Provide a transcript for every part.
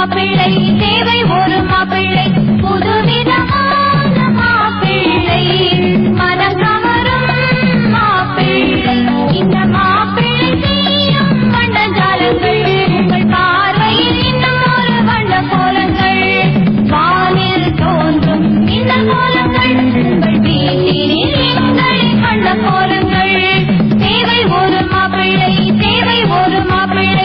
மாப்பிள்ளை தேவை ஒரு மாப்பிள்ளை புதுவிதமான மாப்பிள்ளை மனம் கவரும் மாப்பிள்ளை இந்த மாப்பிள்ளை செய்யும் வண்ணஜாலங்கள் உங்கள் பார்வையில் இன்னும் ஒரு வண்ண கோலங்கள் வானில் தோன்றும் இந்த கோலங்கள் உங்கள் வீட்டினில் எங்களை கண்ட கோலங்கள் தேவை ஒரு மாப்பிள்ளை தேவை ஒரு மாப்பிள்ளை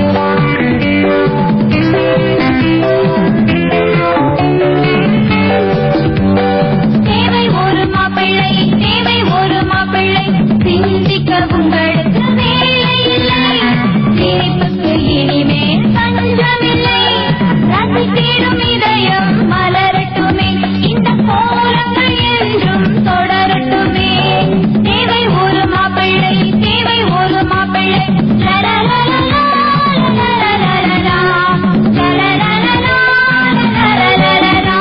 தேவை ஒரு மாப்பிள்ளை தேவை ஒரு மாப்பிள்ளை சிந்திக்க உங்களுக்கு வேலை இல்லை சிரிப்புக்கு இனிமேல் பஞ்சமில்லை ரசித்திடும் இதயம் மலரட்டுமே இந்த கோலங்கள் என்றும் தொடரட்டுமே தேவை ஒரு மாப்பிள்ளை தேவை ஒரு மாப்பிள்ளை லலலலலா, லலலலலா, லலலலலா, லலலலலா,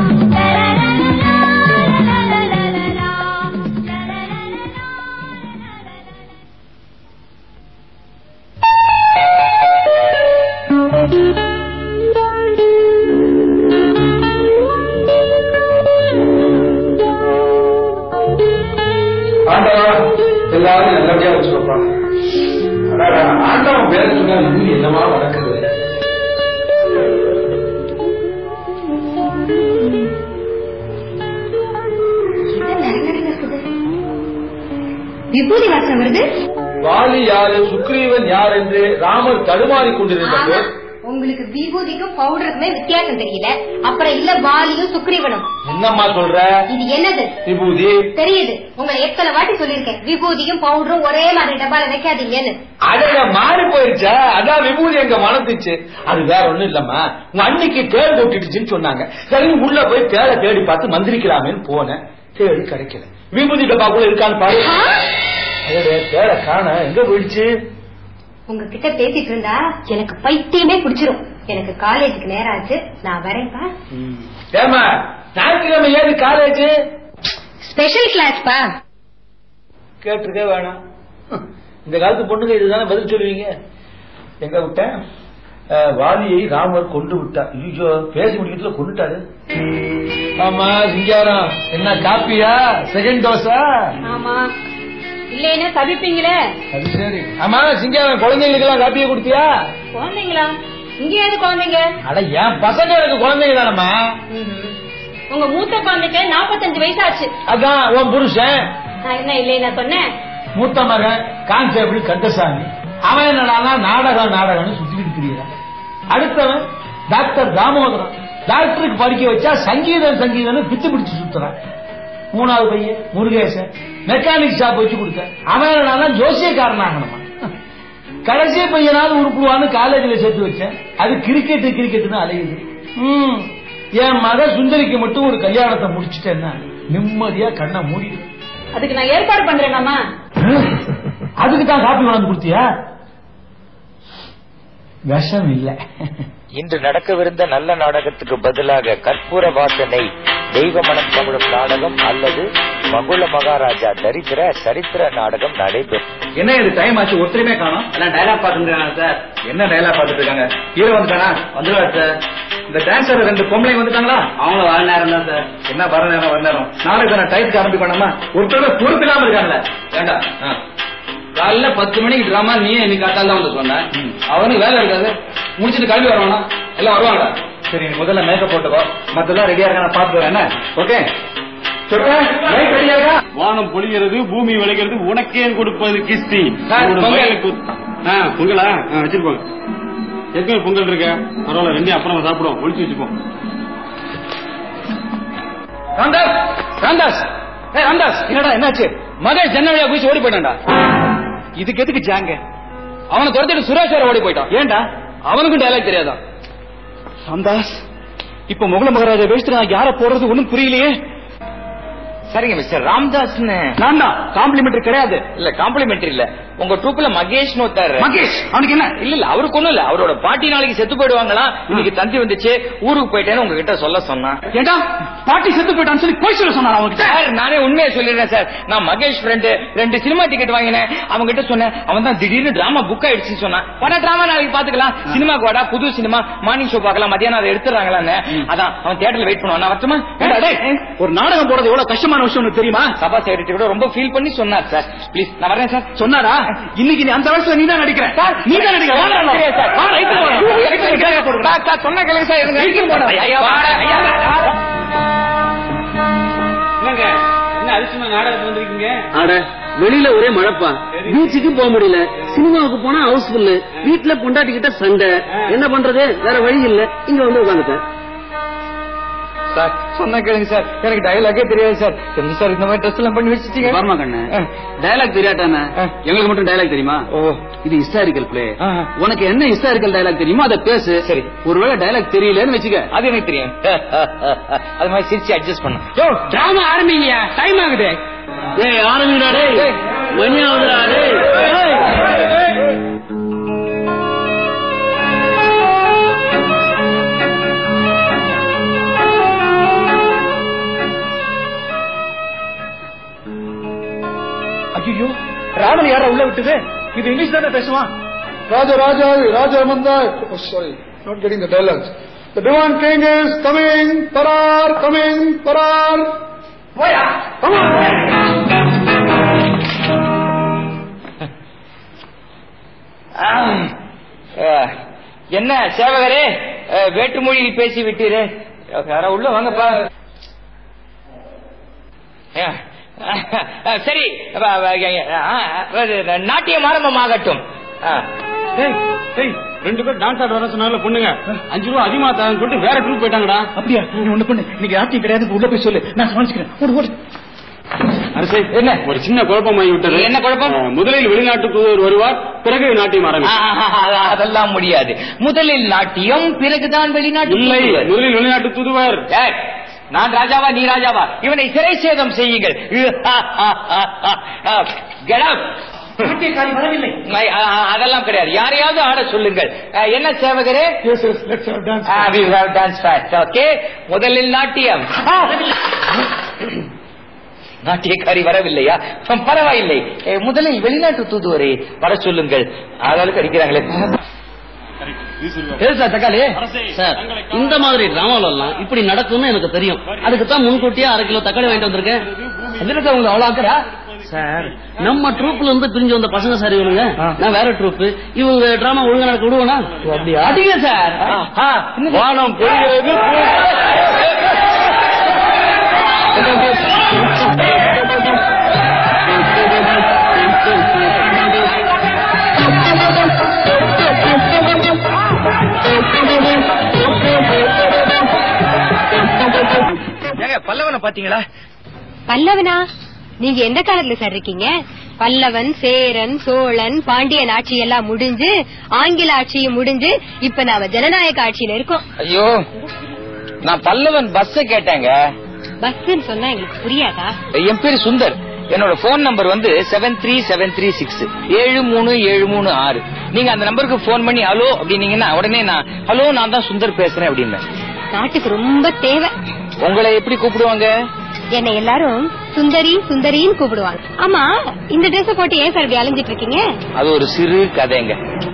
ஆண்டவா எல்லாரும் நல்லபடியா வச்சுக்கோப்பா அடாடா, ஆண்டவன் பேர சொன்னா இன்னும் என்னமா நடக்குது விபூதி வாசம் வருது வாலி யாரு சுக்ரீவன் யார் என்று ராமர் தடுமாறி கொண்டிருந்தது உங்களுக்கு விபூதிக்கும் பவுடருக்குமே வித்தியாசம் தெரியல அப்புறம் இல்ல வாலியும் சுக்ரீவனும் என்னம்மா சொல்ற இது என்னது விபூதி தெரியுது உங்களை எத்தனை வாட்டி சொல்லிருக்கேன் விபூதியும் பவுடரும் ஒரே மாதிரி டப்பால வைக்காதீங்கன்னு அடங்க மாறி போயிருச்சா அதான் விபூதி எங்க மனத்துச்சு அது வேற ஒண்ணும் இல்லம்மா உங்க அன்னைக்கு தேள் கொட்டிடுச்சுன்னு சொன்னாங்க சரி உள்ள போய் தேளை தேடி பார்த்து மந்திரிக்கலாமேன்னு போனேன் தேடி கிடைக்கல விபூதி டப்பாக்குள்ள இருக்கான்னு பாரு அடடே, தேளை காண எங்க போயிடுச்சு உங்ககிட்ட பேசிட்டு இருந்தா எனக்கு பைத்தியமே பிடிச்சிரும் எனக்கு காலேஜுக்கு நேரம் ஆச்சு நான் வரேன்ப்பா ஏமா ஞாயிற்றுக்கிழமை ஏது காலேஜ் ஸ்பெஷல் கிளாஸ்ப்பா கேட்டிருக்கே வேணாம் இந்த காலத்து பொண்ணுங்க இதுதானே பதில் சொல்லுவீங்க எங்க விட்டேன் அஹ், வாலியை ராமர் கொண்டு விட்டார் ஐயோ பேசி முடிக்கிறதுல கொண்டுட்டாரு ஆமா சிங்காரம் என்ன காப்பியா செகண்ட் டோஸா ஆமா இல்லைன்னா தவிப்பீங்களே அது சரி ஆமா சிங்காரம் குழந்தைங்களுக்கு எல்லாம் காப்பியை கொடுத்தியா குழந்தைங்களா இங்க ஏது குழந்தைங்க அட என் பசங்க எனக்கு குழந்தைங்க தானம்மா உங்க மூத்த குழந்தைக்கு நாற்பத்தஞ்சு வயசாச்சு அதான் உன் புருஷன் நான் என்ன இல்லைன்னா சொன்னேன் மூத்த மகன் கான்ஸ்டேபிள் கந்தசாமி அவன் என்னடானா நாடகம் நாடகம்னு சுத்திக்கிட்டு திரியறான் அடுத்தவன் டாக்டர் தாமோதரன் டாக்டருக்கு படிக்க வச்சா சங்கீதம் சங்கீதம்னு பித்து பிடிச்சு சுத்துறான் மூணாவது பையன் முருகேசன் மெக்கானிக் ஷாப் வச்சு கொடுத்தேன் அவன் என்னடானா ஜோசியக்காரன் ஆகணுமா கடைசி பையனாவது உருப்புடுவான்னு காலேஜில் சேர்த்து வச்சேன் அது கிரிக்கெட் கிரிக்கெட்னு அலையுது ம். என் மக சுந்தரிக்கு மட்டும் ஒரு கல்யாணத்தை முடிச்சிட்டேன்னா நிம்மதியா கண்ணை மூடிடு அதுக்கு நான் ஏற்பாடு பண்றேன் மாமா அதுக்கு தான் காப்பி கொண்டாந்து கொடுத்தியா விஷம் இல்ல இன்று நடக்கவிருந்த நல்ல நாடகத்துக்கு பதிலாக கற்பூர வாசனை தெய்வ மனம் தமிழும் நாடகம் அல்லது மகுள மகாராஜா தரித்திர சரித்திர நாடகம் நடைபெறும் என்ன இது டைம் ஆச்சு ஒருத்தருமே காணும் எல்லாம் டைலாக் பாத்துருக்காங்க சார் என்ன டயலாக் பார்த்துட்டு இருக்காங்க ஹீரோ வந்துட்டானா வந்துருவாரு சார் இந்த டான்சர் ரெண்டு பொம்பளை வந்துட்டாங்களா அவங்களும் வர நேரம் தான் சார் என்ன வர நேரம் வர நேரம் நாளைக்கு நான் டைத்துக்கு ஆரம்பிக்கணுமா ஒருத்தர் பொறுப்பு இல்லாம இருக்காங்கல்ல ஏண்டா காலைல பத்து மணிக்கு டிராமா நீ இன்னைக்கு காத்தால தான் வந்து சொன்ன அவனுக்கு வேலை இருக்காது முடிச்சிட்டு கிளம்பி வருவானா எல்லாம் வருவாங்கடா சரி நீ முதல்ல மேக்கப் போட்டுக்கோ மத்தெல்லாம் ரெடியா இருக்கா நான் பாத்துட்டு வரேன் என்ன ஓகே சொல்றேன் லைட் ரெடியா இருக்கா வானம் பொழிகிறது பூமி விளைகிறது உனக்கேன் கொடுப்பது கிஸ்தி சார், உன்னோட பொங்கல். மகளுக்கு ஆ, பொங்கலா ஆ, வச்சிருப்போங்க ஏற்கனவே பொங்கல் இருக்க பரவாயில்ல ரெண்டையும் அப்புறமா சாப்பிடுவோம் ஒளிச்சு வச்சுப்போம் ராம்தாஸ் ராம்தாஸ் ஏ ராம்தாஸ் என்னடா என்னாச்சு மகன் ஜன்னலியா குதிச்சு ஓடி போயிட்டான்டா இதுக்கு எதுக்கு ஜாங்க அவனை துரத்திட்டு சுரேஷ் வேற ஓடி போயிட்டான் ஏன்டா அவனுக்கும் டைலாக் தெரியாதான் ராம்தாஸ் இப்ப முகல மகாராஜா வேஸ்ட் நான் யார போறது ஒண்ணும் புரியலையே சரிங்க மிஸ்டர் ராம்தாஸ்னு நான் தான் காம்ப்ளிமெண்டரி கிடையாது இல்ல காம்ப்ளிமெண்டரி இல்ல உங்க ட்ரூப்ல மகேஷ் ஒருத்தர் மகேஷ் அவனுக்கு என்ன இல்ல இல்ல அவருக்கு ஒண்ணும் இல்ல அவரோட பாட்டி நாளைக்கு செத்து போயிடுவாங்களாம் இன்னைக்கு தந்தி வந்துச்சு ஊருக்கு போயிட்டேன்னு உங்ககிட்ட சொல்ல சொன்னான் ஏண்டா பாட்டி செத்து போயிட்டான்னு சொல்லி போய் சொல்ல சொன்னான் அவன்கிட்ட சார் நானே உண்மையை சொல்லிடுறேன் சார் நான் மகேஷ் ஃப்ரெண்டு ரெண்டு சினிமா டிக்கெட் வாங்கினேன் அவங்க கிட்ட சொன்னேன் அவன் தான் திடீர்னு டிராமா புக் ஆயிடுச்சுன்னு சொன்னான் பட டிராமா நாளைக்கு பாத்துக்கலாம் சினிமாக்கு வாடா புது சினிமா மார்னிங் ஷோ பார்க்கலாம் மத்தியானம் அதை எடுத்துறாங்களான்னு அதான் அவன் தியேட்டர்ல வெயிட் பண்ணுவான் நான் வரட்டுமா ஏண்டா டேய், ஒரு நாடகம் போறது எவ்வளவு கஷ்டமான விஷயம் உனக்கு தெரியுமா சபா செக்ரட்டரி கூட ரொம்ப ஃபீல் பண்ணி சொன்னார் சார் ப்ளீஸ் நான் வரேன் சார் சொன்னாரா இன்னைக்கு நீ அந்த வயசுல நீ தான் நடிக்கிற நீ தான் நடிக்கிற வா, வா, தெரியாது சார். வா, right க்கு போடா. Right க்கு கேட்க போடுறா. சார், சார், சொன்ன கேளுங்க சார் இருங்க. Right க்கு போடா. ஐயா, வாடா, ஐயா, வாடா. என்னங்க என்ன அதிர்ஷ்டமா நாடகத்துக்கு வந்திருக்கீங்க அட வெளியில ஒரே மழைப்பா பீச்சுக்கு போக முடியல சினிமாவுக்கு போனா ஹவுஸ்ஃபுல் வீட்டுல பொண்டாட்டிக்கிட்ட சண்டை என்ன பண்றது வேற வழி இல்ல இங்க வந்து உட்காந்துட்டேன் சார் சொன்ன கேளுங்க சார் எனக்கு டயலாகே தெரியாது சார் என்ன சார் இந்த மாதிரி ட்ரெஸ் எல்லாம் பண்ணி வச்சுட்டீங்க பர்மா கண்ணு டயலாக் தெரியாட்டானே எங்களுக்கு மட்டும் டயலாக் தெரியுமா ஓ இது ஹிஸ்டாரிக்கல் பிளே ஆ. உனக்கு என்ன ஹிஸ்டாரிக்கல் டயலாக் தெரியுமோ அதை பேசு சரி. ஒருவேளை டயலாக் தெரியலன்னு வச்சுக்க அது எனக்கு தெரியும் அது மாதிரி சிரிச்சு அட்ஜஸ்ட் பண்ண யோ டிராமா ஆரம்பிங்கயா டைம் ஆகுது ஏய் ஆரம்பிடா டேய் மணி ஆகுதுடா டேய் ஏய். ஐயோ ராவண யாரா உள்ள விட்டுது இது இங்கிலீஷ் தானே பேசுவான் Raja Raja, Raja Manda. Oh, sorry, not getting the dialogues. The Divan King is coming. Parar, coming. Parar. போயா Come on. அஹ், என்ன சேவகரே அஹ், வேற்றுமொழியில் பேசி விட்டீரே யாரா உள்ள வாங்கப்பா அஹ், அஹ், சரி வ- வ- அஹ், நாட்டியம் ஆரம்பமாகட்டும் அஹ், டேய், டேய், ரெண்டு பேர் டான்ஸ் ஆட வர சொன்னால பொண்ணுங்க அஞ்சு ரூபா அதிகமா தரேன்னு சொல்லிட்டு வேற ட்ரூப் போயிட்டாங்கடா அப்படியா நீ ஒண்ணு பண்ணு இன்னைக்கு ஆட்சி கிடையாது உள்ள போய் சொல்லு நான் சமாளிச்சுக்கிறேன் ஓடு ஓடு அரசே என்ன? ஒரு சின்ன குழப்பமாகி விட்டது என்ன குழப்பம்? அஹ், முதலில் வெளிநாட்டு தூதர் வருவார் பிறகு நாட்டியம் ஆரம்பி ஆஹ், அதெல்லாம் முடியாது முதலில் நாட்டியம் பிறகுதான் வெளிநாட்டு இல்லை தூதுவர். முதலில் வெளிநாட்டு தூதுவர் ஏய், நான் ராஜாவா நீ ராஜாவா இவனை சிறை சேதம் செய்யுங்கள் Get out. நாட்டியக்காரி வரவில்லை ஐ, அ, அ, அதெல்லாம் கிடையாது யாரையாவது ஆட சொல்லுங்கள் அஹ், என்ன சேவகரே Yes, yes, let's have dance. Ah, we have dance fast. Okay. முதலில் நாட்டியம் ஆ. நாட்டியக்காரி வரவில்லையா ஹம், பரவாயில்லை eh, முதலில் வெளிநாட்டு தூதுவரை வர சொல்லுங்கள் ஆளாளுக்கு அடிக்கிறாங்களே ஏன் சார் தக்காளி சார் இந்த மாதிரி டிராமால எல்லாம் இப்படி நடக்கும்னு எனக்கு தெரியும் அதுக்கு தான் முன்கூட்டியே அரை கிலோ தக்காளி வாங்கிட்டு வந்திருக்கேன் அதுல சார் உங்களுக்கு அவ்வளவு ஆக்குறா சார் நம்ம ட்ரூப்ல இருந்து பிரிஞ்சு வந்த பசங்க சார் இவனுங்க நான் வேற ட்ரூப் இவங்க டிராமா ஒழுங்கா நடக்க விடுவேனா அப்படியா அடிங்க சார் ஆ, வானம் பொழிகிறது ஏங்க பல்லவனை பாத்தீங்களா பல்லவனா நீங்க எந்த காலத்துல சார் இருக்கீங்க பல்லவன் சேரன் சோழன் பாண்டியன் ஆட்சி எல்லாம் முடிஞ்சு ஆங்கில ஆட்சியும் முடிஞ்சு இப்ப நாம ஜனநாயக ஆட்சியில இருக்கோம் ஐயோ நான் பல்லவன் பஸ் கேட்டேங்க பஸ்ன்னு சொன்னா எங்களுக்கு புரியாதா என் பேரு சுந்தர் என்னோட போன் நம்பர் வந்து seven three seven three six ஏழு மூணு ஏழு மூணு ஆறு நீங்க அந்த நம்பருக்கு போன் பண்ணி ஹலோ அப்படின்னீங்கன்னா உடனே நான் ஹலோ நான் தான் சுந்தர் பேசுறேன் அப்படின்னு நாட்டுக்கு ரொம்ப தேவை உங்களை எப்படி கூப்பிடுவாங்க என்னை எல்லாரும் சுந்தரி சுந்தரின்னு கூப்பிடுவாங்க ஆமா இந்த ட்ரெஸ் போட்டு ஏன் சார் இப்படி அலைஞ்சிட்டு இருக்கீங்க அது ஒரு சிறு கதைங்க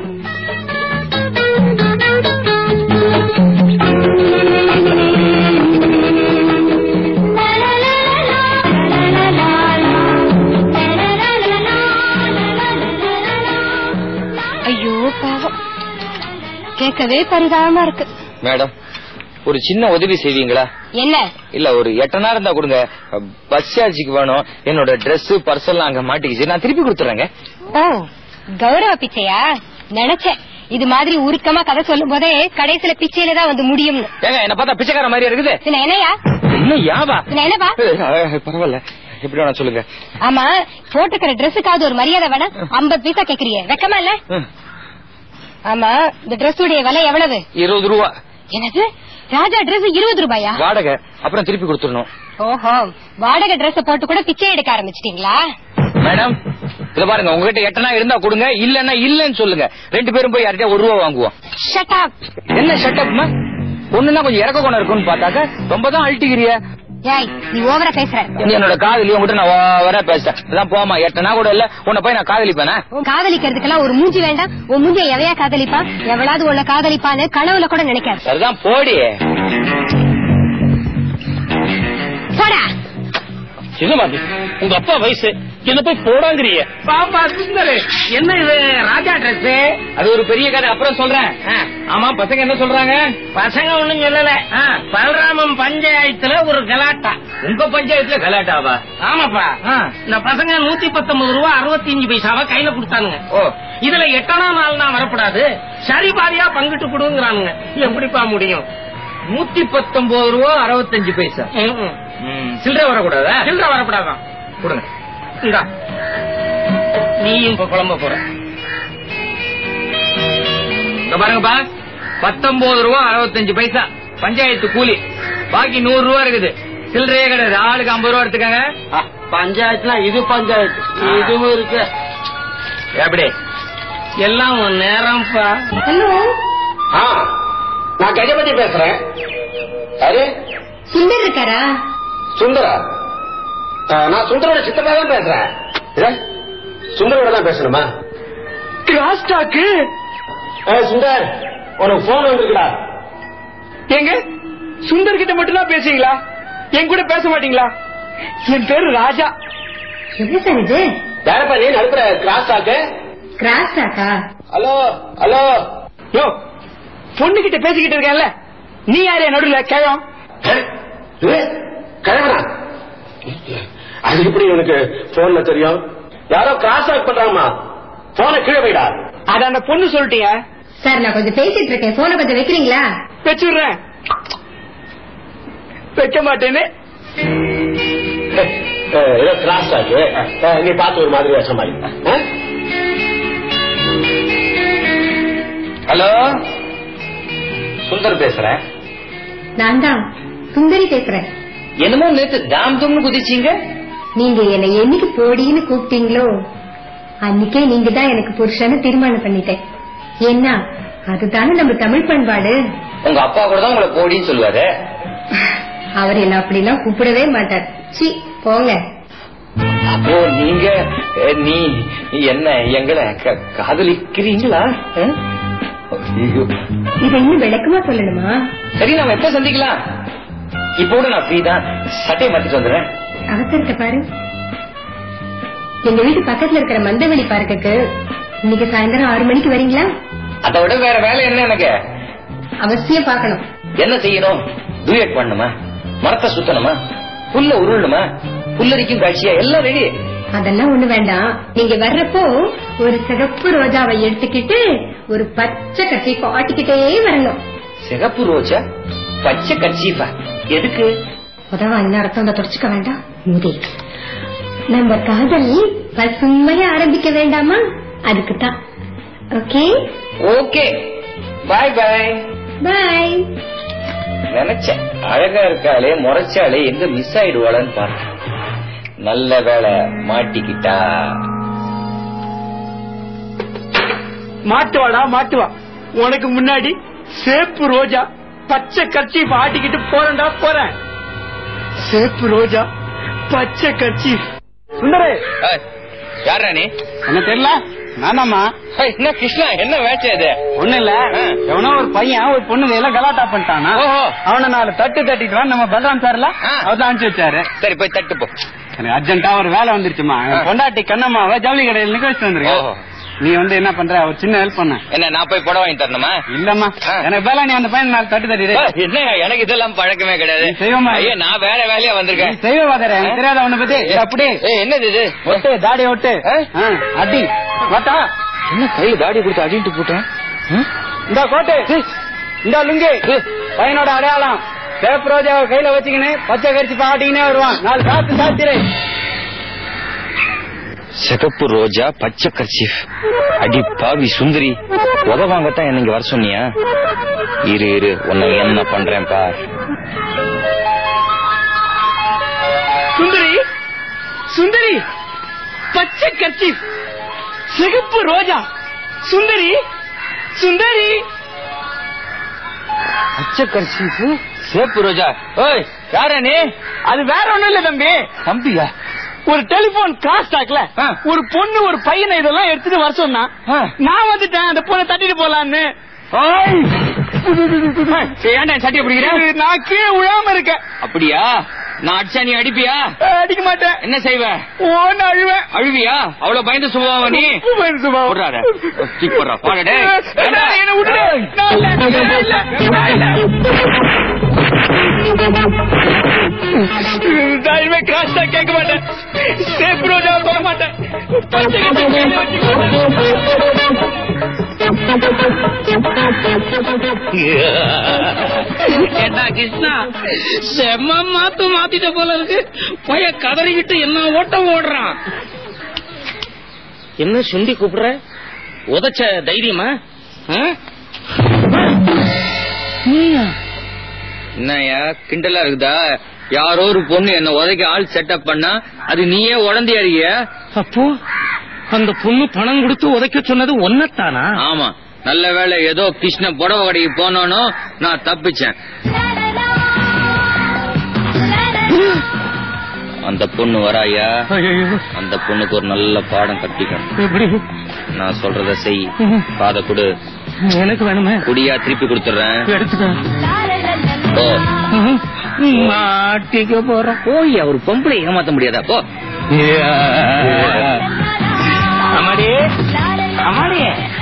ஐயோ பாவம் கேட்கவே பரிதாபமா இருக்கு மேடம் ஒரு சின்ன உதவி செய்வீங்களா என்ன இல்ல ஒரு எட்டனா இருந்தா கொடுங்க பஸ் சார்ஜுக்கு வேணும் என்னோட Dress பர்ஸ் எல்லாம் அங்க மாட்டிக்கிச்சு நான் திருப்பி கொடுத்துறேங்க ஓ கௌரவ பிச்சையா நினைச்சேன் இது மாதிரி உருக்கமா கதை சொல்லும் போதே கடைசியில பிச்சையில தான் வந்து முடியும்னு ஏங்க என்ன பார்த்தா பிச்சைக்கார மாதிரி இருக்குது பின்ன என்னையா இன்னும் யாவா பின்ன என்னப்பா அஹ், பரவாயில்ல எப்படி வேணா சொல்லுங்க ஆமா போட்டுக்கிற ட்ரெஸ்ஸுக்காவது ஒரு மரியாதை வேணாம் ஐம்பது பைசா கேக்குறிய வெக்கமா இல்ல ம், ஆமா இந்த Dress உடைய விலை எவ்வளவு இருபது ரூபா என்னது ராஜா Dress இருபது ரூபாயா வாடகை அப்புறம் திருப்பி கொடுத்துடணும் ஓஹோ வாடகை Dress போட்டு கூட பிச்சை எடுக்க ஆரம்பிச்சிட்டீங்களா மேடம் இத பாருங்க உங்ககிட்ட எட்டனா இருந்தா கொடுங்க இல்லன்னா இல்லன்னு சொல்லுங்க ரெண்டு பேரும் போய் யார்கிட்டயா ஒரு ரூபா வாங்குவோம் ஷட் அப் என்ன ஷட்டப்மா ஒண்ணுன்னா கொஞ்சம் இறக்க குணம் இருக்கும்னு பார்த்தாக்க ரொம்ப தான் அழட்டிக்கிறிய ஏய் நீ ஓவரா பேசுற நீ என்னோட காதலி உங்ககிட்ட நான் ஓவரா பேசுறேன் அதான் போமா எட்டனா கூட இல்ல உன்னை போய் நான் காதலிப்பேனா உன் காதலிக்கிறதுக்கெல்லாம் ஒரு மூஞ்சி வேண்டாம் உன் மூஞ்சிய எவையா காதலிப்பா எவளாவது உன்னை காதலிப்பான்னு கனவுல கூட நினைக்காது அதுதான் போடி போடா சின்னமாதி உங்க அப்பா வயசு என்ன போய் போடாங்கிறிய பாப்பா சுந்தரு என்ன இது ராஜா ட்ரெஸ் அது ஒரு பெரிய கதை அப்புறம் சொல்றேன் ஆமா பசங்க என்ன சொல்றாங்க பசங்க ஒண்ணும் சொல்லல பலராமன் பஞ்சாயத்துல ஒரு கலாட்டா உங்க பஞ்சாயத்துல கலாட்டாவா ஆமாப்பா ஆ. இந்த பசங்க நூத்தி பத்தொன்பது ரூபா அறுபத்தி அஞ்சு பைசாவா கையில கொடுத்தானுங்க ஓ இதுல எட்டனா நாள் தான் வரக்கூடாது சரி பாதியா பங்கிட்டு கொடுங்கிறானுங்க எப்படிப்பா முடியும் நூத்தி பத்தொன்பது ரூபா அறுபத்தஞ்சு பைசா ம், ம். ம், சில்லறை வரக்கூடாதா சில்லற வரக்கூடாதான் கொடுங்க இந்தா நீயும் இப்ப குழம்ப போற இங்க பாருங்கப்பா பத்தொன்பது ரூபா அறுபத்தஞ்சு பைசா பஞ்சாயத்து கூலி பாக்கி நூறு ரூபா இருக்குது சில்லறையே கிடையாது ஆளுக்கு ஐம்பது ரூபா எடுத்துக்கங்க பஞ்சாயத்துல இது பஞ்சாயத்து இதுவும் இருக்கு எப்படி எல்லாம் உன் நேரம்ப்பா ஹலோ நான் கஜபதி பேசுறேன் யாரு சுந்தர் இருக்காரா சுந்தரா ஆ, நான் சுந்தரோட சித்தப்பா தான் பேசுறேன் இல்ல? சுந்தரோட தான் பேசணுமா கிராஸ் டாக்கு ஆ, சுந்தர் உனக்கு போன் வந்திருக்குடா எங்க சுந்தர் கிட்ட மட்டும் தான் பேசுவீங்களா என் கூட பேச மாட்டீங்களா என் பேரு ராஜா என்ன சார் இது யாரப்பா நீ நடுப்புற கிராஸ் டாக்கு கிராஸ் டாக்கா ஹலோ ஹலோ யோ பொண்ணு கிட்ட பேசிக்கிட்டு இருக்கேன்ல நீ யாரு நடுவுல கேயம் கிழவனா அது எப்படி உனக்கு போன்ல தெரியும் யாரோ கிராஸ் டாக் பண்றாங்கம்மா போனை கீழே வைடா அத அந்த பொண்ணு சொல்லிட்டீங்க சார் நான் கொஞ்சம் பேசிட்டு இருக்கேன் போனை கொஞ்சம் வைக்கிறீங்களா வச்சுடுறேன் வைக்க மாட்டேன்னு அஹ், ஏதோ கிராஸ் டாக் நீ பார்த்து ஒரு மாதிரி வேஷம் மாதிரி ஆ? ஹலோ சுந்தர் பேசுறேன் நான் தான் சுந்தரி பேசுறேன் என்னமோ நேத்து தாம் தும்னு குதிச்சீங்க நீங்க என்னை என்னைக்கு போடின்னு கூப்பிட்டீங்களோ அன்னைக்கே நீங்க தான் எனக்கு புருஷன்னு தீர்மானம் பண்ணிட்டேன் என்ன அதுதானே நம்ம தமிழ் பண்பாடு உங்க அப்பா கூட தான் உங்களை போடின்னு சொல்லுவாரு அவர் என்ன அப்படிலாம் கூப்பிடவே மாட்டார் சி போங்க அப்போ நீங்க அஹ், நீ என்ன எங்களை க- காதலிக்கிறீங்களா அஹ்? ஐயோ. இதை இன்னும் விளக்கமா சொல்லணுமா சரி நாம எப்ப சந்திக்கலாம் இப்போ கூட நான் ஃப்ரீ தான் சட்டையை மாத்திட்டு வந்துடுறேன் அவசரத்தை பாரு எங்க வீட்டு பக்கத்துல இருக்கிற மந்தவெளி பார்க்குக்கு இன்னைக்கு சாயந்தரம் ஆறு மணிக்கு வரீங்களா அதை விட வேற வேலை என்ன எனக்கு அவசியம் பார்க்கணும் என்ன செய்யணும் டூயட் பண்ணணுமா மரத்தை சுத்தணுமா புல்ல உருளணுமா புல்லரிக்கும் காட்சியா எல்லாம் ரெடி அதெல்லாம் ஒண்ணு வேண்டாம் நீங்க வர்றப்போ ஒரு சிகப்பு ரோஜாவை எடுத்துக்கிட்டு ஒரு பச்சை கட்டி ஆட்டிக்கிட்டே வரணும் சிகப்பு ரோஜா பச்சை கர்ச்சீஃபா எதுக்கு உதவா என்ன அர்த்தம் அந்த தொடச்சுக்க வேண்டாம் மூதே நம்ம காதல் பசுமையா ஆரம்பிக்க வேண்டாமா அதுக்கு தான் ஓகே ஓகே பாய் பாய் பாய் நினைச்சேன் அழகா இருக்காளே முறைச்சாலே எங்க மிஸ் ஆயிடுவாளான்னு பார்த்தேன் நல்ல வேலை மாட்டிக்கிட்டா மாட்டுவாடா மாட்டுவா உனக்கு முன்னாடி சேப்பு ரோஜா பச்சை கட்சி ஆட்டிக்கிட்டு போறேன்டா போறேன் சேப்பு ரோஜா பச்சை கட்சி சுந்தரே யாரா நீ என்ன தெரியல நானாமா ஏய், என்ன கிருஷ்ணா என்ன வேட்டை இது ஒண்ணு இல்ல எவனோ ஒரு பையன் ஒரு பொண்ணு எல்லாம் கலாட்டா பண்ணிட்டானா ஓஹோ. அவனை நாலு தட்டு தட்டிட்டு வா, நம்ம பலராம் சார்ல ஆ. அவர் அனுப்பிச்சு வச்சாரு சரி போய் தட்டு போ எனக்கு அர்ஜென்ட்டா ஒரு வேலை வந்துருச்சுமா என் ஆ. பொண்டாட்டி கண்ணம்மாவை ஜவுளி கடையில் நிக்க வச்சு ஓஹோ. வந்திருக்கேன் நீ வந்து என்ன பண்ற ஒரு சின்ன ஹெல்ப் பண்ண என்ன நான் போய் புடவை வாங்கி தரணுமா இல்லம்மா ஆ. எனக்கு வேலை நீ அந்த பையன் நாலு தட்டு தட்டிடு ஏய், என்ன எனக்கு இதெல்லாம் பழக்கமே கிடையாது நீ செய்வோமா? ஐயா நான் வேற வேலையா வந்திருக்கேன் செய்வ வாதர எனக்கு தெரியாத உன்னை பத்தி இது அப்படி ஏய், என்னது இது ஒட்டு தாடி ஒட்டு ஆ? ஆ, அடி வாட்டா என்ன கையில தாடி கொடுத்து அடிட்டு போட்டேன் இந்த கோட்டு இந்த லுங்கி பையனோட அடையாளம் சேப் ரோஜாவை கையில வச்சுக்கின்னு பச்சை கரிசி பாட்டிக்கினே வருவான் நாலு சாத்து சாத்திரு சிகப்பு ரோஜா பச்சை கர்ச்சீஃப் அடி பாவி சுந்தரி உதவாங்கத்தான் என்ன இங்க வர சொன்னியா இரு இரு உன்னை என்ன பண்றேன் பார் சுந்தரி சுந்தரி பச்சை கட்சி சிகப்பு ரோஜா சுந்தரி சுந்தரி பச்சை கர்ச்சீஃபு சேப்பு ரோஜா ஓய் யாரா நீ அது வேற ஒண்ணும் இல்ல தம்பி தம்பியா ஒரு டெலிபோன் கிராஸ் டாக்ல ஆ. ஒரு பொண்ணு ஒரு பையனை இதெல்லாம் எடுத்துட்டு வர சொன்னா ஆ. நான் வந்துட்டேன் அந்த பொண்ணை தட்டிட்டு போலான்னு ஓய் சரி, ஏன்டா என் சட்டியை பிடிக்கிற இது நான் கீழே விழாம இருக்கேன் அப்படியா நான் அடிச்சா நீ அடிப்பியா அடிக்க மாட்டேன் என்ன செய்வ ஓன்னு அழுவேன் அழுவியா அவ்வளவு பயந்து சுபாவா நீ உப்பு சுபாவம். போடுறாரு தூக்கி போடுறா பாடா டேய் என்ன, என்னை விட்டுடு. நான் இல்ல, நான் இல்ல, நான் இல்ல. நான் இனிமே காசு தான் கேட்க மாட்டேன் சேப்பு ரோஜா போட மாட்டேன் பச்சை கட்டி கையில வச்சுக்க ஏண்டா கிருஷ்ணா செம்ம மாத்து மாத்திட்ட போல இருக்கு போய கதறிக்கிட்டு என்ன ஓட்டம் ஓடுறான் என்ன சுண்டி கூப்பிடுற உதச்ச தைரியமா ஆ? நீயா? என்னயா கிண்டலா இருக்குதா யாரோ ஒரு பொண்ணு என்ன உதைக்க ஆள் செட்டப் பண்ணா அது நீயே உடந்தி அறிய அப்போ அந்த பொண்ணு பணம் கொடுத்து உதைக்க சொன்னது ஒன்னத்தானா ஆமா நல்ல வேளை ஏதோ கிருஷ்ண புடவை கடைக்கு போனோனோ நான் தப்பிச்சேன் அந்த பொண்ணு வராயா அந்த பொண்ணுக்கு ஒரு நல்ல பாடம் கற்பிக்கணும் எப்படி நான் சொல்றத செய் காதை கொடு எனக்கு வேணுமே குடியா திருப்பி கொடுத்துறேன் எடுத்துக்க ஓ மாட்டிக்க போறோம் போய் அவர் பொம்பளை ஏமாத்த முடியாதா போ அம்மாடி அம்மாடி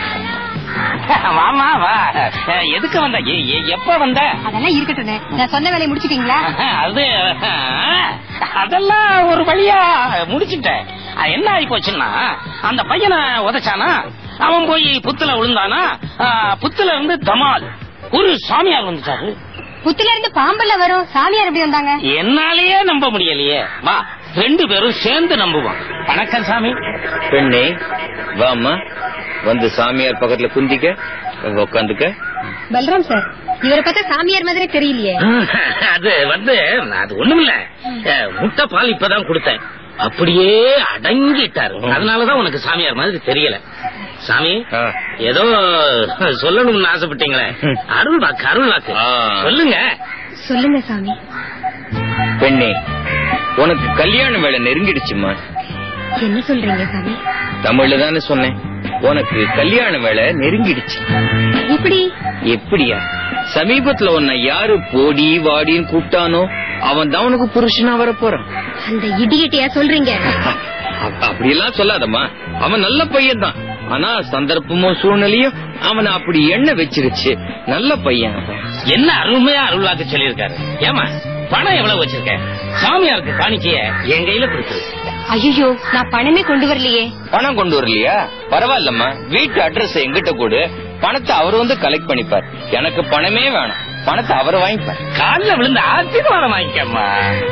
வாமா வா எதுக்கு வந்த எ- எ- எப்ப வந்த அதெல்லாம் இருக்கட்டும்ண்ணே நான் சொன்ன வேலையை முடிச்சிட்டீங்களா அது அதெல்லாம் ஒரு வழியா முடிச்சிட்டேன் அது என்ன ஆகி போச்சுன்னா அந்த பையனை உதைச்சானா அவன் போய் புத்துல விழுந்தானா ஆ, புத்துல இருந்து தமால் ஒரு சாமியார் வந்துட்டாரு புத்துல இருந்து பாம்புல வரும் சாமியார் எப்படி வந்தாங்க என்னாலேயே நம்ப முடியலையே வா ரெண்டு பேரும் சேர்ந்து நம்புவான் வணக்கம் சாமி பெண்ணே வாம்மா வந்து சாமியார் பக்கத்துல குந்திக்க உக்காந்துக்க பல்ராம் சார் இவரை பார்த்தா சாமியார் மாதிரி தெரியலையே அது வந்து அது ஒண்ணுமில்ல அஹ், முட்டை பால் இப்பதான் கொடுத்தேன் அப்படியே அடங்கிட்டாரு அதனாலதான் உனக்கு சாமியார் மாதிரி தெரியல சாமி ஆ. ஏதோ சொல்லணும்னு ஆசைப்பட்டீங்களே ம். அருள் வாக்கு அருள் வாக்கு ஆ. சொல்லுங்க சொல்லுங்க சாமி பெண்ணே உனக்கு கல்யாண வேலை நெருங்கிடுச்சுமா என்ன சொல்றீங்க சாமி தமிழ்ல தானே சொன்னேன் உனக்கு கல்யாண வேலை நெருங்கிடுச்சு எப்படி எப்படியா சமீபத்துல உன்னை யாரு போடி வாடின்னு கூப்பிட்டானோ அவன் தான் உனக்கு புருஷனா வர போறான் அந்த இடியட்டியா சொல்றீங்க அப்படியெல்லாம் சொல்லாதம்மா அவன் நல்ல பையன் தான் ஆனா சந்தர்ப்பமும் சூழ்நிலையும் அவனை அப்படி எண்ண வச்சிருச்சு நல்ல பையன் அவன். என்ன அருமையா அருள் வாக்கு சொல்லியிருக்காரு ஏமா பணம் எவ்வளவு வச்சிருக்க சாமியாருக்கு காணிக்கைய என் கையில கொடுத்துரு ஐயோ நான் பணமே கொண்டு வரலையே பணம் கொண்டு வரலையா பரவாயில்லம்மா வீட்டு அட்ரஸ் எங்கிட்ட கொடு பணத்தை அவர் வந்து கலெக்ட் பண்ணிப்பார் எனக்கு பணமே வேணாம் பணத்தை அவர் வாங்கிப்பார் காலில் விழுந்து ஆசீர்வாதம் வாங்கிக்கம்மா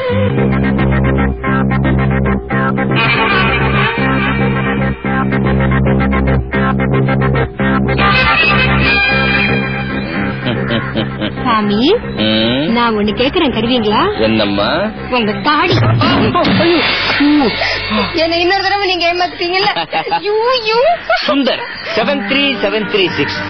சாமி ம், நான் ஒண்ணு கேக்குறேன் தருவீங்களா என்னம்மா உங்க தாடி என்ன இன்னொரு தடவை நீங்க ஏமாத்துட்டீங்கல்ல you, you. Sundar seven three seven three six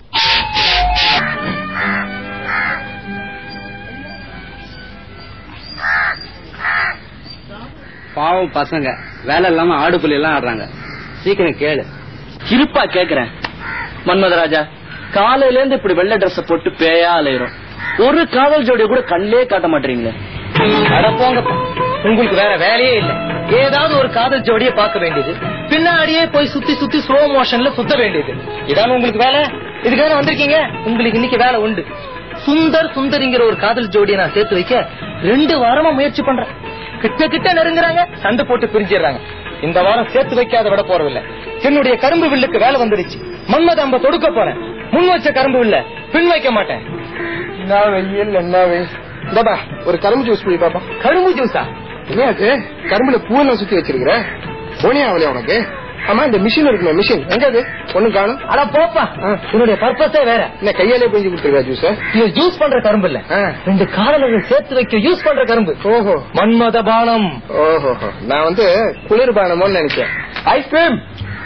பாவம் பசங்க வேலை இல்லாம ஆடு புலி எல்லாம் ஆடுறாங்க சீக்கிரம் கேளு இருப்பா கேக்குறேன் மன்மதராஜா காலையில இருந்து இப்படி வெள்ளை Dress போட்டு பேயா அலையிறோம் ஒரு காதல் ஜோடிய கூட கண்ணிலே காட்ட மாட்டீங்களே அட போங்கப்பா உங்களுக்கு வேற வேலையே இல்ல ஏதாவது ஒரு காதல் ஜோடியை பார்க்க வேண்டியது பின்னாடியே போய் சுத்தி சுத்தி ஸ்லோ மோஷன்ல சுத்த வேண்டியது இதான உங்களுக்கு வேலை இதுக்காக வந்திருக்கீங்க உங்களுக்கு இன்னைக்கு வேலை உண்டு சுந்தர் சுந்தரிங்கிற ஒரு காதல் ஜோடியை நான் சேர்த்து வைக்க ரெண்டு வாரமா முயற்சி பண்றேன் கிட்ட கிட்ட நெருங்குறாங்க சண்டை போட்டு பிரிஞ்சிடுறாங்க இந்த வாரம் சேர்த்து வைக்காத விட போறதில்ல என்னுடைய கரும்பு வில்லுக்கு வேலை வந்துடுச்சு மன்மத அம்ப தொடுக்க போறேன் முன் வச்ச கரும்பு வில்ல பின் வைக்க மாட்டேன் என்ன வெயில் என்ன வெயில் பாபா ஒரு கரும்பு ஜூஸ் குடி பாப்பா கரும்பு ஜூஸா என்னது கரும்புல பூவெல்லாம் சுத்தி வச்சிருக்கிற போனியா அவளையா உனக்கு ஆமா இந்த மிஷின் இருக்குமே மிஷின் எங்க அது ஒண்ணும் காணும் அட போப்பா உன்னுடைய பர்பஸே வேற என்ன கையாலே பெஞ்சு கொடுத்துருக்கா ஜூஸ் இது யூஸ் பண்ற கரும்பு இல்ல ரெண்டு காதலர்கள் சேர்த்து வைக்க யூஸ் பண்ற கரும்பு ஓஹோ மன்மத பானம் ஓஹோ நான் வந்து குளிர்பானமோன்னு நினைச்சேன் ஐஸ்கிரீம்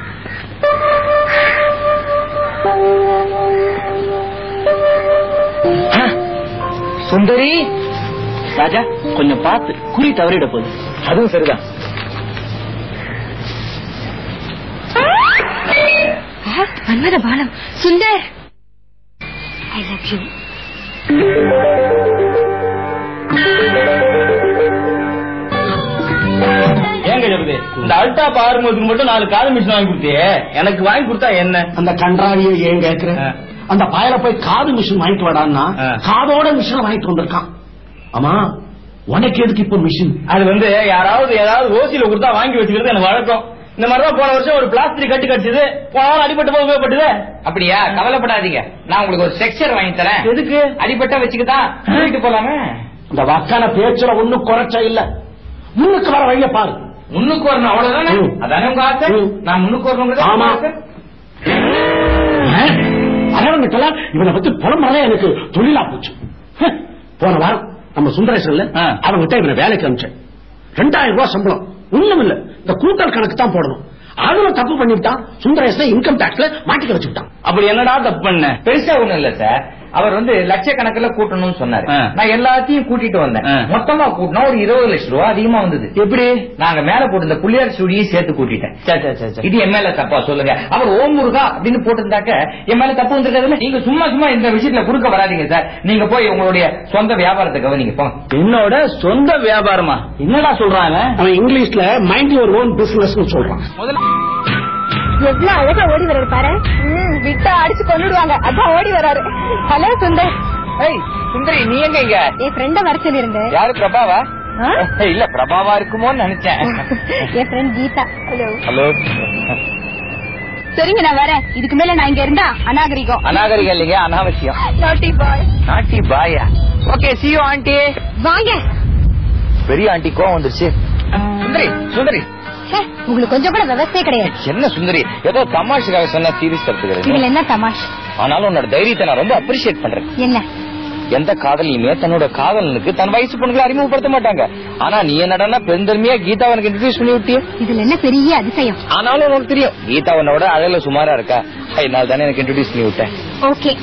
சுந்தரி ராஜா கொஞ்சம் பார்த்து குறி தவறிட போகுது அதுவும் சரிதான் மன்மத பாலம் சுந்தர் ஐ லவ் யூ ஏங்க ஜெகதே இந்த அல்டா பாருங்கிறதுக்கு மட்டும் நாலு காது மிஷின் வாங்கி கொடுத்தியே எனக்கு வாங்கி கொடுத்தா என்ன அந்த கன்றாவியை ஏன் கேக்குற ஆ. அந்த பயல போய் காது மிஷின் வாங்கிட்டு வாடான்னா ஆ. காதோட மிஷின் வாங்கிட்டு வந்திருக்கான் ஆமா உனக்கு எதுக்கு இப்ப மிஷின் அது வந்து யாராவது ஏதாவது ஓசியில கொடுத்தா வாங்கி வச்சுக்கிறது எனக்கு வழக்கம் இந்த மாதிரிதான் போன வருஷம் ஒரு பிளாஸ்டிக் கட்டு கடிச்சது போன வாரம் அடிபட்டு போக உபயோகப்பட்டது அப்படியா கவலைப்படாதீங்க நான் உங்களுக்கு ஒரு செக்ஷர் வாங்கி தரேன் எதுக்கு அடிபட்டா வச்சுக்கிதான் வீட்டுக்கு போலாமே இந்த வக்கான பேச்சுல ஒண்ணும் குறைச்சா இல்ல முன்னுக்கு வர வழிய பாரு முன்னுக்கு வரணும் அவ்வளவுதானே ம். அதானே உங்க ஆசை ம். நான் முன்னுக்கு வரணுங்கிறது ஆமா. உங்க ஆசை. வரவங்கிட்டலாம் இவனை பத்தி புலம்புறதே எனக்கு தொழிலா போச்சு ஹ், போன வாரம் நம்ம சுந்தரேசன்ல ஆ. அவன்கிட்ட இவனை வேலைக்கு அனுப்பிச்சேன் ரெண்டாயிரம் ரூபாய் சம்பளம் ஒண்ணும் இல்ல இந்த கூட்டல் கணக்கு தான் போடணும் அவனும் தப்பு பண்ணிவிட்டான் சுந்தரேசன் இன்கம் டாக்ஸ்ல மாட்டிக்க வச்சுக்கிட்டான் அப்படி என்னடா தப்பு பண்ண பெருசா ஒண்ணும் இல்ல சார் அவர் வந்து லட்சக்கணக்கில் கூட்டணும்னு சொன்னாரு ஆ. நான் எல்லாத்தையும் கூட்டிட்டு வந்தேன் ஆ. மொத்தமா கூட்டினா ஒரு இருபது லட்சம் ரூபா அதிகமா வந்தது எப்படி நாங்க மேல போட்டு இந்த புள்ளியார் சுடியும் சேர்த்து கூட்டிட்டேன் சே, சே, சே, சே. இது என் மேல தப்பா சொல்லுங்க அவர் ஓம் முருகா அப்படின்னு போட்டிருந்தாக்க என் மேல தப்பு வந்திருக்காதுல்ல நீங்க சும்மா சும்மா இந்த விஷயத்துல குறுக்க வராதீங்க சார் நீங்க போய் உங்களுடைய சொந்த வியாபாரத்தை கவனிங்க போங்க என்னோட சொந்த வியாபாரமா என்னடா சொல்றாங்க அவன் இங்கிலீஷ்ல மைண்ட் யுவர் ஓன் பிசினஸ் சொல்றான் முதல்ல எவ்வளவு அழகா ஓடி வர்றாரு பாரு விட்டா அடிச்சு கொண்டுடுவாங்க அதான் ஓடி வராரு ஹலோ சுந்தர் ஏய் சுந்தரி நீ எங்க இங்க என் ஃப்ரெண்ட வர சொல்லியிருந்தேன் யாரு பிரபாவா ஆ? ஏய், இல்ல பிரபாவா இருக்குமோன்னு நினைச்சேன் என் ஃப்ரெண்ட் கீதா ஹலோ ஹலோ சரிங்க நான் வரேன் இதுக்கு மேல நான் இங்க இருந்தா அநாகரிகம் அநாகரிகம் இல்லைங்க அனாவசியம் நாட்டி பாய் நாட்டி பாயா ஓகே சியோ ஆண்டி வாங்க பெரிய ஆண்டி கோவம் வந்துருச்சு சுந்தரி சுந்தரி ச்சே, உங்களுக்கு கொஞ்சம் கூட விவசாய கிடையாது என்ன சுந்தரி ஏதோ தமாஷுக்காக சொன்னா சீரியஸ் எடுத்துக்கிறது இதுல என்ன தமாஷ் ஆனாலும் உன்னோட தைரியத்தை நான் ரொம்ப அப்ரிஷியேட் பண்றேன் என்ன எந்த காதலியுமே தன்னோட காதலனுக்கு தன் வயசு பொண்ணுகளை அறிமுகப்படுத்த மாட்டாங்க ஆனா நீ என்னடா பெருந்தன்மையா கீதா உனக்கு இன்ட்ரடியூஸ் பண்ணி விட்டிய இதுல என்ன பெரிய அதிசயம் ஆனாலும் உனக்கு தெரியும் கீதா உன்னோட அழகுல சுமாரா இருக்கா அதனால தானே எனக்கு இன்ட்ரடியூஸ் பண்ணி விட்டேன் ஓகே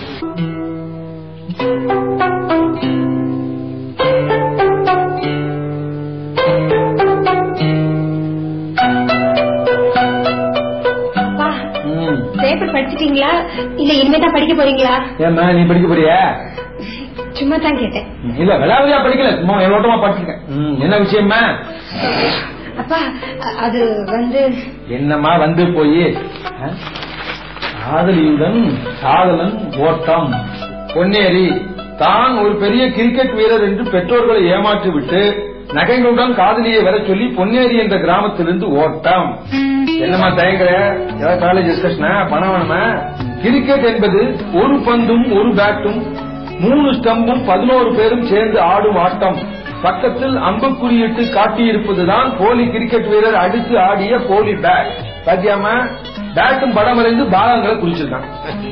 பேப்பர் படிச்சிட்டீங்களா இல்ல இனிமே தான் படிக்க போறீங்களா ஏம்மா நீ படிக்க போறியா சும்மா தான் கேட்டேன் இல்ல விளையாடுறியா படிக்கல சும்மா எவ்வளோட்டமா படிச்சிருக்கேன் ம், என்ன விஷயமா அப்பா அ- அது வந்து என்னம்மா வந்து போய் காதலியுடன் காதலன் ஓட்டம் பொன்னேரி தான் ஒரு பெரிய கிரிக்கெட் வீரர் என்று பெற்றோர்களை ஏமாற்றி விட்டு நகைகளுடன் காதலியை வர சொல்லி பொன்னேரி என்ற கிராமத்திலிருந்து ஓட்டம் என்னம்மா தயங்குற ஏதாவது காலேஜ் டிஸ்கஷனா பணம் வேணுமா கிரிக்கெட் என்பது ஒரு பந்தும் ஒரு பேட்டும் மூணு ஸ்டம்பும் பதினோரு பேரும் சேர்ந்து ஆடும் ஆட்டம் பக்கத்தில் அம்புக்குறியிட்டு காட்டியிருப்பதுதான் போலி கிரிக்கெட் வீரர் அடித்து ஆடிய போலி பேட் பாத்தியாமா பேட்டும் படம் வரைந்து பாகங்களை குறிச்சிருக்கான்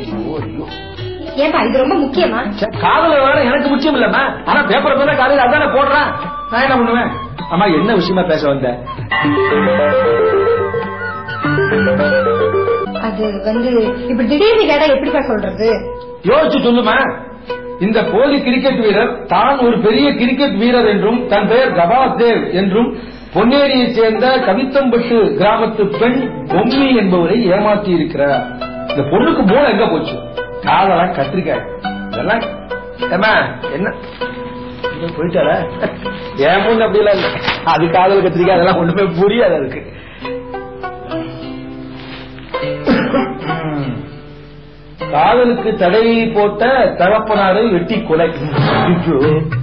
ஏன்பா இது ரொம்ப முக்கியமா ச்சே, காதல வேற எனக்கு முக்கியம் இல்லம்மா ஆனா பேப்பர் தானே காலையில அதானே போடுறேன் நான் என்ன பண்ணுவேன் அம்மா என்ன விஷயமா பேச வந்த அது வந்து இப்படி திடீர்னு கேட்டா எப்படிப்பா சொல்றது யோசிச்சு சொல்லுமா இந்த போலி கிரிக்கெட் வீரர் தான் ஒரு பெரிய கிரிக்கெட் வீரர் என்றும் தன் பெயர் கபாஸ் தேவ் என்றும் பொன்னேரியைச் சேர்ந்த கவித்தம்பட்டு கிராமத்து பெண் பொம்மி என்பவரை ஏமாற்றி இருக்கிறார் இந்த பொண்ணுக்கு மூளை எங்க போச்சு காதெல்லாம் கத்திரிக்காய் இதெல்லாம் ஏம்மா, என்ன இங்க போயிட்டாரா என் பொண்ணு அப்படிலாம் இல்ல அது காதல் கத்திரிக்காய் அதெல்லாம் ஒண்ணுமே புரியாது அதுக்கு காதலுக்கு தடை போட்ட தகப்பனாரை வெட்டி கொலை ஐயோ.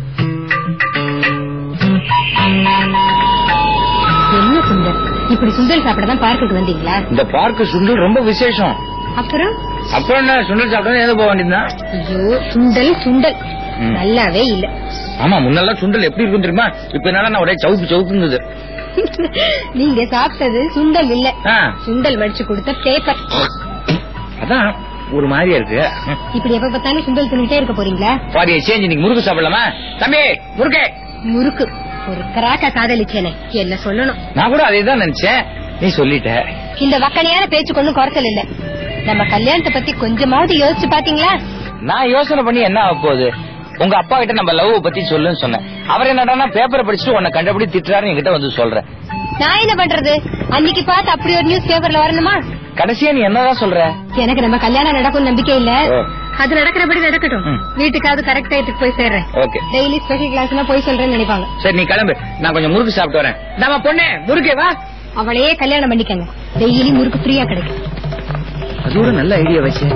என்ன சுந்தர் இப்படி சுண்டல் சாப்பிட தான் பார்க்குக்கு வந்தீங்களா இந்த பார்க்கு சுண்டல் ரொம்ப விசேஷம் அப்புறம் அப்புறம் என்ன சுண்டல் சாப்பிட்டா எது போக வேண்டியதுதான் ஐயோ சுண்டல் சுண்டல் ம். நல்லாவே இல்ல ஆமா முன்னெல்லாம் சுண்டல் எப்படி இருக்கும் தெரியுமா இப்ப என்னால நான் ஒரே சவுப்பு சவுப்புங்குது நீங்க சாப்பிட்டது சுண்டல் இல்ல ஆ, சுண்டல் மடிச்சு கொடுத்த பேப்பர் அதான் ஒரு மாதிரியா இருக்கு இப்படி எப்ப பார்த்தாலும் சுண்டல் தின்னுட்டே இருக்க போறீங்களா பாதி சேஞ்ச் இன்னைக்கு முறுக்கு சாப்பிடலாமா தம்பி முறுக்கே முறுக்கு ஒரு கிராக்க காதலிச்சேனே என்ன சொல்லணும் நான் கூட அதே தான் நினைச்சேன் நீ சொல்லிட்ட இந்த வக்கனையான பேச்சுக்கு ஒண்ணும் குறைச்சல் இல்ல நம்ம கல்யாணத்தை பத்தி கொஞ்சமாவது யோசிச்சு பாத்தீங்களா நான் யோசனை பண்ணி என்ன ஆக போகுது உங்க அப்பா கிட்ட நம்ம லவ் பத்தி சொல்லுன்னு சொன்னேன் அவர் என்னடா பேப்பரை படிச்சுட்டு உன்னை கண்டபடி திட்டுறாரு என்கிட்ட வந்து சொல்றேன் நான் என்ன பண்றது அன்னைக்கு பார்த்து அப்படி ஒரு நியூஸ் பேப்பர்ல வரணுமா கடைசியா நீ என்னதான் சொல்ற எனக்கு நம்ம கல்யாணம் நடக்கும் நம்பிக்கை இல்ல ஓ. அது நடக்கிறபடி நடக்கட்டும் ம். வீட்டுக்காவது கரெக்ட் டயத்துக்கு போய் சேர்றேன் ஓகே டெய்லி ஸ்பெஷல் கிளாஸ்னா போய் சொல்றேன்னு நினைப்பாங்க சரி நீ கிளம்பு நான் கொஞ்சம் முறுக்கு சாப்பிட்டு வரேன் நம்ம பொண்ணு முறுக்கே வா அவளையே கல்யாணம் பண்ணிக்கங்க டெய்லி முறுக்கு ஃப்ரீயா கிடைக்கும் அது ஒரு நல்ல ஐடியா வச்சு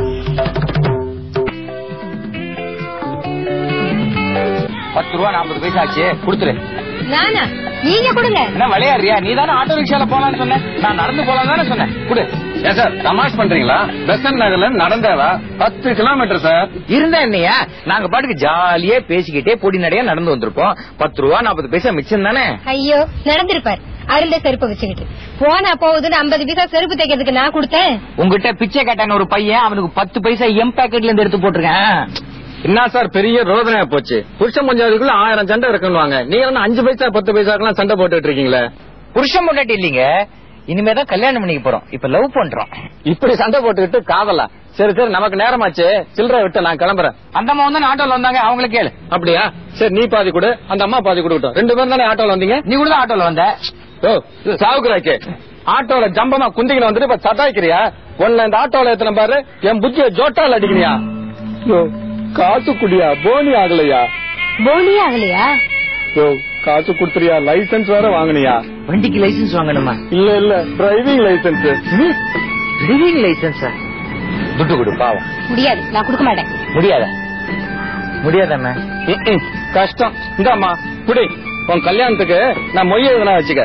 பத்து ரூபா நாற்பது பைசா ஆச்சு கொடுத்துரு நானா நீங்க கொடுங்க என்ன விளையாடுறியா நீ தானே ஆட்டோ ரிக்ஷால போலான்னு சொன்ன நான் நடந்து போலாம் தானே சொன்னேன் கொடு ஏன் சார் தமாஷ் பண்றீங்களா பெசன் நகர்ல நடந்தேவா பத்து கிலோமீட்டர் சார் இருந்தா என்னையா நாங்க பாட்டுக்கு ஜாலியா பேசிக்கிட்டே பொடி நடையா நடந்து வந்திருப்போம் பத்து ரூபா நாற்பது பைசா மிச்சம் தானே ஐயோ நடந்திருப்பார் அருந்த செருப்பு வச்சுக்கிட்டு போனா போகுதுன்னு ஐம்பது பைசா செருப்பு தைக்கிறதுக்கு நான் கொடுத்தேன் உங்ககிட்ட பிச்சை கேட்டான ஒரு பையன் அவனுக்கு பத்து பைசா எம் பேக்கெட்ல இருந்து எடுத்து போட்டிருக்கேன் என்ன சார் பெரிய ரோதனையா போச்சு புருஷன் பஞ்சாதிக்குள்ள ஆயிரம் சண்டை இருக்குன்னுவாங்க நீங்க என்ன அஞ்சு பைசா பத்து பைசாக்கெல்லாம் சண்டை போட்டுட்டு இருக்கீங்களே புருஷன் பொண்டாட்டி இல்லீங்க இனிமேதான் கல்யாணம் பண்ணிக்க போறோம் இப்ப லவ் பண்றோம் இப்படி சண்டை போட்டுக்கிட்டு காதலா சரி சரி நமக்கு நேரமாச்சு சில்லறை விட்டு நான் கிளம்புறேன் அந்த அம்மா வந்து ஆட்டோல வந்தாங்க அவங்கள கேளு அப்படியா சரி நீ பாதி கொடு அந்த அம்மா பாதி கொடுக்கட்டும் ரெண்டு பேரும் தானே ஆட்டோல வந்தீங்க நீ கூட தான் ஆட்டோல வந்த ஓ சாவுக்குறாக்கே ஆட்டோல ஜம்பமா குந்திக்கின வந்துட்டு இப்ப சட்டாய்க்கிறியா உன்ன இந்த ஆட்டோல எத்தனை பாரு என் புத்திய ஜோட்டால் அடிக்கிறியா யோ காசு குடியா போனி ஆகலையா போனி ஆகலையா யோ காசு குடுத்துறியா லைசென்ஸ் வேற வாங்குனியா வண்டிக்கு லைசன்ஸ் வாங்கணுமா இல்ல இல்ல டிரைவிங் லைசென்ஸ் டிரைவிங் லைசன்ஸா துட்டு கொடு பாவம் முடியாது நான் கொடுக்க மாட்டேன் முடியாத முடியாதாண்ணா கஷ்டம் இந்தாம்மா குடி உன் கல்யாணத்துக்கு நான் மொய் எதுனா வச்சுக்க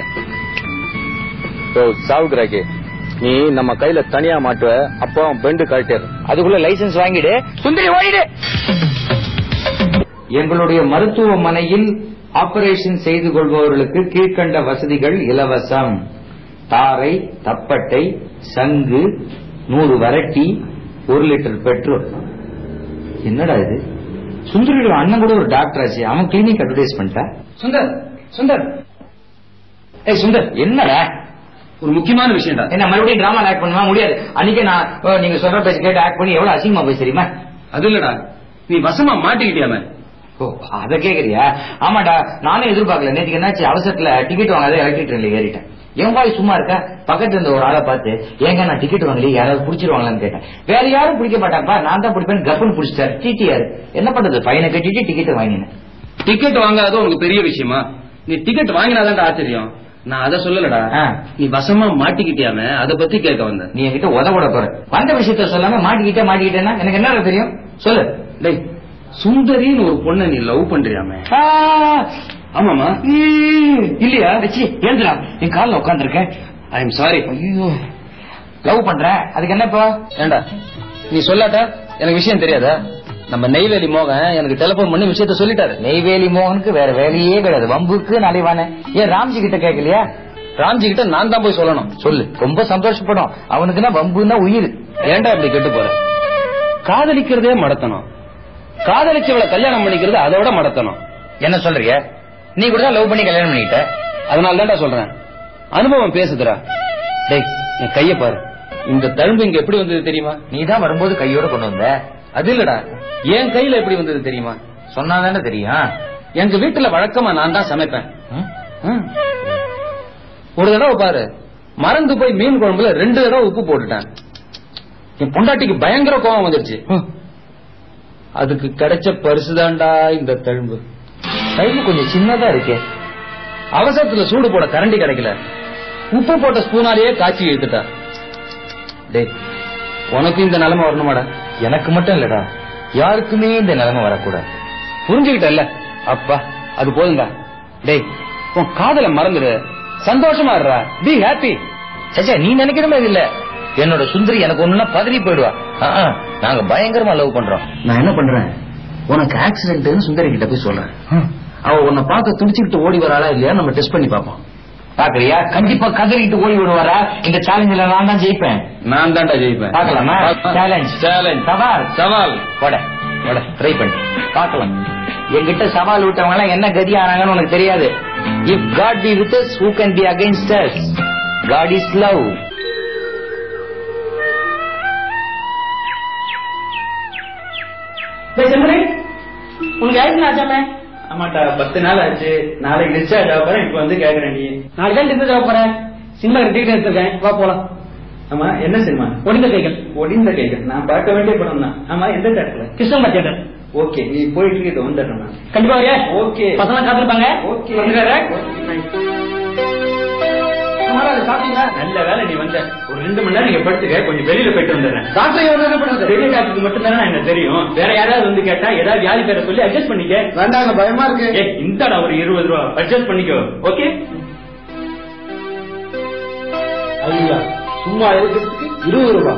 யோ சாவுக்குறாக்கே நீ நம்ம கையில தனியா மாட்டுவ அப்போ பெண்டு கழட்டிடு அதுக்குள்ள லைசன்ஸ் வாங்கிடு சுந்தரி ஓடிடு எங்களுடைய மருத்துவமனையில் ஆபரேஷன் செய்து கொள்பவர்களுக்கு கீழ்கண்ட வசதிகள் இலவசம் தாரை தப்பட்டை சங்கு நூறு வரட்டி ஒரு லிட்டர் பெட்ரோல் என்னடா இது சுந்தரியோட அண்ணன் கூட ஒரு டாக்டர் ஆச்சு அவன் கிளினிக் அட்வர்டைஸ் பண்ணிட்டா சுந்தர் சுந்தர் ஏய் சுந்தர் என்னடா ஒரு முக்கியமான விஷயம்டா என்ன மறுபடியும் டிராமா ஆக்ட் பண்ணுவா முடியாது அன்னைக்கே நான் ஓ, நீங்க சொல்ற பேச்சு கேட்டு ஆக்ட் பண்ணி எவ்வளவு அசிங்கமா போய் தெரியுமா அது இல்லடா நீ வசமா மாட்டிக்கிட்டியாம ஓ அத கேக்குறியா ஆமாடா நானும் எதிர்பார்க்கல நேத்துக்கு என்னாச்சு அவசரத்துல டிக்கெட் வாங்காத எலக்ட்ரிக் ட்ரெயின்ல ஏறிட்டேன் என் வாய் சும்மா இருக்கா பக்கத்துல இருந்த ஒரு ஆளை பார்த்து ஏங்க நான் டிக்கெட் வாங்கலையே யாராவது பிடிச்சிருவாங்களான்னு கேட்டேன் வேற யாரும் பிடிக்க மாட்டாப்பா நான் தான் பிடிப்பேன் கப்புன்னு பிடிச்சிட்டாரு டிடிஆர் என்ன பண்றது பையனை கட்டிட்டு டிக்கெட் வாங்கினேன் டிக்கெட் வாங்காத உனக்கு பெரிய விஷயமா நீ டிக்கெட் வாங்கினாதான் ஆச்சரியம் நான் அத சொல்லலடா ஆ. நீ வசமா மாட்டிக்கிட்டியாம அத பத்தி கேட்க வந்தேன் நீ என்கிட்ட உதவிட போற வந்த விஷயத்த சொல்லாம மாட்டிக்கிட்டே மாட்டிக்கிட்டேன்னா எனக்கு என்ன தெரியும் சொல்லு டேய் சுந்தரின்னு ஒரு பொண்ணை நீ லவ் பண்றியாமே ஆ, ஆமாமா ஈ, இல்லையா வச்சு ஏந்திரா என் கால்ல உட்காந்துருக்கேன் ஐ எம் சாரி ஐயோ லவ் பண்றேன் அதுக்கு என்ன இப்போ ஏண்டா நீ சொல்லாட்ட எனக்கு விஷயம் தெரியாதா நம்ம நெய்வேலி மோகன் எனக்கு டெலிபோன் பண்ணி விஷயத்த சொல்லிட்டாரு நெய்வேலி மோகனுக்கு வேற வேலையே கிடையாது வம்புக்கு நலைவானே ஏன் ராம்ஜி கிட்ட கேட்கலையா ராம்ஜி கிட்ட நான் தான் போய் சொல்லணும் சொல்லு ரொம்ப சந்தோஷப்படும் அவனுக்குன்னா வம்புன்னா உயிர் ஏன்டா இப்படி கெட்டு போற காதலிக்கிறதே மடத்தனம் காதலிச்சவளை கல்யாணம் பண்ணிக்கிறது அதோட மடத்தனம் என்ன சொல்றிய நீ கூட தான் லவ் பண்ணி கல்யாணம் பண்ணிக்கிட்ட அதனால தான்டா சொல்றேன் அனுபவம் பேசுதுடா டேய் என் கைய பாரு இந்த தழும்பு இங்க எப்படி வந்தது தெரியுமா நீ தான் வரும்போது கையோட கொண்டு வந்த அது இல்லடா என் கையில எப்படி வந்தது தெரியுமா சொன்னாதானே தெரியும் எங்க வீட்டுல வழக்கமா நான் தான் சமைப்பேன் ம்? ம். ஒரு தடவை பாரு மறந்து போய் மீன் குழம்புல ரெண்டு தடவை உப்பு போட்டுட்டேன் என் பொண்டாட்டிக்கு பயங்கர கோபம் வந்துருச்சு அதுக்கு கிடைச்ச பரிசுதான்டா இந்த தழும்பு கையில கொஞ்சம் சின்னதா இருக்கே அவசரத்துல சூடு போட கரண்டி கிடைக்கல உப்பு போட்ட ஸ்பூனாலேயே காய்ச்சி இழுத்துட்டா டேய் உனக்கு இந்த நிலைமை வரணுமாடா எனக்கு மட்டும் இல்லடா யாருக்குமே இந்த நிலைமை வரக்கூடாது புரிஞ்சுக்கிட்டல்ல அப்பா அது போதுண்டா டேய் உன் காதல மறந்துடு சந்தோஷமா இருடா பி ஹாப்பி சச்சா நீ நினைக்கிற மாதிரி இல்ல என்னோட சுந்தரி எனக்கு ஒண்ணுன்னா பதறி போயிடுவா ஆ, ஆ, நாங்க பயங்கரமா லவ் பண்றோம் நான் என்ன பண்றேன் உனக்கு ஆக்சிடென்ட்னு சுந்தரி கிட்ட போய் சொல்றேன் அவ உன்னை பார்க்க துடிச்சுக்கிட்டு ஓடி வராளா இல்லையா நம்ம டெஸ்ட் பண்ணி பார்ப்போம் பாக்குறியா கண்டிப்பா கதறிட்டு ஓடி விடுவாரா இந்த சேலஞ்சில நான் தான் ஜெயிப்பேன் நான் தான்டா ஜெயிப்பேன் பாக்கலாமா சேலஞ்ச் சேலஞ்ச் சவால் சவால் போட போட ட்ரை பண்ணி பார்க்கலாம் என்கிட்ட சவால் விட்டவங்க எல்லாம் என்ன கதி ஆனாங்கன்னு உனக்கு தெரியாது if God be with us who can be against us God is love உனக்கு ஆயிடுச்சு ஆச்சாமே ஆமாட்டா பத்து நாள் ஆச்சு நாளைக்கு டிஸ்சார்ஜ் ஆக போறேன் இப்ப வந்து கேக்குறேன் நீ நாளைக்கு தான் டிஸ்சார்ஜ் ஆக போறேன் சினிமா டிக்கெட் எடுத்திருக்கேன் வா போலாம் ஆமா என்ன சினிமா ஒடிந்த கைகள் ஒடிந்த கைகள் நான் பார்க்க வேண்டிய படம் தான் ஆமா எந்த தேட்டர்ல கிருஷ்ணம்பா தேட்டர் ஓகே நீ போயிட்டு இருக்கு வந்துடுறேன் கண்டிப்பா வரையா ஓகே பசங்க காத்திருப்பாங்க ஓகே நல்ல வேலை நீ வந்த ஒரு ரெண்டு மணி நேரம் நீங்க படுத்துக்க கொஞ்சம் வெளியில போயிட்டு வந்துடுறேன் டாக்டர் எவ்வளவு பெரிய டாக்டருக்கு மட்டும் தானே எனக்கு தெரியும் வேற யாராவது வந்து கேட்டா ஏதாவது வியாதி பேரை சொல்லி அட்ஜஸ்ட் பண்ணிக்க வேண்டாங்க பயமா இருக்கு ஏ இந்தாடா ஒரு இருபது ரூபா அட்ஜஸ்ட் பண்ணிக்கோ ஓகே ஐயா சும்மா இருக்கிறதுக்கு இருபது ரூபாய்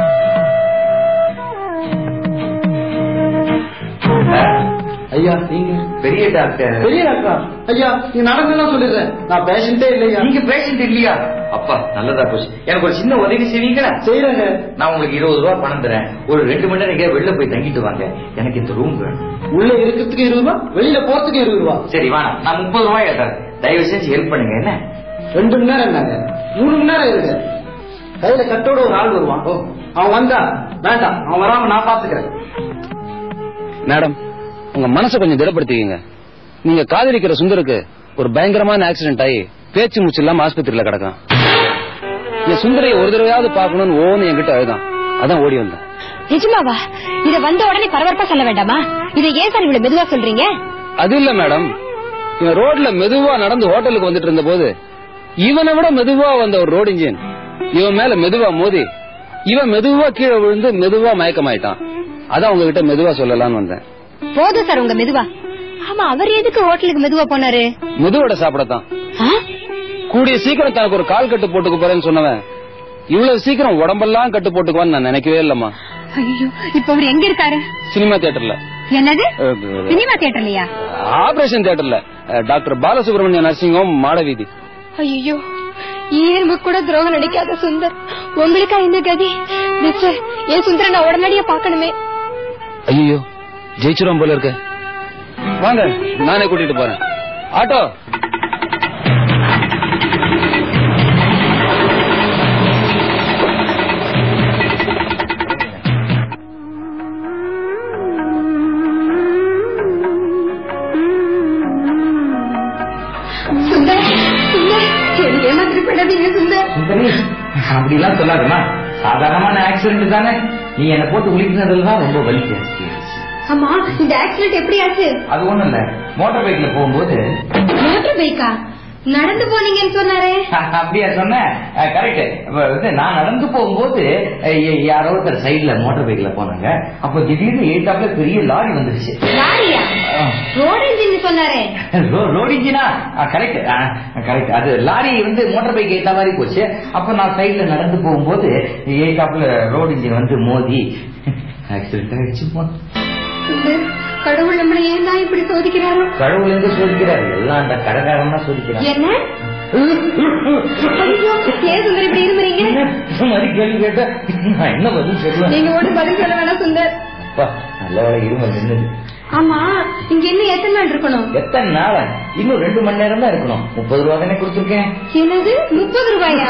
ஐயா நீங்க பெரிய டாக்டர் பெரிய டாக்டரா ஐயா நீ நடந்தெல்லாம் சொல்லிடுறேன் நான் பேஷண்டே இல்லையா நீங்க பேஷண்ட் இல்லையா அப்பா நல்லதா போச்சு எனக்கு ஒரு சின்ன உதவி செய்வீங்களா செய்யறேங்க நான் உங்களுக்கு இருபது ரூபாய் பணம் தரேன் ஒரு ரெண்டு மணி நேரம் எங்கேயாவது வெளில போய் தங்கிட்டு வாங்க எனக்கு இந்த ரூம் வேணும் உள்ள இருக்கிறதுக்கு இருபது ரூபாய் வெளியில போறதுக்கு இருபது ரூபாய் சரி வேணாம் நான் முப்பது ரூபாய் தரேன் தயவு செஞ்சு ஹெல்ப் பண்ணுங்க என்ன ரெண்டு மணி நேரம் என்னங்க மூணு மணி நேரம் இருக்கு கையில கட்டோட ஒரு ஆள் வருவான் ஓ, அவன் வந்தா வேண்டாம் அவன் வராம நான் பாத்துக்கிறேன் மேடம் உங்க மனசை கொஞ்சம் திடப்படுத்திக்கங்க நீங்க காதலிக்கிற சுந்தருக்கு ஒரு பயங்கரமான ஆக்சிடென்ட் ஆகி பேச்சு மூச்சு இல்லாம ஆஸ்பத்திரியில கிடக்கான் இந்த சுந்தரையை ஒரு தடவையாவது பார்க்கணும்னு ஓன்னு என்கிட்ட அழுதான் அதான் ஓடி வந்தேன் நிஜமாவா இத வந்த உடனே பரபரப்பா சொல்ல வேண்டாமா இதை ஏன் சார் இவ்வளவு மெதுவா சொல்றீங்க அது இல்ல மேடம் இவன் ரோட்ல மெதுவா நடந்து ஹோட்டலுக்கு வந்துட்டு இருந்த போது இவனை விட மெதுவா வந்த ஒரு ரோடு இன்ஜின் இவன் மேல மெதுவா மோதி இவன் மெதுவா கீழே விழுந்து மெதுவா மயக்கமாயிட்டான் அதான் உங்ககிட்ட மெதுவா சொல்லலாம்னு வந்தேன் போதும் சார் உங்க மெதுவா ஆமா அவர் எதுக்கு ஹோட்டலுக்கு மெதுவா போனாரு மெதுவோட சாப்பிடத்தான் ஆ? கூடிய சீக்கிரம் தனக்கு ஒரு கால் கட்டு போட்டுக்க போறேன்னு சொன்னவன் இவ்வளவு சீக்கிரம் உடம்பெல்லாம் கட்டு போட்டுக்குவான்னு நான் நினைக்கவே இல்லம்மா ஐயோ இப்ப அவர் எங்க இருக்காரு சினிமா தியேட்டர்ல என்னது சினிமா தியேட்டர்லயா ஆபரேஷன் தியேட்டர்ல ah, doctor Balasubramania nursing home Madaveedhi ஐயோ ஏன் கூட துரோகம் நடிக்காத சுந்தர் உங்களுக்கா இந்த கதி மிஸ்டர் என் சுந்தர நான் உடனடியா பாக்கணுமே ஐயோ ஜெயிச்சிரும் போல இருக்க வாங்க நானே கூட்டிட்டு போறேன் ஆட்டோ சுந்தர் சுந்தர் என்னை ஏமாத்திட்டு போயிடாதீங்க சுந்தர் சுந்தரி அப்படிலாம் சொல்லாதம்மா சாதாரணமான ஆக்சிடென்ட் தானே நீ என்ன போட்டு உளிக்கிறதுல தான் ரொம்ப வலி ஜாஸ்தி ஆயிடுச்சு. ஆமா இந்த ஆக்சிடென்ட் எப்படி ஆச்சு அது ஒண்ணும் இல்ல மோட்டார் பைக்ல போகும்போது மோட்டர் பைக்கா நடந்து போனீங்கன்னு சொன்னாரே அப்படியா சொன்ன கரெக்ட் நான் நடந்து போகும்போது அஹ், ய- யாரோ ஒருத்தர் சைடுல மோட்டார் பைக்ல போனாங்க அப்ப திடீர்னு எயிட்டாப்ல பெரிய லாரி வந்துருச்சு லாரியா ரோடு இன்ஜின் சொன்னாரே ரோட் இன்ஜினா கரெக்ட் கரெக்ட் அது லாரி வந்து மோட்டார் பைக் ஏத்த மாதிரி போச்சு அப்ப நான் சைடுல நடந்து போகும்போது எயிட்டாப்ல ரோட் இன்ஜின் வந்து மோதி ஆக்சிடென்ட் ஆயிடுச்சுமா சுந்தர் கடவுள் நம்மளை ஏன் தான் இப்படி சோதிக்கிறாரோ கடவுள் எங்க சோதிக்கிறாரு எல்லாம் அந்த கடைக்காரன் தான் சோதிக்கிறான் என்ன ஐயோ, ஏன் சுந்தர் இப்படி இருமுறீங்க இந்த மாதிரி கேள்வி கேட்டா நான் என்ன பதில் சொல்லுவேன் நீங்க ஒண்ணு பதில் சொல்ல வேணாம் சுந்தர் அப்பா, நல்ல வேலை இருமல் நின்னுது ஆமா இங்க இன்னும் எத்தனை நாள் இருக்கணும் எத்தனை நாள் இன்னும் ரெண்டு மணி நேரம் தான் இருக்கணும் முப்பது ரூபா தானே கொடுத்துருக்கேன் என்னது முப்பது ரூபாயா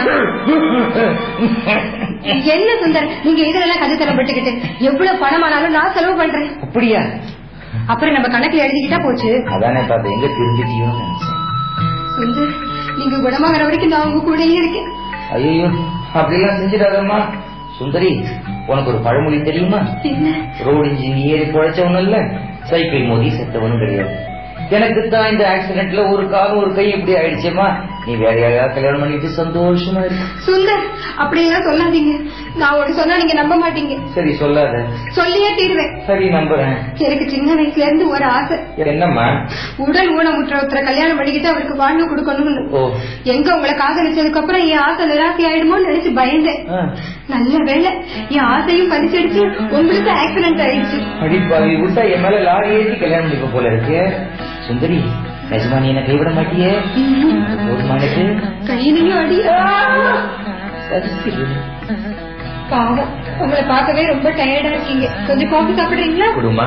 என்ன சுந்தர் நீங்க இதெல்லாம் கதை தலைப்பட்டுக்கிட்டு எவ்வளவு பணமானாலும் நான் செலவு பண்றேன் அப்படியா அப்புறம் நம்ம கணக்குல எழுதிக்கிட்டா போச்சு அதானே பார்த்து எங்க திரும்பிட்டியோன்னு நினைச்சேன் சுந்தர் நீங்க குணமாகற வரைக்கும் நான் உங்க கூடயே இருக்கேன் ஐயோ அப்படிலாம் செஞ்சிடாதம்மா சுந்தரி உனக்கு ஒரு பழமொழி தெரியுமா என்ன ரோடு இன்ஜின் ஏறி குழைச்சவனும் இல்ல சைக்கிள் மோதி செத்தவனும் கிடையாது எனக்கு தான் இந்த ஆக்சிடென்ட்ல ஒரு கால் ஒரு கை இப்படி ஆயிடுச்சேம்மா நீ வேற யாரையாவது கல்யாணம் பண்ணிட்டு சந்தோஷமா இருக்கு சுந்தர் அப்படியெல்லாம் சொல்லாதீங்க நான் ஒண்ணு சொன்னா நீங்க நம்ப மாட்டீங்க சரி சொல்லாத சொல்லியே தீருவேன் சரி நம்புறேன் எனக்கு சின்ன வயசுல இருந்து ஒரு ஆசை என்னம்மா உடல் ஊனமுற்ற ஒருத்தரை கல்யாணம் பண்ணிக்கிட்டு அவருக்கு வாழ்வு கொடுக்கணும்னு ஓ எங்க உங்களை காதலிச்சதுக்கு அப்புறம் என் ஆசை நிராசை ஆயிடுமோன்னு நினைச்சு பயந்தேன் ஆ. நல்ல வேளை என் ஆசையும் பறிச்சடிச்சு உங்களுக்கு ஆக்சிடென்ட் ஆயிடுச்சு அடிப்பாவி விட்டா என் மேல லாரி ஏற்றி கல்யாணம் பண்ணிக்க போல இருக்கு சுந்தரி நிஜமா நீ என்ன கைவிட மாட்டியே ஒரு மனுக்கு கையிலையும் அடியா சதிக்குது. பாவம் உங்களை பார்க்கவே ரொம்ப டயர்டா இருக்கீங்க கொஞ்சம் காஃபி சாப்பிடுறீங்களா குடுமா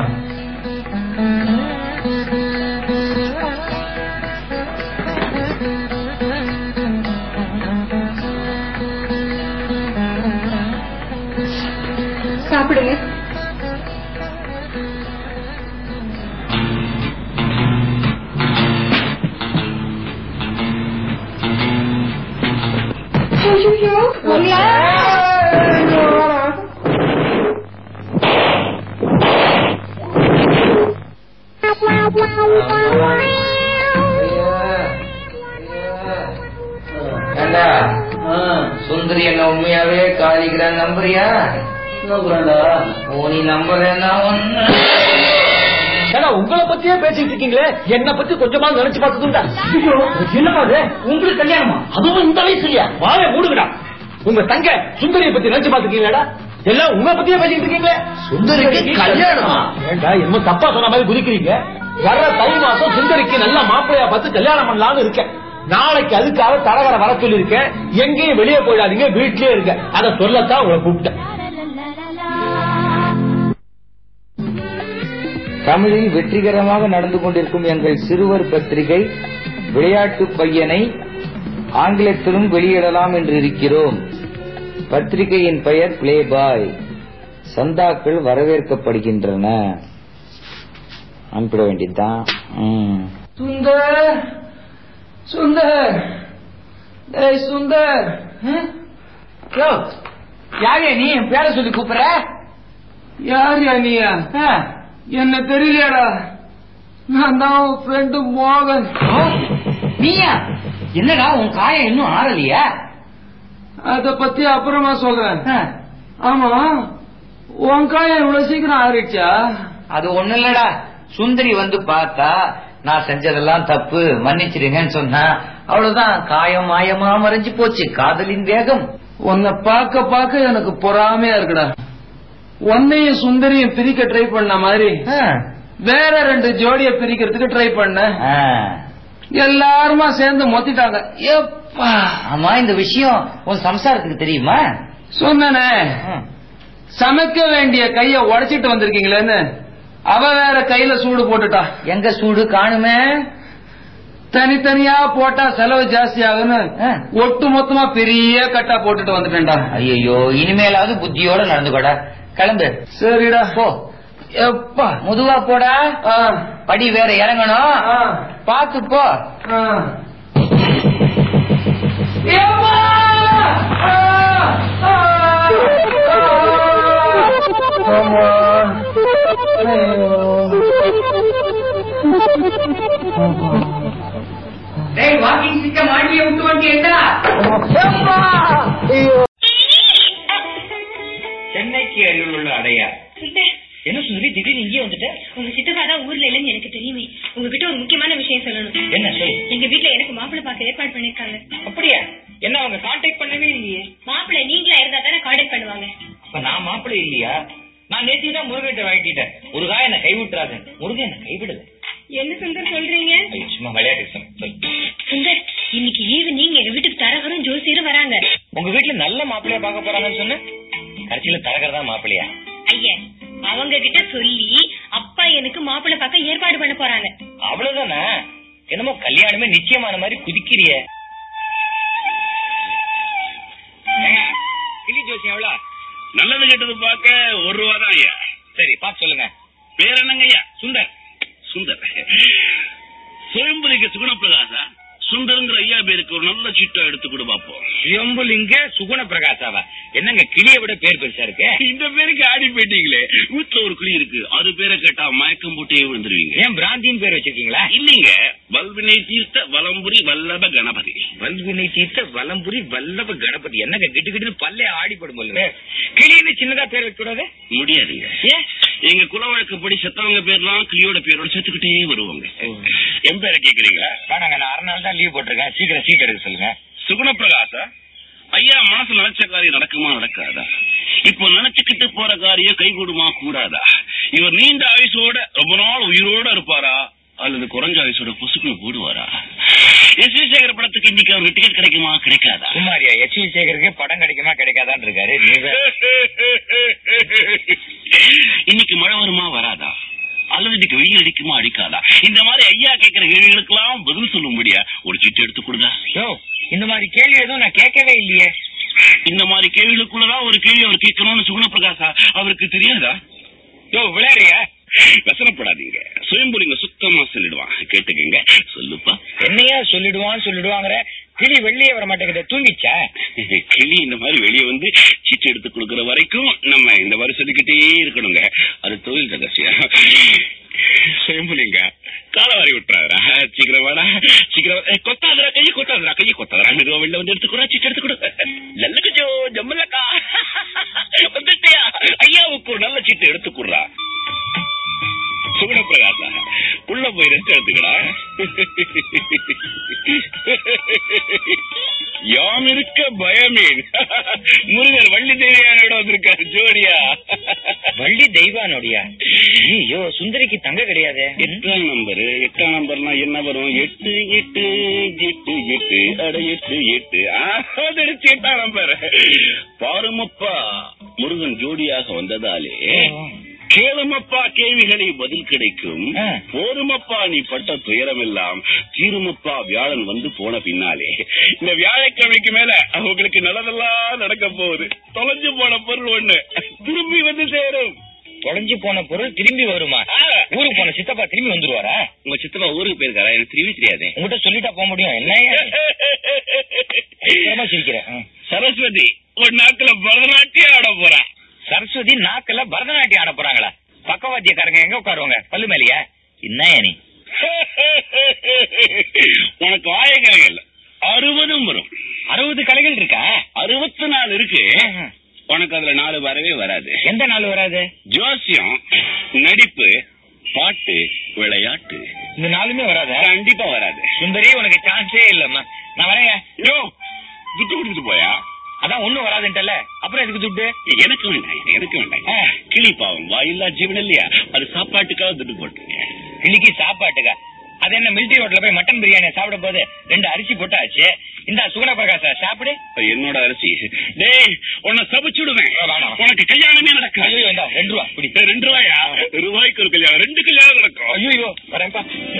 சாப்பிடுங்க ஐயையோ, உங்களா? ஏண்டா சுந்தரி என்ன உண்மையாவே காதலிக்கிறான் நம்புறியா ஓ நீ நம்புறேன்னா ஒண்ணு ஏன்னா உங்களை பத்தியே பேசிட்டு இருக்கீங்களே என்ன பத்தி கொஞ்சமா நினைச்சு பார்த்ததுண்டா என்னமா அது உங்களுக்கு கல்யாணமா அதுவும் இந்த வயசுலயா வாய மூடுங்கடா உங்க தங்க சுந்தரியை பத்தி நினைச்சு பாத்துக்கீங்களா எல்லாம் உங்க பத்தியே பேசிட்டு இருக்கீங்களே சுந்தரிக்கு கல்யாணமா? ஏண்டா என்ன தப்பா சொன்ன மாதிரி குதிக்கிறீங்க வர்ற தை மாசம் சுந்தரிக்கு நல்ல மாப்பிள்ளையா பார்த்து கல்யாணம் பண்ணலாம்னு இருக்கேன் நாளைக்கு அதுக்காக தரகரை வர சொல்லியிருக்கேன் எங்கேயும் வெளியே போயிடாதீங்க வீட்லயே இருக்க அதை சொல்லத்தான் உங்களை கூப்பிட்டேன் தமிழில் வெற்றிகரமாக நடந்து கொண்டிருக்கும் எங்கள் சிறுவர் பத்திரிகை விளையாட்டு பையனை ஆங்கிலத்திலும் வெளியிடலாம் என்று இருக்கிறோம் பத்திரிகையின் பெயர் பிளே பாய் சந்தாக்கள் வரவேற்கப்படுகின்றன அனுப்பிட வேண்டியதுதான் ம். சுந்தர் சுந்தர் ஏய் சுந்தர் ஹம்? யோ, யாரையா நீ என் பேரை சொல்லி கூப்பிடுற யாரையா நீயா ஆ, என்ன தெரியலையாடா நான் தான் உன் ஃப்ரெண்டு மோகன் நீயா என்னடா உன் காயம் இன்னும் ஆறலையா அத பத்தி அப்புறமா சொல்றேன் ஆமா உன் காயம் இவ்வளவு சீக்கிரம் ஆறிடுச்சா அது ஒண்ணு இல்லடா சுந்தரி வந்து பார்த்தா நான் செஞ்சதெல்லாம் தப்பு மன்னிச்சிடுங்கன்னு சொன்னா அவ்வளவுதான் காயம் மாயமா மறைஞ்சு போச்சு காதலின் வேகம் உன்னை பார்க்க பார்க்க எனக்கு பொறாமையா இருக்குடா உன்னையும் சுந்தரியும் பிரிக்க ட்ரை பண்ண மாதிரி ஆ, வேற ரெண்டு ஜோடிய பிரிக்கிறதுக்கு ட்ரை பண்ண ஆ. எல்லாருமா சேர்ந்து மொத்திட்டாங்க எப்பா ஆமா இந்த விஷயம் உன் சம்சாரத்துக்கு தெரியுமா சொன்னனே ம். சமைக்க வேண்டிய கைய உடைச்சிட்டு வந்திருக்கீங்களேன்னு அவ வேற கையில சூடு போட்டுட்டா எங்க சூடு காணுமே தனித்தனியா போட்டா செலவு ஜாஸ்தி ஆகுன்னு ஆ. ஒட்டு மொத்தமா பெரிய கட்டா போட்டுட்டு வந்துட்டேன்டா ஐயோ இனிமேலாவது புத்தியோட நடந்துக்கோடா கிளம்பு சரிடா போ எப்பா முதுவா போடா ஆ, படி வேற இறங்கணும் ஆ, பாத்து போ ஆ. எப்பா! ஆ, ஆ, ஆ. அம்மா. டேய் வாக்கிங் சிக்க மாட்டிய விட்டு வண்டியேண்டா சென்னைக்கு அருகில் உள்ள அடையார் என்ன சுந்தரி திடீர்னு இங்கே வந்துட்ட உங்க சித்தப்பா தான் ஊர்ல இல்லைன்னு எனக்கு தெரியுமே உங்ககிட்ட ஒரு முக்கியமான விஷயம் சொல்லணும் என்ன சொல்லு எங்க வீட்ல எனக்கு மாப்பிள்ளை பார்க்க ஏற்பாடு பண்ணிருக்காங்க அப்படியா என்ன அவங்க கான்டாக்ட் பண்ணவே இல்லையே மாப்பிள்ளை நீங்களா இருந்தா தானே கான்டாக்ட் பண்ணுவாங்க அப்ப நான் மாப்பிள்ளை இல்லையா நான் நேத்தி தான் முருகன்ட்ட வாங்கிட்டேன் முருகா என்ன கைவிட்டுறாது முருகன் என்ன கைவிடல என்ன சுந்தர் சொல்றீங்க ஐயோ, சும்மா விளையாட்டு சொன்னேன். சொல்லு. சுந்தர் இன்னைக்கு ஈவினிங் எங்க வீட்டுக்கு தரகரும் ஜோசியரும் வராங்க உங்க வீட்டுல நல்ல மாப்பிள்ளைய பார்க்க போறாங்கன்னு சொன்ன கடைசியில தரகர் தான் மாப்பிள்ளையா ஐயா அவங்க கிட்ட சொல்லி அப்பா எனக்கு மாப்பிள்ளை பார்க்க ஏற்பாடு பண்ண போறாங்க அவ்வளவுதானே என்னமோ கல்யாணமே நிச்சயமான மாதிரி குதிக்கிறிய கிளி ஜோசியம் எவ்வளவு நல்லது கெட்டது பார்க்க ஒரு ரூபா தான் ஐயா சரி பார்த்து சொல்லுங்க பேர் என்னங்க ஐயா சுந்தர் சுந்தர் சுயம்புலிங்க சுகுணப்பிரகாசா சுந்தருங்கிற ஐயா பேருக்கு ஒரு நல்ல சீட்டா எடுத்து கொடு பாப்போம் சிவம்புலிங்க சுகுண பிரகாசாவா என்னங்க கிளியை விட பேர் பெருசா இருக்கு இந்த பேருக்கு ஆடி போயிட்டீங்களே வீட்டுல ஒரு கிளி இருக்கு அது பேரை கேட்டா மயக்கம் போட்டே விழுந்துருவீங்க ஏன் பிராந்தின்னு பேர் வச்சிருக்கீங்களா இல்லீங்க வல்வினை தீர்த்த வலம்புரி வல்லப கணபதி வல்வினை தீர்த்த வலம்புரி வல்லப கணபதி என்னங்க கிட்டு கிட்டு பல்லே ஆடிப்படும் போல கிளின்னு சின்னதா பேர் வைக்க கூடாது முடியாதுங்க ஏன் எங்க குல வழக்கப்படி செத்தவங்க பேர்லாம் கிளியோட பேரோட சேர்த்துக்கிட்டே வருவாங்க என் பேரை கேக்குறீங்களா வேணாங்க நான் அரை நாள் தான் லீவ் போட்டிருக்கேன் சீக்கிரம் சீக்கிரம் எடுக்க சொல்லுங்க சுகுணப்பிரகாசா ஐயா மனசு நினைச்ச காரியம் நடக்குமா நடக்காதா இப்போ நினைச்சுக்கிட்டு போற காரியம் கைகூடுமா கூடாதா இவர் நீண்ட ஆயுசோட ரொம்ப நாள் உயிரோட இருப்பாரா அல்லது குறைஞ்ச வயசோட பொசுக்குன்னு போடுவாரா எஸ் வி சேகர் படத்துக்கு இன்னைக்கு அவருக்கு டிக்கெட் கிடைக்குமா கிடைக்காதா சும்மாரியா எச் வி சேகருக்கு படம் கிடைக்குமா கிடைக்காதான் இருக்காரு நீ வேற. இன்னைக்கு மழை வருமா வராதா அல்லது இன்னைக்கு வெயில் அடிக்குமா அடிக்காதா இந்த மாதிரி ஐயா கேட்கிற கேள்விகளுக்கெல்லாம் பதில் சொல்ல முடியா ஒரு சீட்டு எடுத்து கொடுங்க யோ இந்த மாதிரி கேள்வி எதுவும் நான் கேட்கவே இல்லையே இந்த மாதிரி கேள்விகளுக்குள்ளதான் ஒரு கேள்வி அவர் கேட்கணும்னு சுகுணப்பிரகாசா அவருக்கு தெரியாதா யோ விளையாடுறியா வசனப்படாதீங்க சுயம்புலிங்க சுத்தமா சொல்லிடுவான் கேட்டுக்கங்க சொல்லுப்பா என்னையா சொல்லிடுவான் சொல்லிடுவாங்கற கிளி வெளியே வர மாட்டேங்குது தூங்கிச்சா கிளி இந்த மாதிரி வெளியே வந்து சீட்டு எடுத்து கொடுக்கிற வரைக்கும் நம்ம இந்த மாதிரி சொல்லிக்கிட்டே இருக்கணுங்க அது தொழில் ரகசியம் சுயம்புலிங்க காலவாரி விட்டுறாரா சீக்கிரம் வாடா சீக்கிரம் வா. ஏய், கொத்தாதுடா கையை கொத்தாதுடா கையை கொத்தாதுடா மெதுவா வெளில வந்து எடுத்துக்கூடா சீட்டு எடுத்து கொடு லல்லக்கஜோ ஜம்மலக்கா வந்துட்டியா ஐயாவுக்கு ஒரு நல்ல சீட்டு எடுத்து கொடுறா சுகுணப்பிரகாசா உள்ள போய் ரெஸ்ட் எடுத்துக்கடா யான் இருக்க பயமேன் முருகர் வள்ளி தேவியானோட வந்திருக்காரு ஜோடியா வள்ளி தெய்வானோடியா ஐயோ சுந்தரிக்கு தங்க கிடையாது எட்டாம் நம்பர் எட்டாம் நம்பர்னா என்ன வரும் எட்டு எட்டு எட்டு எட்டு அட எட்டு எட்டு ஆதரிச்சு எட்டாம் நம்பர் பாருமப்பா முருகன் ஜோடியாக வந்ததாலே கேளுமப்பா கேள்விகளை பதில் கிடைக்கும் ஆ. போருமப்பா நீ பட்ட துயரமெல்லாம் தீருமப்பா வியாழன் வந்து போன பின்னாலே இந்த வியாழக்கிழமைக்கு மேல அவங்களுக்கு நல்லதெல்லாம் நடக்க போகுது தொலைஞ்சு போன பொருள் ஒண்ணு திரும்பி வந்து சேரும் தொலைஞ்சு போன பொருள் திரும்பி வருமா ஆ. ஊருக்கு போன சித்தப்பா திரும்பி வந்துருவாரா உங்க சித்தப்பா ஊருக்கு போயிருக்காரா எனக்கு தெரியவே தெரியாதே உங்ககிட்ட சொல்லிட்டா போக முடியும் என்ன சிரிக்கிறேன் ஆ. சரஸ்வதி ஒரு நாக்குல பரதநாட்டியம் ஆட போறா சரஸ்வதி நாக்குல பரதநாட்டியம் ஆட போறாங்களா பக்கவாத்தியக்காரங்க எங்க உட்காருவாங்க பல்லு மேலையா என்ன நீ உனக்கு ஆயக்காக இல்ல அறுபதும் வரும் அறுபது கலைகள் இருக்கா அறுபத்தி நாலு இருக்கு உனக்கு அதுல நாலு வரவே வராது எந்த நாள் வராது ஜோசியம் நடிப்பு பாட்டு விளையாட்டு இந்த நாளுமே வராதா கண்டிப்பா வராது சுந்தரி உனக்கு சான்ஸே இல்லம்மா நான் வரேன் யோ துட்டு கொடுத்துட்டு போயா அதான் ஒண்ணும் வராதுன்ட்டல அப்புறம் எதுக்கு துட்டு எனக்கு வேண்டாம் எனக்கு வேண்டாம் கிளி பாவம் வாயில்லா ஜீவன் இல்லையா அது சாப்பாட்டுக்காக துட்டு போட்டுருங்க இன்னைக்கு சாப்பாட்டுக்கா அது என்ன மிலிட்டரி ஹோட்டல்ல போய் மட்டன் பிரியாணி சாப்பிட போது ரெண்டு அரிசி போட்டாச்சு இந்த சுகுண பிரகாச சாப்பிடு என்னோட அரிசி டேய் உன்னை சபிச்சுடுவேன் வேணாம். உனக்கு கல்யாணமே நடக்கும் ஐயோ இந்தா ரெண்டு ரூபா பிடி ஏய், ரெண்டு ரூபாயா ரூபாய்க்கு ஒரு கல்யாணம் ரெண்டு கல்யாணம் நடக்கும் ஐயோ வரேன்ப்பா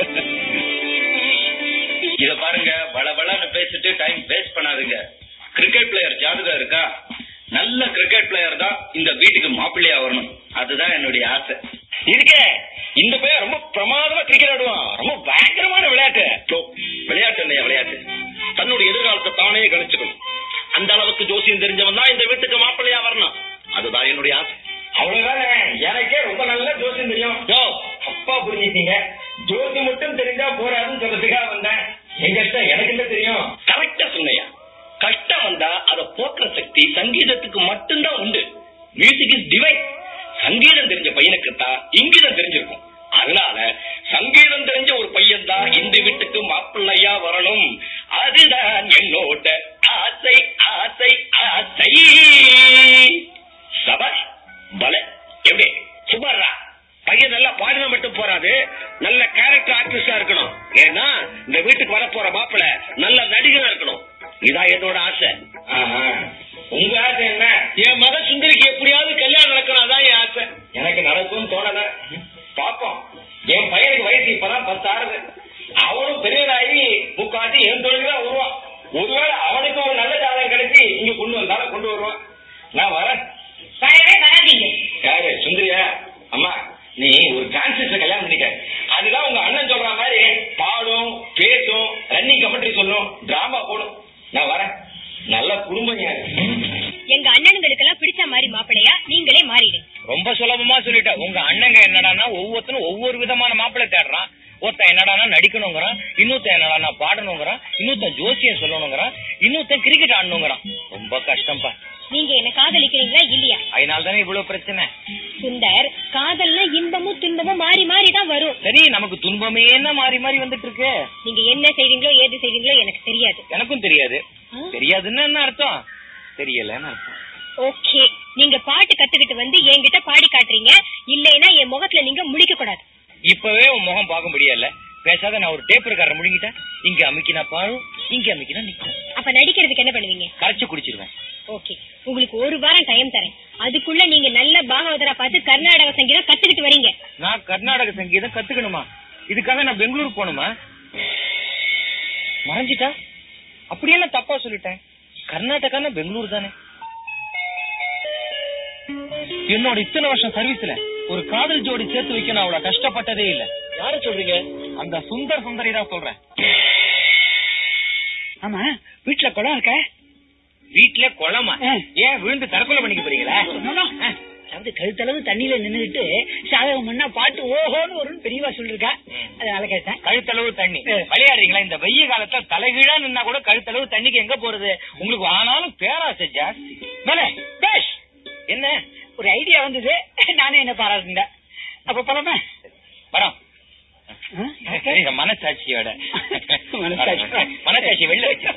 இத பாருங்க பல பலன்னு பேசிட்டு டைம் வேஸ்ட் பண்ணாதீங்க கிரிக்கெட் பிளேயர் ஜாதகம் இருக்கா நல்ல கிரிக்கெட் பிளேயர் தான் இந்த வீட்டுக்கு மாப்பிள்ளையா வரணும் அதுதான் என்னுடைய ஆசை இருக்கே இந்த பையன் ரொம்ப பிரமாதமா கிரிக்கெட் ஆடுவான் ரொம்ப பயங்கரமான விளையாட்டு சோ, விளையாட்டு இல்லையா விளையாட்டு தன்னுடைய எதிர்காலத்தை தானே கணிச்சுக்கணும் அந்த அளவுக்கு ஜோசியம் தெரிஞ்சவன் தான் இந்த வீட்டுக்கு மாப்பிள்ளையா வரணும் அதுதான் என்னுடைய ஆசை அவ்வளவுதானே எனக்கே ரொம்ப நல்ல ஜோசியம் தெரியும் யோ அப்பா புரிஞ்சுட்டீங்க ஜோசி மட்டும் தெரிஞ்சா போறாதுன்னு சொல்றதுக்காக வந்தேன் எங்க இஷ்டம் எனக்கு என்ன தெரியும் கரெக்டா சொன்னையா கஷ்டம் வந்தா அதை போக்குற சக்தி சங்கீதத்துக்கு மட்டும்தான் உண்டு மியூசிக் இஸ் டிவைன் சங்கீதம் தெரிஞ்ச பையனுக்கு தான் இங்கீதம் தெரிஞ்சிருக்கும் அதனால சங்கீதம் தெரிஞ்ச ஒரு பையன் தான் இந்த வீட்டுக்கு மாப்பிள்ளையா வரணும் அதுதான் என்னோட ஆசை ஆசை ஆசை சபாஷ் பல எப்படி சுபாரா பையன் நல்லா பாடினா மட்டும் போறாது நல்ல கேரக்டர் ஆர்டிஸ்டா இருக்கணும் ஏன்னா இந்த வீட்டுக்கு வர போற மாப்பிள நல்ல நடிகனா இருக்கணும் இதான் என்னோட ஆசை உங்க ஆசை என்ன என் மக சுந்தரிக்கு எப்படியாவது கல்யாணம் நடக்கணும் அதான் என் ஆசை எனக்கு நடக்கும் தோணல பாப்போம் என் பையனுக்கு வயசு இப்பதான் பத்து ஆறுது அவனும் பெரியவனாகி முக்காசி என் தொழில் தான் வருவான் ஒருவேளை அவனுக்கு ஒரு நல்ல ஜாதகம் கிடைச்சி இங்க கொண்டு வந்தாலும் கொண்டு வருவான் நான் வரேன் வரவே வராதீங்க யாரு சுந்தரியா அம்மா நீ ஒரு டிரான்சிஸ்டர் கல்யாணம் பண்ணிக்க அதுதான் உங்க அண்ணன் சொல்ற மாதிரி பாடும் பேசும் ரன்னிங் கமெண்ட்ரி சொல்லும் டிராமா போடும் நான் வரேன் நல்ல குடும்பம் யாரு எங்க அண்ணனுங்களுக்கு எல்லாம் பிடிச்ச மாதிரி மாப்பிள்ளையா நீங்களே மாறிடுங்க ரொம்ப சுலபமா சொல்லிட்ட உங்க அண்ணங்க என்னடான்னா ஒவ்வொருத்தரும் ஒவ்வொரு விதமான மாப்பிள்ளை தேடுறான் ஒருத்தன் என்னடானா நடிக்கணுங்கிறான் இன்னொருத்தன் என்னடானா பாடணுங்கிறான் இன்னொருத்தன் ஜோசியம் சொல்லணுங்கிறான் இன்னொருத்தன் கிரிக்கெட் ஆடணுங்கிறான் ரொம்ப கஷ்டம்ப்பா நீங்க என்ன காதலிக்கிறீங்களா இல்லையா அதனால தானே இவ்வளவு பிரச்சனை சுந்தர் காதல்னா இன்பமும் துன்பமும் மாறி மாறி தான் வரும் சரி நமக்கு துன்பமே என்ன மாறி மாறி வந்துட்டு இருக்கு நீங்க என்ன செய்வீங்களோ ஏது செய்வீங்களோ எனக்கு தெரியாது எனக்கும் தெரியாது ஆ? தெரியாதுன்னா என்ன அர்த்தம் தெரியலன்னு அர்த்தம் ஓகே நீங்க பாட்டு கத்துக்கிட்டு வந்து என்கிட்ட பாடி காட்டுறீங்க இல்லைன்னா என் முகத்துல நீங்க முழிக்க கூடாது இப்பவே உன் முகம் பார்க்க முடியல பேசாத நான் ஒரு டேப் இருக்கார முழுங்கிட்டேன் இங்க அமுக்கினா பாழும் இங்க அமுக்கினா நிக்கும் அப்ப நடிக்கிறதுக்கு என்ன பண்ணுவீங்க கரைச்சு குடிச்சிருவேன் ஓகே உங்களுக்கு ஒரு வாரம் டைம் தரேன் அதுக்குள்ள நீங்க நல்ல பாகவதரா பார்த்து கர்நாடக சங்கீதம் கத்துக்கிட்டு வரீங்க நான் கர்நாடக சங்கீதம் கத்துக்கணுமா இதுக்காக நான் பெங்களூர் போகணுமா மறைஞ்சிட்டா அப்படியே நான் தப்பா சொல்லிட்டேன் கர்நாடகானா பெங்களூர் தானே என்னோட இத்தனை வருஷம் சர்வீஸ்ல ஒரு காதல் ஜோடி சேர்த்து வைக்க நான் அவ்வளவு கஷ்டப்பட்டதே இல்ல யார சொல்றீங்க அந்த சுந்தர் சுந்தரி தான் சொல்றேன் ஆமா வீட்டுல குளம் இருக்க வீட்டுல குளமா ஏன் விழுந்து தற்கொலை பண்ணிக்க போறீங்களா அதாவது கழுத்தளவு தண்ணியில நின்னுகிட்டு சாதகம் பண்ணா பாட்டு ஓஹோன்னு வரும்னு பெரியவா சொல்லிருக்கா அதனால கேட்டேன் கழுத்தளவு தண்ணி விளையாடுறீங்களா இந்த வெய்ய காலத்துல தலைகீழா நின்னா கூட கழுத்தளவு தண்ணிக்கு எங்க போறது உங்களுக்கு ஆனாலும் பேராசை ஜாஸ்தி மேலே, பேஷ். என்ன ஒரு ஐடியா வந்தது நானே என்ன பாராட்டுந்தேன் அப்ப பழமா வரோம் இந்த மனசாட்சியோட மனசாட்சி. மனசாட்சி வெளில வச்சு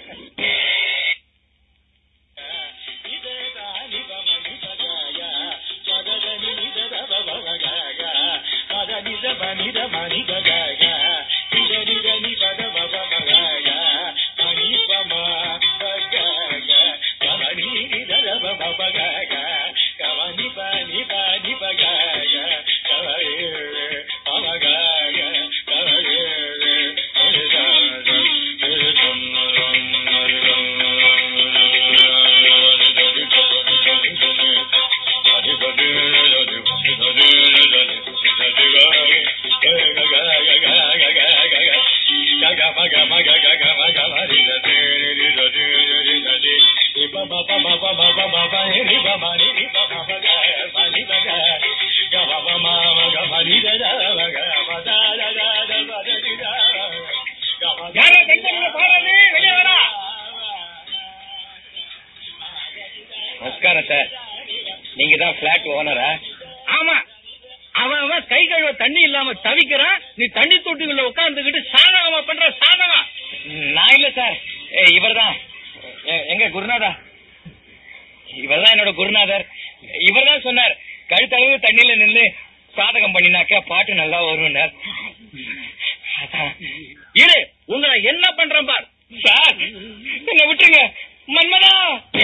நமஸ்காரம் சார் நீங்க தான் பிளாட் ஓனரா ஆமா அவன் அவன் கை கழுவ தண்ணி இல்லாம தவிக்கிறான் நீ தண்ணி தொட்டிக்குள்ள உட்கார்ந்துகிட்டு சாதகமா பண்ற சாதகமா நான் இல்ல சார் இவர்தான் எ- எங்க குருநாதா இவர்தான் என்னோட குருநாதர் இவர்தான் சொன்னார் கழுத்தளவு தண்ணியில நின்னு சாதகம் பண்ணினாக்க பாட்டு நல்லா வரும்னார் அதான். இரு உங்களை என்ன பண்றேன் பார் சார் என்ன விட்டுருங்க மன்மதா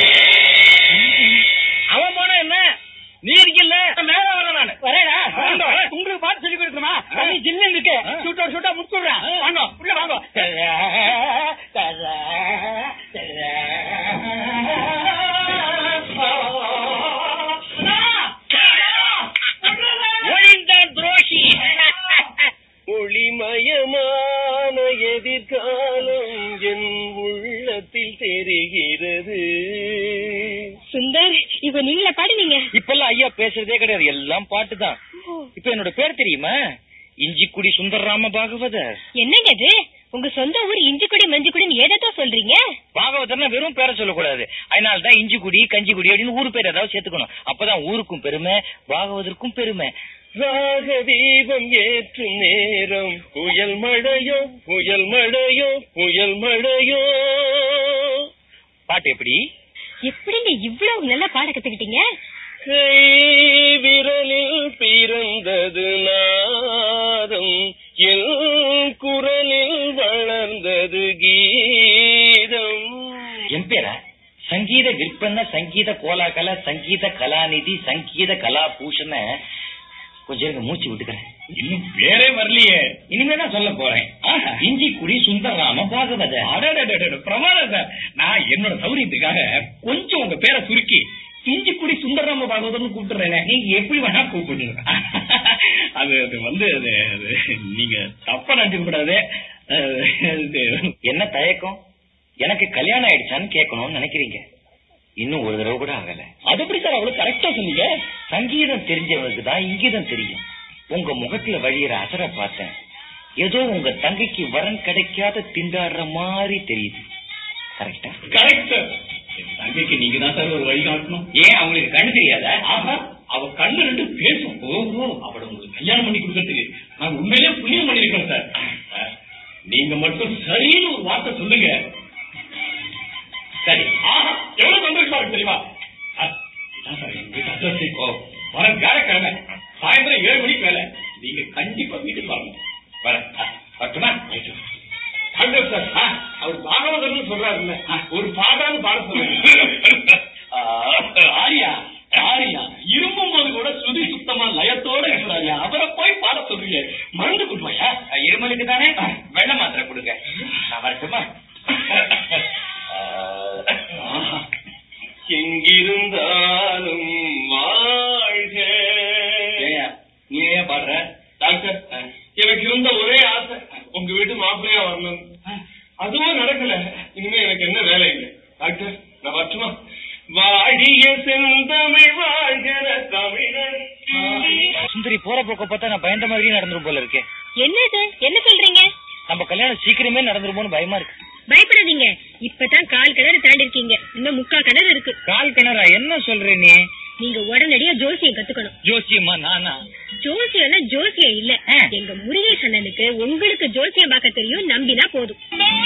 அவன் போனா என்ன நீ இருக்கல மேல வர நான் வரேடா உங்களுக்கு பாட்டு சொல்லி கொடுக்கணுமா தண்ணி ஜில்லுன்னு இருக்கு சுட்டா சுட்டா முடிச்சுடுறேன் வாங்க உள்ள வாங்க ஒளிந்தான் துரோகி ஒளிமயமான எதிர்காலம் என் உள்ளத்தில் தெரிகிறது சுந்தர் இப்ப நீங்கள பாடுனீங்க இப்பெல்லாம் ஐயா பேசுறதே கிடையாது எல்லாம் பாட்டு தான் இப்ப என்னோட பேர் தெரியுமா இஞ்சிக்குடி சுந்தரராம பாகவதர் என்னங்க இது உங்க சொந்த ஊர் இஞ்சிக்குடி மஞ்சிக்குடின்னு ஏதோ சொல்றீங்க பாகவதர்னா வெறும் பேரை சொல்லக்கூடாது அதனால தான் இஞ்சிக்குடி கஞ்சிக்குடி அப்படின்னு ஊர் பேர் ஏதாவது சேர்த்துக்கணும் அப்பதான் ஊருக்கும் பெருமை பாகவதற்கும் பெருமை ராக தீபம் ஏற்றும் நேரம் புயல் மழையோ புயல் மழையோ புயல் மழையோ பாட்டு எப்படி எப்படிங்க இவ்வளவு நல்லா பாட கத்துக்கிட்டீங்க கை விரலில் பிறந்தது நாதம் என் குரலில் வளர்ந்தது கீதம் என் பேரா சங்கீத விற்பன சங்கீத கோலாகல சங்கீத கலாநிதி சங்கீத கலாபூஷண கொஞ்சம் இருங்க மூச்சு விட்டுக்கிறேன் இன்னும் பேரே வரலையே இனிமே நான் சொல்ல போறேன் இஞ்சி குடி சுந்தரராம பாகவத பிரமாதம் சார் நான் என்னோட சௌரியத்துக்காக கொஞ்சம் உங்க பேரை சுருக்கி இஞ்சி குடி சுந்தரராம பாகவதர்னு கூப்பிட்டுறேன் நீங்க எப்படி வேணா கூப்பிடுங்க அது அது வந்து அது அது நீங்க தப்பா நினைச்சுக்க கூடாது என்ன தயக்கம் எனக்கு கல்யாணம் ஆயிடுச்சான்னு கேட்கணும்னு நினைக்கிறீங்க இன்னும் ஒரு தடவை கூட ஆகல அது எப்படி சார் அவ்வளவு கரெக்டா சொன்னீங்க சங்கீதம் தெரிஞ்சவனுக்கு தான் இங்கீதம் தெரியும் உங்க முகத்துல வழியிற அசர பார்த்தேன் ஏதோ உங்க தங்கைக்கு வரன் கிடைக்காத திண்டாடுற மாதிரி தெரியுது கரெக்டா கரெக்ட் தங்கைக்கு நீங்க தான் சார் ஒரு வழி காட்டணும் ஏன் அவங்களுக்கு கண்ணு தெரியாதா ஆஹா அவ கண்ணு ரெண்டு பேசும் ஓஹோ அவளை உங்களுக்கு கல்யாணம் பண்ணி கொடுக்கறதுக்கு நான் உண்மையிலே புண்ணியம் பண்ணிருக்கேன் சார் சார், நீங்க மட்டும் சரின்னு ஒரு வார்த்தை சொல்லுங்க சரி ஆஹா எவ்வளவு சந்தோஷமா இருக்கு தெரியுமா சார், இதான் சார் எங்க வீட்டு address. ஓ வர வியாழக்கிழமை சாயந்தரம் ஏழு மணிக்கு மேல நீங்க கண்டிப்பா வீட்டுக்கு வரணும் வரேன் ஆ, பட்டுமா டாக்டர் சார் ஆ, அவர் பாகவதர்னு சொல்றாருல்ல ஒரு பாடான்னு பாட சொல்லுங்க ஆரியா ஆரியா இருமும் போது கூட சுதி சுத்தமா லயத்தோட இருக்கிறாரியா அவரை போய் பாட சொல்றீங்க மருந்து கொடுப்பாயா இருமலுக்கு தானே வெள்ள மாத்திரை கொடுங்க நான் வரட்டுமா எங்கிருந்தாலும் வாழ்க ஏய்யா, நீ ஏன் பாடுற டாக்டர் எனக்கு இருந்த ஒரே ஆசை உங்க வீட்டு மாப்பிள்ளையா வரணும் அதுவும் நடக்கல இனிமே எனக்கு என்ன வேலை இல்லை டாக்டர் நான் வரட்டுமா வாடிய செந்தமிழ் வாழ்கிற தமிழர் சுந்தரி போற போக்க பார்த்தா நான் பயந்த மாதிரியே நடந்துரும் போல இருக்கேன் என்னது என்ன சொல்றீங்க நம்ம கல்யாணம் சீக்கிரமே நடந்துருமோன்னு பயமா இருக்கு பயப்படாதீங்க இப்பதான் கால் கிணறு தாண்டி இருக்கீங்க இன்னும் முக்கால் கிணறு இருக்கு கால் கிணறா என்ன சொல்ற நீ நீங்க உடனடியா ஜோசியம் கத்துக்கணும் ஜோசியமா நானா ஜோசியம்னா ஜோசியம் இல்ல எங்க முருகேஷ் அண்ணனுக்கு உங்களுக்கு ஜோசியம் பார்க்க தெரியும் நம்பினா போதும்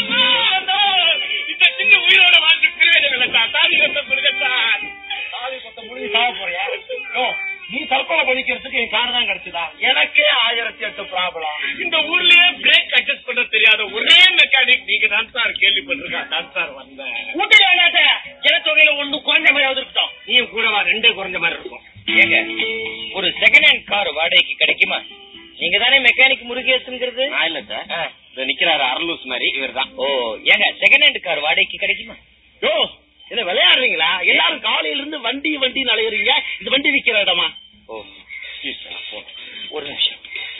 இந்த சின்ன உயிரோட வாழ்க்கை பிரிவேதங்களை தாலி கட்ட பிறகுத்தான் தாலி கட்ட முடிஞ்சு சாக போறியா யோ, நீ தற்கொலை பண்ணிக்கிறதுக்கு என் கார் தான் கிடைச்சதா எனக்கே ஆயிரத்தி எட்டு ப்ராப்ளம் இந்த ஊர்லயே பிரேக் அட்ஜஸ்ட் பண்ண தெரியாத ஒரே மெக்கானிக் நீங்க தான் சார் கேள்விப்பட்டிருக்கா தான் சார் வந்தேன் ஊட்டில வேண்டாட்ட ஜனத்தொகையில ஒண்ணு குறைஞ்ச மாதிரி இருக்கட்டும் நீயும் கூடவா ரெண்டே குறைஞ்ச மாதிரி இருக்கும் ஏங்க ஒரு செகண்ட் ஹேண்ட் கார் வாடகைக்கு கிடைக்குமா நீங்க தானே மெக்கானிக் முருகேசுங்கிறது நான் இல்ல சார் இந்த நிக்கிறாரு அரலூஸ் மாதிரி இவர் தான் ஓ ஏங்க செகண்ட் ஹேண்ட் கார் வாடகைக்கு கிடைக்குமா யோ என்ன விளையாடுறீங்களா எல்லாரும் காலையில இருந்து வண்டி வண்டி அலையுறீங்க இந்த வண்டி விக்கிற இடமா ஓ ஒரு நிமிஷம்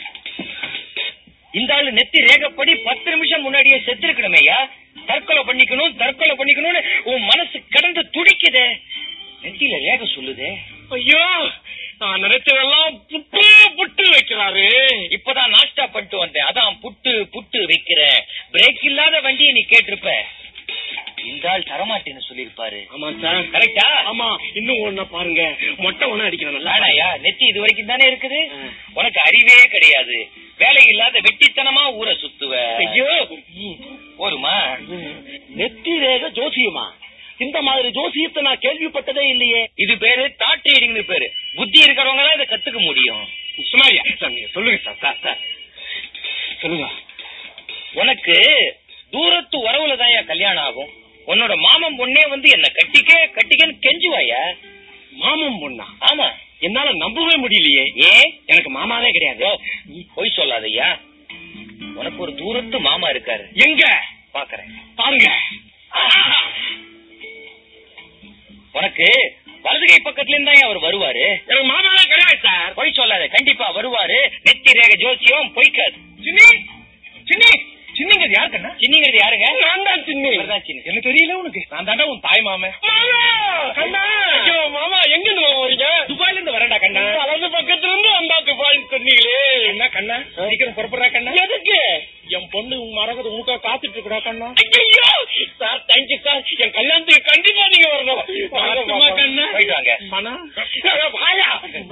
இந்த ஆளு நெத்தி ரேகப்படி பத்து நிமிஷம் முன்னாடியே செத்துருக்கணுமே ஐயா தற்கொலை பண்ணிக்கணும் தற்கொலை பண்ணிக்கணும்னு உன் மனசு கடந்து துடிக்குதே நெத்தியில ரேக சொல்லுதே ஐயோ நான் நினைச்சதெல்லாம் புட்டு புட்டு வைக்கிறாரு இப்பதான் நாஷ்டா பண்ணிட்டு வந்தேன் அதான் புட்டு புட்டு வைக்கிறேன் பிரேக் இல்லாத வண்டியை நீ கேட்டிருப்ப இந்த ஆள் தரமாட்டேன்னு சொல்லிருப்பாரு ஆமா சார் கரெக்டா ஆமா இன்னும் ஒண்ணு பாருங்க மொட்டை ஒண்ணு அடிக்கணும் நல்லா வேணாயா நெத்தி இது வரைக்கும் தானே இருக்குது உனக்கு அறிவே கிடையாது வேலை இல்லாத வெட்டித்தனமா ஊரை சுத்துவ ஐயோ போருமா நெத்தி ரேக ஜோசியமா இந்த மாதிரி ஜோசியத்தை நான் கேள்விப்பட்டதே இல்லையே இது பேரு தாட் ரீடிங்னு பேரு புத்தி இருக்கிறவங்க தான் இதை கத்துக்க முடியும் சுமாரியா சார் நீங்க சொல்லுங்க சார் சார் சார் சொல்லுங்க உனக்கு தூரத்து உறவுல தான் கல்யாணம் ஆகும் உன்னோட மாமன் பொண்ணே வந்து என்ன கட்டிக்க கட்டிக்கன்னு கெஞ்சுவாயா மாமன் பொண்ணா ஆமா என்னால நம்பவே முடியலையே ஏன் எனக்கு மாமாவே கிடையாது யோ, பொய் சொல்லாதய்யா உனக்கு ஒரு தூரத்து மாமா இருக்காரு எங்க பாக்குறேன் பாருங்க உனக்கு வலது கை பக்கத்துல இருந்தா அவர் வருவாரு எனக்கு மாமாவே கிடையாது சார் பொய் சொல்லாத கண்டிப்பா வருவாரு நெத்தி ரேக ஜோசியம் பொய்க்காது சின்னி சின்னி சின்னிங்கிறது யாரு கண்ணா சின்னிங்கிறது யாருங்க நான் தான் சின்னி இவர்தான் சின்னி. எனக்கு தெரியல உனக்கு நான் தாண்டா உன் தாய் மாமே கண்ணா ஐயோ மாமா எங்க இருந்து மாமா வரீங்க துபாயில இருந்து வரேன்டா கண்ணா வலது பக்கத்துல இருந்து அந்த துபாய் சொன்னீங்களே என்ன கண்ணா சீக்கிரம் புறப்படுறா கண்ணா எதுக்கு என் பொண்ணு உங்க மரகத உனக்கா காத்துட்டு இருக்கா கண்ணா ஐயோ சார் தேங்க்யூ சார் என் கல்யாணத்துக்கு கண்டிப்பா நீங்க வரணும் வரட்டுமா கண்ணா போயிட்டு வாங்க. மனா வாயா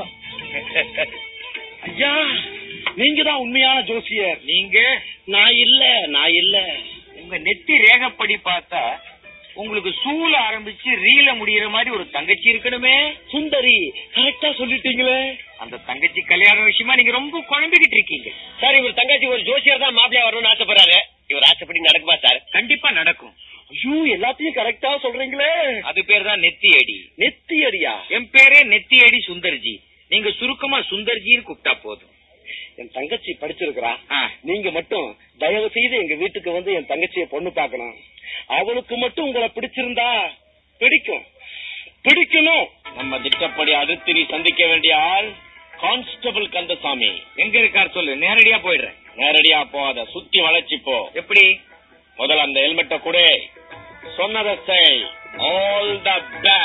ஐயா நீங்க தான் உண்மையான ஜோசியர் நீங்க நான் இல்ல நான் இல்ல உங்க நெத்தி ரேகப்படி பார்த்தா உங்களுக்கு சூழ ஆரம்பிச்சு ரீல முடியற மாதிரி ஒரு தங்கச்சி இருக்கணுமே சுந்தரி கரெக்டா சொல்லிட்டீங்களே அந்த தங்கச்சி கல்யாண விஷயமா நீங்க ரொம்ப குழம்பிக்கிட்டு இருக்கீங்க சார் இவர் தங்கச்சி ஒரு ஜோசியர் தான் மாப்பிளையா வரணும்னு ஆசைப்படுறாரு இவர் ஆசைப்படி நடக்குமா சார் கண்டிப்பா நடக்கும் ஐயோ எல்லாத்தையும் கரெக்டா சொல்றீங்களே அது பேர் தான் நெத்தி அடி நெத்தி அடியா என் பேரே நெத்தி அடி சுந்தர்ஜி நீங்க சுருக்கமா சுந்தர்ஜின்னு கூப்பிட்டா போதும் என் தங்கச்சி படிச்சிருக்கிறா நீங்க மட்டும் தயவு செய்து எங்க வீட்டுக்கு வந்து என் தங்கச்சியை பொண்ணு பார்க்கணும் அவளுக்கு மட்டும் உங்களை பிடிச்சிருந்தா பிடிக்கும் பிடிக்கணும் நம்ம திட்டப்படி அடுத்து நீ சந்திக்க வேண்டிய ஆள் கான்ஸ்டபிள் கந்தசாமி எங்க இருக்கார் சொல்லு நேரடியா போயிடுறேன் நேரடியா போகாத சுத்தி வளைச்சு போ எப்படி முதல்ல அந்த ஹெல்மெட்ட கூட சொன்னதை செய் ஆல் த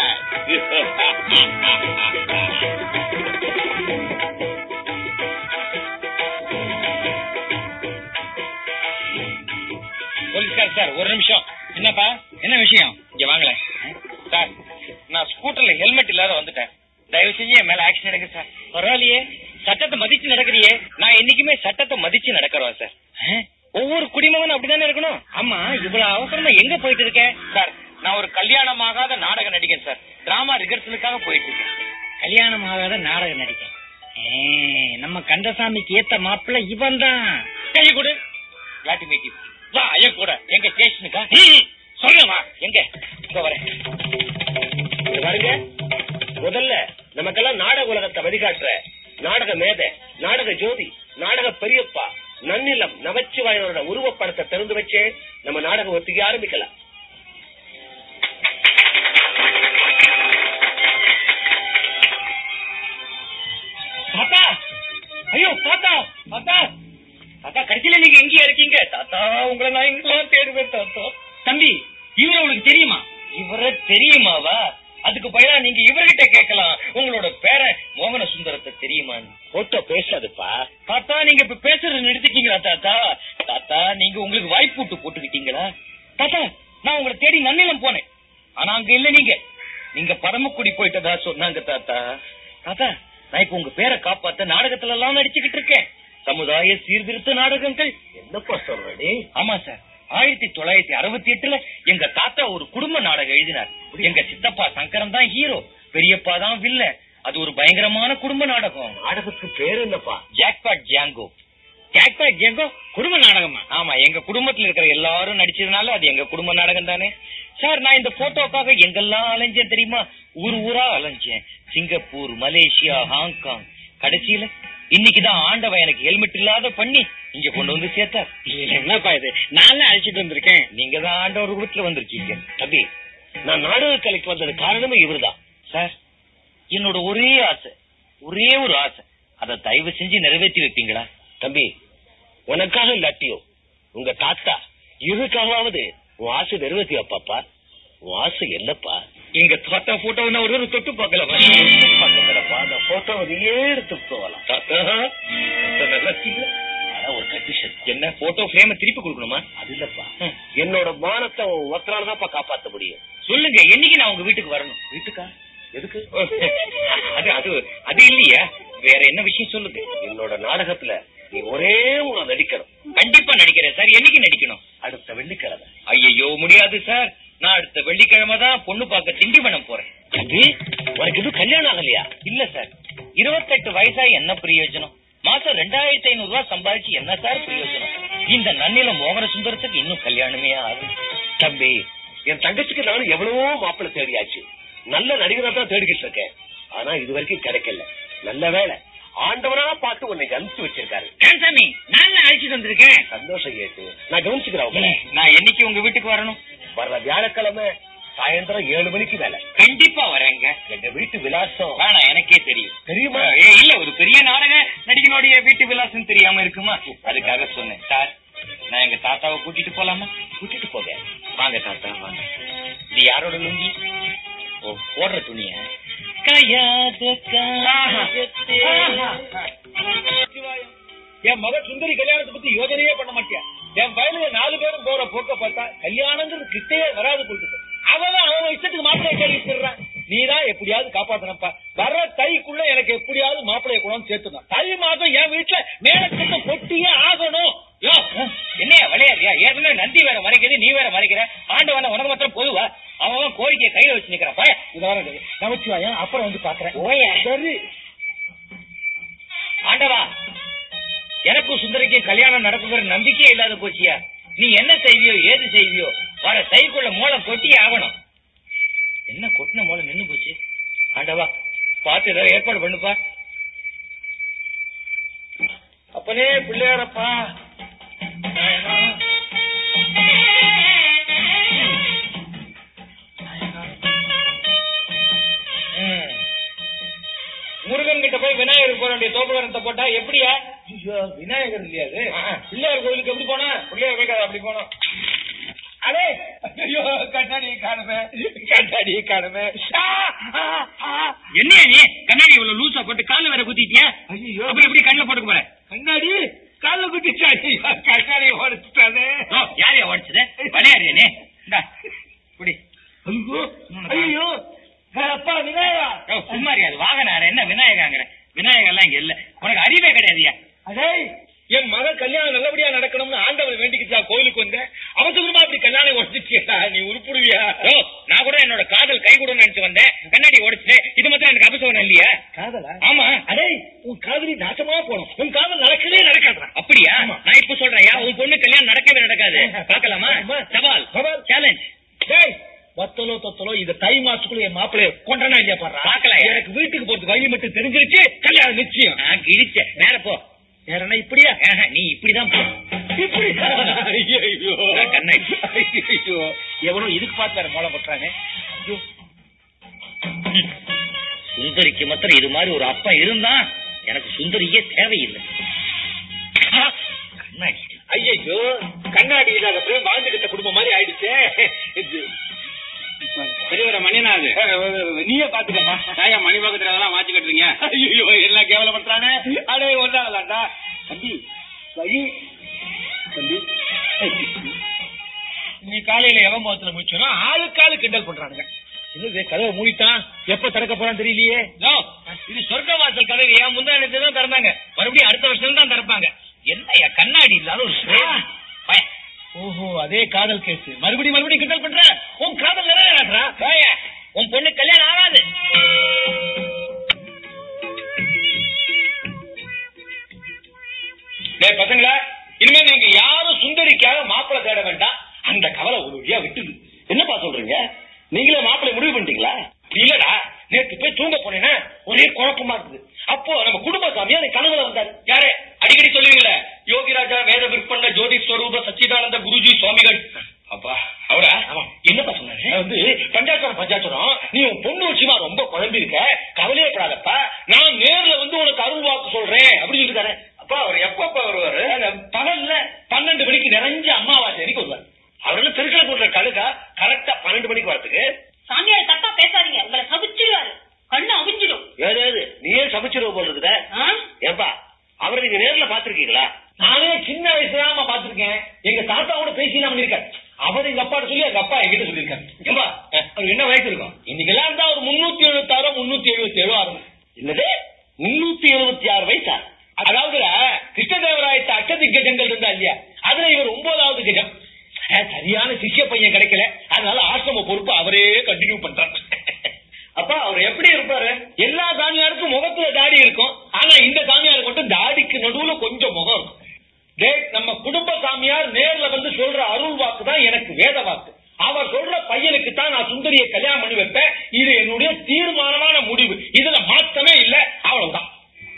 போலீஸ்கார் சார் ஒரு நிமிஷம் என்னப்பா என்ன விஷயம் இங்க வாங்கல சார் நான் ஸ்கூட்டர்ல ஹெல்மெட் இல்லாத வந்துட்டேன் தயவு செஞ்சு என் மேல ஆக்ஷன் எடுங்க சார் பரவாயில்லையே சட்டத்தை மதிச்சு நடக்கிறியே நான் என்னைக்குமே சட்டத்தை மதிச்சு நடக்கிறோம் சார் ஒவ்வொரு குடிமகனும் அப்படிதானே இருக்கணும் ஆமா இவ்வளவு அவசரமா எங்க போயிட்டு இருக்கேன் சார் நான் ஒரு கல்யாணம் ஆகாத நாடக நடிகன் சார் டிராமா ரிகர்சலுக்காக போயிட்டு இருக்கேன் கல்யாணம் ஆகாத நாடக நடிகன் ஏ, நம்ம கந்தசாமிக்கு ஏத்த மாப்பிள்ள இவன் தான் கை கொடு glad to meet you. வா ஐயன் கூட எங்க ஸ்டேஷனுக்கா சொல்லுமா எங்க இதோ வரேன் இங்க பாருங்க முதல்ல நமக்கெல்லாம் நாடக உலகத்தை வழிகாட்டுற நாடக மேதை நாடக ஜோதி நாடக பெரியப்பா நன்னிலம் நமச்சிவாயனோட உருவப்படத்தை திறந்து வச்சே நம்ம நாடக ஒத்திகை ஆரம்பிக்கலாம் தாத்தா ஐயோ தாத்தா தாத்தா தாத்தா கடைசியில நீங்க எங்கேயா இருக்கீங்க தாத்தா உங்களை நான் எங்கெல்லாம் தேடுவேன் தாத்தா தம்பி இவரை உங்களுக்கு தெரியுமா இவரை தெரியுமாவா அதுக்கு பதிலா நீங்க இவர்கிட்ட கேட்கலாம் உங்களோட பேரன் மோகன சுந்தரத்தை தெரியுமான்னு போட்டோ பேசாதுப்பா தாத்தா நீங்க இப்ப பேசுறது நிறுத்திட்டீங்களா தாத்தா தாத்தா நீங்க உங்களுக்கு வாய்ப்பு விட்டு போட்டுக்கிட்டீங்களா தாத்தா நான் உங்களை தேடி நன்னிலம் போனேன் ஆனா அங்க இல்ல நீங்க நீங்க பரமக்குடி போயிட்டதா சொன்னாங்க தாத்தா தாத்தா நான் இப்ப உங்க பேரை காப்பாத்த நாடகத்துல எல்லாம் நடிச்சுக்கிட்டு இருக்கேன் சமுதாய சீர்திருத்த நாடகங்கள் என்னப்பா சொல்றடி ஆமா சார் ஆயிரத்தி தொள்ளாயிரத்தி அறுபத்தி எட்டுல எங்க தாத்தா ஒரு குடும்ப நாடகம் எழுதினார் எங்க சித்தப்பா சங்கரன் தான் ஹீரோ பெரியப்பா தான் வில்ல அது ஒரு பயங்கரமான குடும்ப நாடகம் நாடகத்துக்கு பேர் என்னப்பா ஜாக்பாட் ஜாங்கோ ஜாக்பாட் ஜாங்கோ குடும்ப நாடகமா ஆமா எங்க குடும்பத்துல இருக்கிற எல்லாரும் நடிச்சதுனால அது எங்க குடும்ப நாடகம் தானே சார் நான் இந்த போட்டோக்காக எங்கெல்லாம் அலைஞ்சேன் தெரியுமா ஊர் ஊரா அலைஞ்சேன் சிங்கப்பூர் மலேசியா ஹாங்காங் கடைசியில இன்னைக்குதான் ஆண்டவன் எனக்கு ஹெல்மெட் இல்லாத பண்ணி இங்க கொண்டு வந்து சேர்த்தார் என்னப்பா இது நான் அழைச்சிட்டு வந்திருக்கேன் நீங்க தான் ஆண்டவர் ரூபத்துல வந்திருக்கீங்க தம்பி நான் நாடக கலைக்கு வந்தது காரணமே இவர்தான் சார் என்னோட ஒரே ஆசை ஒரே ஒரு ஆசை அதை தயவு செஞ்சு நிறைவேற்றி வைப்பீங்களா தம்பி உனக்காக இல்லாட்டியோ உங்க தாத்தா இதுக்காகவாவது உன் ஆசை நிறைவேற்றி வைப்பாப்பா உன் ஆசை என்னப்பா எங்க தாத்தா போட்டோ ஒரு ஒரு தொட்டு பார்க்கலாமா பக்கத்துலப்பா அந்த போட்டோ நீயே எடுத்து போகலாம் தாத்தா தாத்தா, நல்லா இருக்கீங்களா? ஆனா ஒரு கண்டிஷன் என்ன போட்டோ ஃப்ரேம திருப்பி கொடுக்கணுமா அது இல்லப்பா என்னோட மானத்தை உன் ஒத்தனாலதான்ப்பா காப்பாத்த முடியும் சொல்லுங்க என்னைக்கு நான் உங்க வீட்டுக்கு வரணும் வீட்டுக்கா எதுக்கு அது அது அது இல்லையா வேற என்ன விஷயம் சொல்லுங்க என்னோட நாடகத்துல நீ ஒரே ஒரு நடிக்கணும் கண்டிப்பா நடிக்கிறேன் சார் என்னைக்கு நடிக்கணும் அடுத்த வெள்ளிக்கிழமை ஐயோ முடியாது சார் நான் அடுத்த வெள்ளிக்கிழமை தான் பொண்ணு பார்க்க திண்டிவனம் போறேன் தம்பி உனக்கு இன்னும் கல்யாணம் ஆகலையா இல்ல சார் இருபத்தெட்டு வயசா என்ன பிரயோஜனம் மாசம் ரெண்டாயிரத்தி ஐநூறு ரூபாய் சம்பாதிச்சு என்ன சார் பிரயோஜனம் இந்த நன்னில மோகன சுந்தரத்துக்கு இன்னும் கல்யாணமே ஆகும் தம்பி என் தங்கச்சிக்கு நானும் எவ்வளவோ மாப்பிள்ளை தேடியாச்சு நல்ல நடிகரா தான் தேடிக்கிட்டு இருக்கேன் ஆனா இது வரைக்கும் கிடைக்கல நல்ல வேலை ஆண்டவனா பார்த்து உன்னை அனுப்பிச்சு வச்சிருக்காரு சாமி நான் அழைச்சிட்டு வந்திருக்கேன் சந்தோஷம் கேட்டு நான் கவனிச்சுக்கிறேன் உங்களை நான் என்னைக்கு உங்க வீட்டுக்கு வரணும் வர்ற வியாழக்கிழமை சாயந்தரம் ஏழு மணிக்கு மேல கண்டிப்பா வரேங்க எங்க வீட்டு விலாசம் வேணாம் எனக்கே தெரியும் தெரியுமா? ஏ, இல்ல ஒரு பெரிய நாடக நடிகனுடைய வீட்டு விலாசம் தெரியாம இருக்குமா அதுக்காக சொன்னேன் சார் நான் எங்க தாத்தாவை கூட்டிட்டு போலாமா கூட்டிட்டு போக வாங்க தாத்தா வாங்க இது யாரோட லுங்கி ஓ போடுற துணிய கையாத என் மக சுந்தரி கல்யாணத்தை பத்தி யோசனையே பண்ண மாட்டியா என் வயலுல நாலு பேரும் போற போக்க பார்த்தா கல்யாணங்கிறது கிட்டே வராது போயிட்டு அவன் அவன் இஷ்டத்துக்கு மாப்பிளைய கேள்வி போடுறான் நீ தான் எப்படியாவது காப்பாத்தனப்பா வர்ற தைக்குள்ள எனக்கு எப்படியாவது மாப்பிளைய குணம் சேர்த்துதான் தை மாதம் என் வீட்டுல மேலக்கட்ட பொட்டியே ஆகணும் யோ என்னையா விளையாடுறியா ஏற்கனவே நந்தி வேற மறைக்கிறது நீ வேற மறைக்கிற ஆண்டவன உனக்கு மாத்திரம் பொதுவா அவன் அவன் கோரிக்கையை கையில வச்சு நிக்கிறான் பாய உதாரணம் நமச்சிவாயா அப்புறம் வந்து பாக்குறேன் ஓயா. சரி ஆண்டவா எனக்கும் சுந்தரிக்கும் கல்யாணம் நடக்குங்கிற நம்பிக்கையே இல்லாத போச்சியா நீ என்ன செய்வியோ ஏது செய்வியோ வர தைக்குள்ள மூளை கொட்டி ஆகணும் என்ன கொட்டின மூளை நின்னு போச்சு ஆண்டவா பார்த்து ஏதாவது ஏற்பாடு பண்ணுப்பா அப்பனே பிள்ளையாரப்பா ம். முருகன் கிட்ட போய் விநாயகர் போற வேண்டிய தோப்புகரத்தை போட்டா எப்படியா ஐயோ, விநாயகர் இல்லையா அது ஆ, ஆ. பிள்ளையார் கோயிலுக்கு எப்படி போனா பிள்ளையார் கோயிலுக்கு அப்படி போனோம் அடே ஐயோ கண்ணாடி காணுமே கண்ணாடி காணுமே என்னையா நீ கண்ணாடி இவ்வளவு லூசா போட்டு கால்ல வேற குத்திட்டியா ஐயோ அப்புறம் எப்படி கண்ணில் போட்டுக்க போற கண்ணாடி கால குட்டிச்சாடி கண்ணாடி உடைச்சிட்டானே ஓ, யாரையா உடச்சது விளையாடுறியா நீ இந்தா, குடி ஐயோ ஐயோ அப்பா விநாயகா ஓ, சும்மாரியா அது வாகனார என்ன விநாயகாங்கிற விநாயகர் எல்லாம் இங்க இல்ல உனக்கு அறிவே கிடையாதுயா அடே என் மக கல்யாணம் நல்லபடியா நடக்கணும்னு ஆண்டவர் வேண்டிக்கிச்சா கோயிலுக்கு வந்தேன் அவசரமா அப்படி கல்யாணம் உடச்சிட்டியா நீ உருப்புடுவியா ஓ, நான் கூட என்னோட காதல் கை கூட நினைச்சு வந்தேன் கண்ணாடி உடைச்சிட்டு இது மட்டும் எனக்கு அபசவனம் இல்லையா காதலா ஆமா அடே உன் காதலி நாசமா போனோம் உன் காதல் நடக்கவே நடக்காதா அப்படியா நான் இப்ப சொல்றேன் உன் பொண்ணு கல்யாணம் நடக்க பார்க்கலாமா சவால் சேலஞ்ச் டேய் வத்தலோ தொத்தலோ இந்த தை மாசத்துக்குள்ள என் மாப்பிளைய கொண்டானா இல்லையா பாரு பார்க்கலாம். எனக்கு வீட்டுக்கு போறதுக்கு வழி மட்டும் தெரிஞ்சிருச்சு கல்யாணம் நிச்சயம் நான் கிழிச்ச நேர போ வேறனா இப்படியா ஆஹா, நீ இப்படிதான் போ இப்படி ஐயோ நான் கண்ணாடி. ஐயோ எவனோ இதுக்கு பார்த்து வேற மோளம் பண்றானே ஐயோ சுந்தரிக்கு மாத்திரம் இது மாதிரி ஒரு அப்பா இருந்தா எனக்கு சுந்தரியே தேவையில்லை கண்ணாடி ஐயோ கண்ணாடி இல்லாத பிறகு வாழ்ந்துகிட்ட குடும்பம் மாதிரி ஆயிடுச்சே இது பெரியவர மணியனாது நீயே பாத்துக்கப்பா தாயா மணி பக்கத்துல அதெல்லாம் மாத்தி கட்டுறீங்க ஐயோ எல்லாம் கேவலப்படுறானே அடே ஒன்றாடலாம்டா தம்பி வழி தம்பி நீ காலையில எவன் முகத்துல முடிச்சோன்னா ஆளுக்காளு கிண்டல் பண்றானுங்க என்னது கதவை மூடிட்டான் எப்ப திறக்க போறான்னு தெரியலையே இது சொர்க்க வாசல் கதவு ஏன் முந்தா நேரத்துல தான் திறந்தாங்க மறுபடியும் அடுத்த வருஷம் தான் திறப்பாங்க என்ன கண்ணாடி இல்லாத ஒரு சுரேஷ். பய. ஓஹோ அதே காதல் கேஸ் மறுபடியும் மறுபடியும் கிண்டல் பண்ற உன் காதல் நிறைவேறாடுறா பய. உன் பொண்ணு கல்யாணம் ஆகாது டேய் பசங்களா இனிமே நீங்க யாரும் சுந்தரிக்காக மாப்பிள்ளை தேட வேண்டாம் அந்த கவலை ஒரு வழியா விட்டுது என்னப்பா சொல்றீங்க நீங்களே மாப்பிள்ளை முடிவு பண்ணிட்டீங்களா இல்லடா நேத்து போய் தூங்க போனேன்னா ஒரே குழப்பமா இருக்குது அப்போ நம்ம குடும்ப சாமியா எனக்கு கனவுல வந்தாரு யாரு அடிக்கடி சொல்லுவீங்களே யோகிராஜா வேத விற்பன ஜோதி ஸ்வரூப சச்சிதானந்த குருஜி சுவாமிகள் அப்பா அவரா என்னப்பா சொன்னாரு வந்து பஞ்சாச்சரம் பஞ்சாச்சரம் நீ உன் பொண்ணு விஷயமா ரொம்ப குழம்பி இருக்க கவலையே படாதப்பா நான் நேர்ல வந்து உனக்கு அருள் வாக்கு சொல்றேன் அப்படின்னு சொல்லிருக்காரு அப்பா அவர் எப்பப்பா வருவாரு பகல்ல பன்னெண்டு மணிக்கு நிறைஞ்ச அம்மாவாசை அன்னைக்கு வருவார் அவரெல்லாம் திருக்கலை போடுற கழுகா கரெக்டா பன்னெண்டு மணிக்கு வரதுக்கு சாமியார் தப்பா பேசாதீங்க உங்களை சபிச்சிருவாரு கண்ணு அவிஞ்சிடும் ஏதாவது நீயே சமைச்சிருவ போல் இருக்குதா ஏப்பா அவரை நீங்க நேர்ல பாத்திருக்கீங்களா நானே சின்ன வயசுல பாத்திருக்கேன் எங்க தாத்தா கூட பேசிலாம் பண்ணிருக்காரு அவர் எங்க அப்பாட்ட சொல்லி எங்க அப்பா எங்கிட்ட சொல்லியிருக்காரு ஏப்பா அவருக்கு என்ன வயசு இருக்கும் இன்னைக்கெல்லாம் இருந்தா ஒரு முன்னூத்தி எழுபத்தாறோ முன்னூத்தி எழுபத்தி ஏழோ ஆகும் என்னது முன்னூத்தி எழுபத்தி ஆறு வயசா அதாவது கிருஷ்ணதேவராயத்த அஷ்டதிக்கஜங்கள் இருந்தா இல்லையா அதுல இவர் ஒன்பதாவது கஜம் அஹ், சரியான சிஷ்ய பையன் கிடைக்கல அதனால ஆசிரம பொறுப்பு அவரே கண்டினியூ பண்றாரு அப்பா அவர் எப்படி இருப்பாரு எல்லா சாமியாருக்கும் முகத்துல தாடி இருக்கும் ஆனா இந்த சாமியாருக்கு மட்டும் தாடிக்கு நடுவுல கொஞ்சம் முகம் இருக்கும் டேய் நம்ம குடும்ப சாமியார் நேர்ல வந்து சொல்ற அருள் வாக்கு தான் எனக்கு வேத வாக்கு அவர் சொல்ற பையனுக்கு தான் நான் சுந்தரிய கல்யாணம் பண்ணி வைப்பேன் இது என்னுடைய தீர்மானமான முடிவு இதுல மாற்றமே இல்ல அவ்வளவுதான்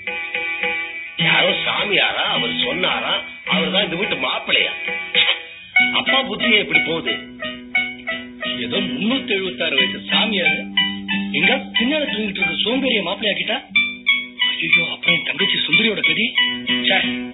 யாரோ சாமியாரா அவர் சொன்னாரா அவர் தான் இந்த வீட்டு மாப்பிள்ளையா அப்பா புத்தியே எப்படி போகுது ஏதோ முன்னூத்தி எழுபத்தாறு வயசு சாமியார் எங்க பின்னால தூங்கிட்டு இருக்க சோம்பேறிய மாப்பிள்ளையாக்கிட்டா ஐயோ அப்புறம் என் தங்கச்சி சுந்தரியோட கதி ச்சே,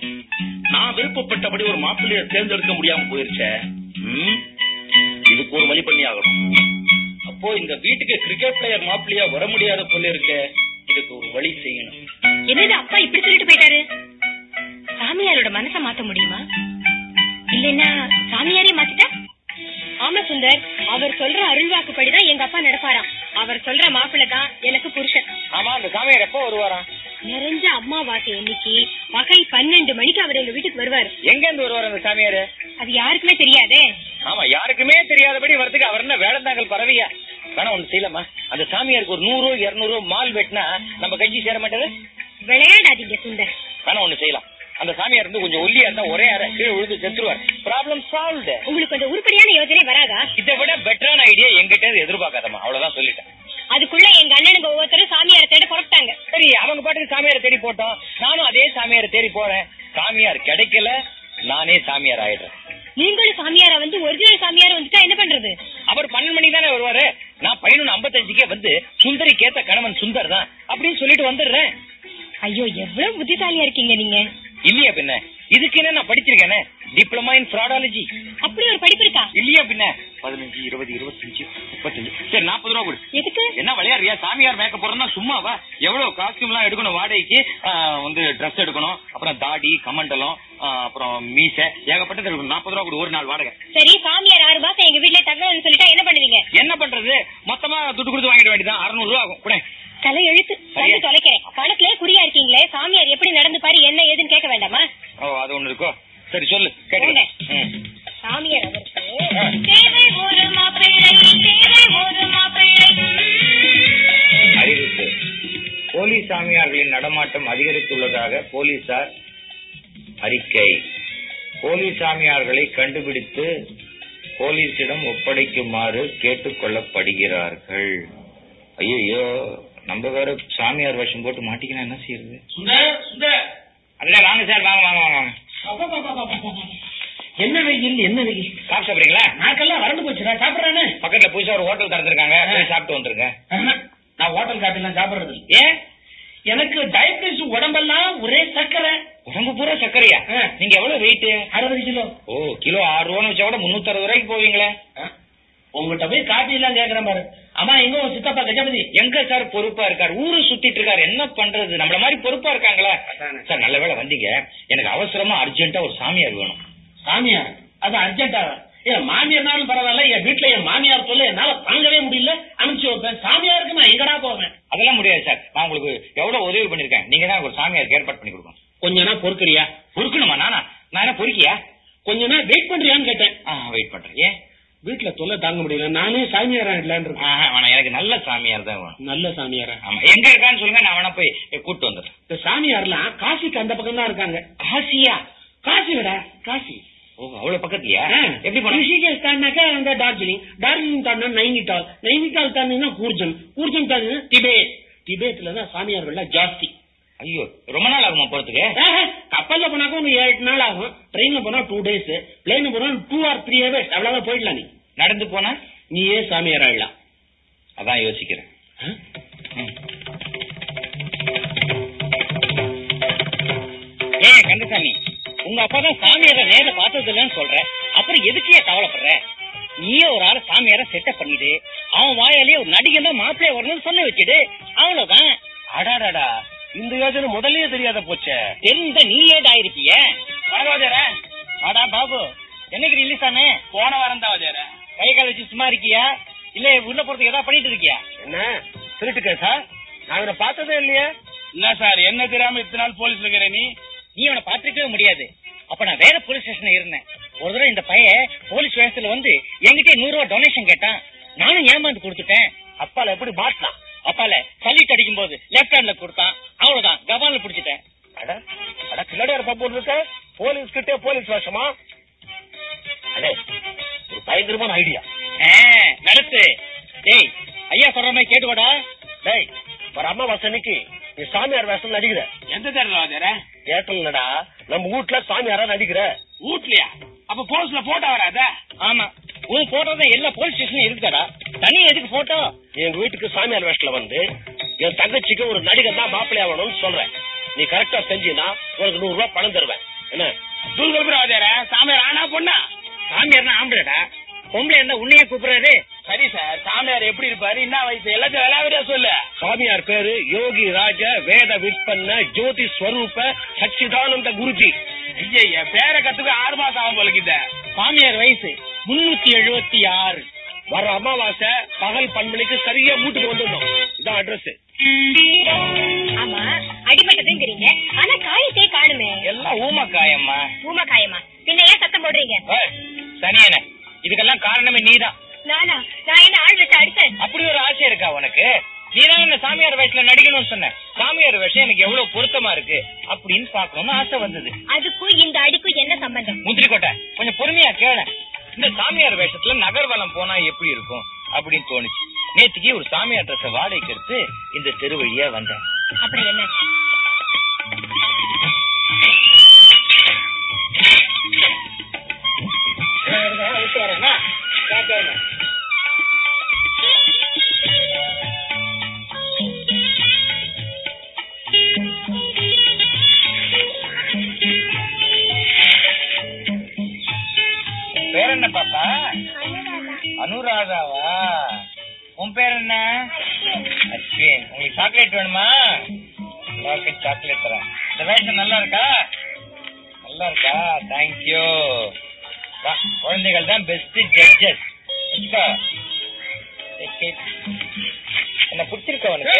நான் விருப்பப்பட்டபடி ஒரு மாப்பிள்ளைய தேர்ந்தெடுக்க முடியாம போயிருச்சே ம், இதுக்கு ஒரு வழி பண்ணி ஆகணும் அப்போ இந்த வீட்டுக்கு கிரிக்கெட் பிளேயர் மாப்பிள்ளையா வர முடியாத போல இருக்கு இதுக்கு ஒரு வழி செய்யணும் என்னது அப்பா இப்படி சொல்லிட்டு போயிட்டாரு சாமியாரோட மனச மாத்த முடியுமா இல்லைன்னா சாமியாரே மாத்திட்டா ஆமா சுந்தர் அவர் சொல்ற அருள்வாக்குப்படிதான் எங்க அப்பா நடப்பாராம் அவர் சொல்ற மாப்பிள்ளை தான் எனக்கு புருஷன் ஆமா அந்த சாமியார் எப்போ வருவாராம் நிறைஞ்ச அம்மாவாசை இன்னைக்கு பகல் பன்னெண்டு மணிக்கு அவர் எங்க வீட்டுக்கு வருவாரு எங்க இருந்து வருவார் அந்த சாமியாரு அது யாருக்குமே தெரியாதே ஆமா யாருக்குமே தெரியாதபடி வரதுக்கு அவர் என்ன வேடந்தாங்கல் பறவையா வேணா ஒண்ணு செய்யலாமா அந்த சாமியாருக்கு ஒரு நூறு இருநூறு மால் வெட்டினா நம்ம கஞ்சி சேர மாட்டாரு விளையாடாதீங்க சுந்தர் வேணா ஒண்ணு செய்யலாம் அந்த சாமியார் இருந்து கொஞ்சம் ஒல்லியா இருந்தா ஒரே அரை கீழே விழுந்து செத்துருவார் ப்ராப்ளம் சால்வ்டு உங்களுக்கு கொஞ்சம் உருப்படியான யோசனை வராதா இதை விட பெட்டரான ஐடியா எங்கிட்ட இருந்து எதிர்பார்க்காதம்மா அவ்வளவுதான் சொல்லிட்டேன் அதுக்குள்ள எங்க அண்ணனுங்க ஒவ்வொருத்தரும் சாமியாரை தேட புறப்பட்டாங்க சரி அவங்க பாட்டுக்கு சாமியாரை தேடி போட்டோம் நானும் அதே சாமியாரை தேடி போறேன் சாமியார் கிடைக்கல நானே சாமியார் ஆயிடுறேன் நீங்களும் சாமியாரா வந்து ஒரிஜினல் சாமியார் வந்துட்டா என்ன பண்றது அவர் பன்னெண்டு மணிக்கு தானே வருவாரு நான் பதினொன்று ஐம்பத்தஞ்சுக்கே வந்து சுந்தரி கேத்த கணவன் சுந்தர் தான் அப்படின்னு சொல்லிட்டு வந்துடுறேன் ஐயோ எவ்வளவு புத்திசாலியா இருக்கீங்க நீங்க இல்லையா பின்ன இதுக்கு என்ன நான் படிச்சிருக்கேனே டிப்ளமா இன் ஃப்ராடாலஜி அப்படி ஒரு படிப்பு இருக்கா இல்லையா பின்ன பதினஞ்சு இருபது இருபத்தஞ்சு முப்பத்தஞ்சு சரி நாற்பது ரூபா கொடு எதுக்கு என்ன விளையாடுறியா சாமியார் மேக்கப் போறதுன்னா சும்மாவா எவ்வளவு காஸ்டியூம் எல்லாம் எடுக்கணும் வாடகைக்கு ஆ, வந்து ட்ரெஸ் எடுக்கணும் அப்புறம் தாடி கமண்டலம் ஆ, அப்புறம் மீசை ஏகப்பட்டது எடுக்கணும் நாற்பது ரூபா கொடு ஒரு நாள் வாடகை சரி சாமியார் ஆறு மாசம் எங்க வீட்லயே தங்கணும்னு சொல்லிட்டா என்ன பண்ணுவீங்க என்ன பண்றது மொத்தமா துட்டு கொடுத்து வாங்கிட வேண்டியதான் அறுநூறு ரூபா ஆகும் கூட தலை எழுத்து வந்து தொலைக்கிறேன் பணத்திலே குறியா இருக்கீங்களே சாமியார் எப்படி நடந்து பாரு என்ன ஏதுன்னு கேட்க வேண்டாமா ஓ அது ஒண்ணு இருக்கோ சரி சொல்லு கேட்டுக்கிறேன் ம். சாமியார் அவருக்கு தேவை ஒரு மாப்பிள்ளை தேவை ஒரு மாப்பிள்ளை அறிவிப்பு போலீஸ் சாமியார்களின் நடமாட்டம் அதிகரித்துள்ளதாக போலீசார் அறிக்கை போலி சாமியார்களை கண்டுபிடித்து போலீசிடம் ஒப்படைக்குமாறு கேட்டுக் கொள்ளப்படுகிறார்கள் ஐயோ நம்ம வேற சாமியார் வேஷம் போட்டு மாட்டிக்கினா என்ன செய்யறது அதுல வாங்க சார் வாங்க வாங்க வாங்க வாங்க என்ன வெயில் என்ன வெயில் காசு சாப்பிடுறீங்களா நாக்கெல்லாம் வறண்டு போச்சுடா சாப்பிடுறானே பக்கத்துல புதுசா ஒரு ஹோட்டல் திறந்திருக்காங்க போய் சாப்பிட்டு வந்துருங்க நான் ஹோட்டல் காப்பிலாம் சாப்பிடுறது இல்ல. ஏன் எனக்கு டயபிட்டிஸ் உடம்பெல்லாம் ஒரே சக்கரை உடம்பு பூரா சர்க்கரையா நீங்க எவ்வளவு வெயிட் அறுபது கிலோ ஓ கிலோ ஆறு ரூபான்னு வச்சா கூட முன்னூத்தி அறுபது ரூபாய்க்கு போவீங்களே உங்ககிட்ட போய் காப்பி எல்லாம் கேக்குறேன் பாரு அம்மா எங்க உன் சித்தப்பா கஜபதி எங்க சார் பொறுப்பா இருக்காரு ஊரு சுத்திட்டு இருக்காரு என்ன பண்றது நம்மள மாதிரி பொறுப்பா இருக்காங்களா சார் நல்ல வேளை வந்தீங்க எனக்கு அவசரமா அர்ஜென்ட்டா ஒரு சாமியார் வேணும் சாமியார் அது அர்ஜென்டா என் மாமியார்னாலும் பரவாயில்ல என் வீட்டுல என் மாமியார் சொல்ல என்னால தாங்கவே முடியல அனுப்பிச்சு வைப்பேன் சாமியாருக்கு நான் எங்கடா போவேன் அதெல்லாம் முடியாது சார் நான் உங்களுக்கு எவ்வளவு உதவி பண்ணிருக்கேன் நீங்க தான் ஒரு சாமியாருக்கு ஏற்பாடு பண்ணி கொடுக்கணும் கொஞ்ச நாள் பொறுக்கிறியா பொறுக்கணுமா நானா நான் என்ன பொறுக்கியா கொஞ்ச நாள் வெயிட் பண்றியான்னு கேட்டேன் வெயிட் பண்றேன் ஏன் வீட்டுல தொல்லை தாங்க முடியல நானே சாமியாரா இல்லன்னு இருக்கேன் ஆஹா, வேணாம் எனக்கு நல்ல சாமியார் தான் வேணும் நல்ல சாமியாரா ஆமா எங்க இருக்கான்னு சொல்லுங்க நான் வேணா போய் கூட்டு வந்துடுறேன் இந்த சாமியார்லாம் காசிக்கு அந்த பக்கம் தான் இருக்காங்க காசியா காசி விட காசி ஓ அவ்வளவு பக்கத்துலயா ஆ. எப்படி போன ரிஷிகேஷ் தாண்டினாக்கா அந்த டார்ஜிலிங் டார்ஜிலிங் தாண்டினா நைனிடால் நைனிடால் தாண்டினா கூர்ஜன் கூர்ஜன் தாண்டினா டிபேட் டிபேட்ல தான் சாமியார்கள்லாம் ஜாஸ்தி ஐயோ ரொம்ப நாள் ஆகுமா போறதுக்கு ஆஹா, கப்பல்ல போனாக்கா ஒரு ஏழு எட்டு நாள் ஆகும் ட்ரெயின்ல போனா டூ டேஸ் பிளேன்ல போனா டூ ஆர் த்ரீ ஹவர்ஸ் அவ்வளவுதான் போயிடலாம் நீ நடந்து போனா நீயே சாமியார் ஆயிடலாம் அதான் யோசிக்கிறேன் ஏன் கந்தசாமி உங்க அப்பா தான் சாமியார நேர பார்த்தது இல்லைன்னு சொல்ற அப்புறம் எதுக்கே கவலைப்படுற நீயே ஒரு ஆள சாமியார செட்டப் பண்ணிடு அவன் வாயாலே ஒரு நடிகன் தான் மாப்பிளைய வரணும்னு சொல்ல வச்சுடு அவ்வளவுதான் அடாடாடா இந்த யோஜனை முதல்லயே தெரியாத போச்சே தெரிந்த நீ ஏதாயிருப்பிய வரவாஜார வாடா பாபு என்னைக்கு ரிலீஸ் ஆனே போன வாரம் தான் வாஜார கை கால் வச்சு சும்மா இருக்கியா இல்ல உள்ள போறதுக்கு ஏதாவது பண்ணிட்டு இருக்கியா என்ன திருட்டு கேசா நான் இவனை பார்த்ததே இல்லையே என்ன சார் என்ன தெரியாம இத்தனை நாள் போலீஸ் இருக்கிற நீ நீ அவனை பாத்துக்கவே முடியாது அப்ப நான் வேற போலீஸ் ஸ்டேஷன்ல இருந்தேன் ஒரு தடவை இந்த பையன் போலீஸ் வேஷத்துல வந்து என்கிட்ட நூறு ரூபாய் டொனேஷன் கேட்டான் நானும் ஏமாந்து கொடுத்துட்டேன் அப்பால எப்படி மாட்டினான் அப்பால சல்யூட் அடிக்கும் போது லெப்ட் ஹேண்ட்ல கொடுத்தான் அவ்வளவுதான் கபான்ல பிடிச்சிட்டேன் அட அட கிளடியார் பாப்பு இருக்க போலீஸ் கிட்டே போலீஸ் வேஷமா அடே ஒரு பயங்கரமான ஐடியா ஆ, நடத்து டேய் ஐயா சொல்ற மாதிரி கேட்டு வாடா டேய் வர அம்மாவாசை அன்னைக்கு நீ சாமியார் வேஷம் நடிக்கிற எந்த தேர்தல் வாஜார ஏட்டலடா நம்ம வீட்டுல சாமியாரா நடிக்கிற வீட்லயா அப்ப போலீஸ்ல போட்டோ வராதா ஆமா உன் போட்டோ தான் எல்லா போலீஸ் ஸ்டேஷனும் இருக்குதாடா தனி எதுக்கு போட்டோ எங்க வீட்டுக்கு சாமியார் வேஷத்துல வந்து என் தங்கச்சிக்கு ஒரு நடிகர் தான் மாப்பிள்ளையா வேணும்னு சொல்றேன் நீ கரெக்டா செஞ்சீன்னா உனக்கு நூறு ரூபாய் பணம் தருவேன் என்ன தூள் வாஜார சாமியார் ஆனா பொண்ணா சாமியார்னா ஆம்பளடா பொம்பளை இருந்தா உன்னையே கூப்பிடுறாரு சரி சார் சாமியார் எப்படி இருப்பாரு என்ன வயசு எல்லாத்தையும் விளாவரியா சொல்லு சாமியார் பேரு யோகி ராஜ வேத விற்பன்ன ஜோதி ஸ்வரூப சச்சிதானந்த குருஜி ஐயா பேரை கத்துக்க ஆறு மாசம் ஆகும் போல சாமியார் வயசு முன்னூத்தி எழுபத்தி ஆறு வர அமாவாசை பகல் பண்பணிக்கு சரியா வீட்டுக்கு வந்துடணும் இதான் அட்ரஸ் ஆமா அடிபட்டதுங்கிறீங்க ஆனா காயத்தே காணுமே எல்லாம் ஊமக்காயம்மா ஊம காயமா பின்ன ஏன் சத்தம் போடுறீங்க ஏய், சனியனே இதுக்கெல்லாம் காரணமே நீதான் நானா நான் என்ன ஆள் வச்சு அடிச்சேன் அப்படி ஒரு ஆசை இருக்கா உனக்கு நீதான் என்ன சாமியார் வேஷத்துல நடிக்கணும்னு சொன்ன சாமியார் வேஷம் எனக்கு எவ்வளவு பொருத்தமா இருக்கு அப்படின்னு பாக்கணும்னு ஆசை வந்தது அதுக்கும் இந்த அடிக்கும் என்ன சம்பந்தம் முந்திரி கொட்டை கொஞ்சம் பொறுமையா கேள இந்த சாமியார் வேஷத்துல நகர்வலம் போனா எப்படி இருக்கும் அப்படின்னு தோணுச்சு நேத்துக்கு ஒரு சாமியார் ட்ரெஸ் வாடகைக்கு எடுத்து இந்த தெரு வழியா வந்தேன் அப்புறம் என்ன பேர் என்ன பாப்பா அனுராதாவா உன் பேர் என்ன அஸ்வின் உங்களுக்கு சாக்லேட் வேணுமா ஓகே சாக்லேட் தரேன் இந்த வேஷம் நல்லா இருக்கா நல்லா இருக்கா தேங்க்யூ குழந்தைகள் தான் பெஸ்ட் ஜட்ஜஸ் என்ன பிடிச்சிருக்க உனக்கு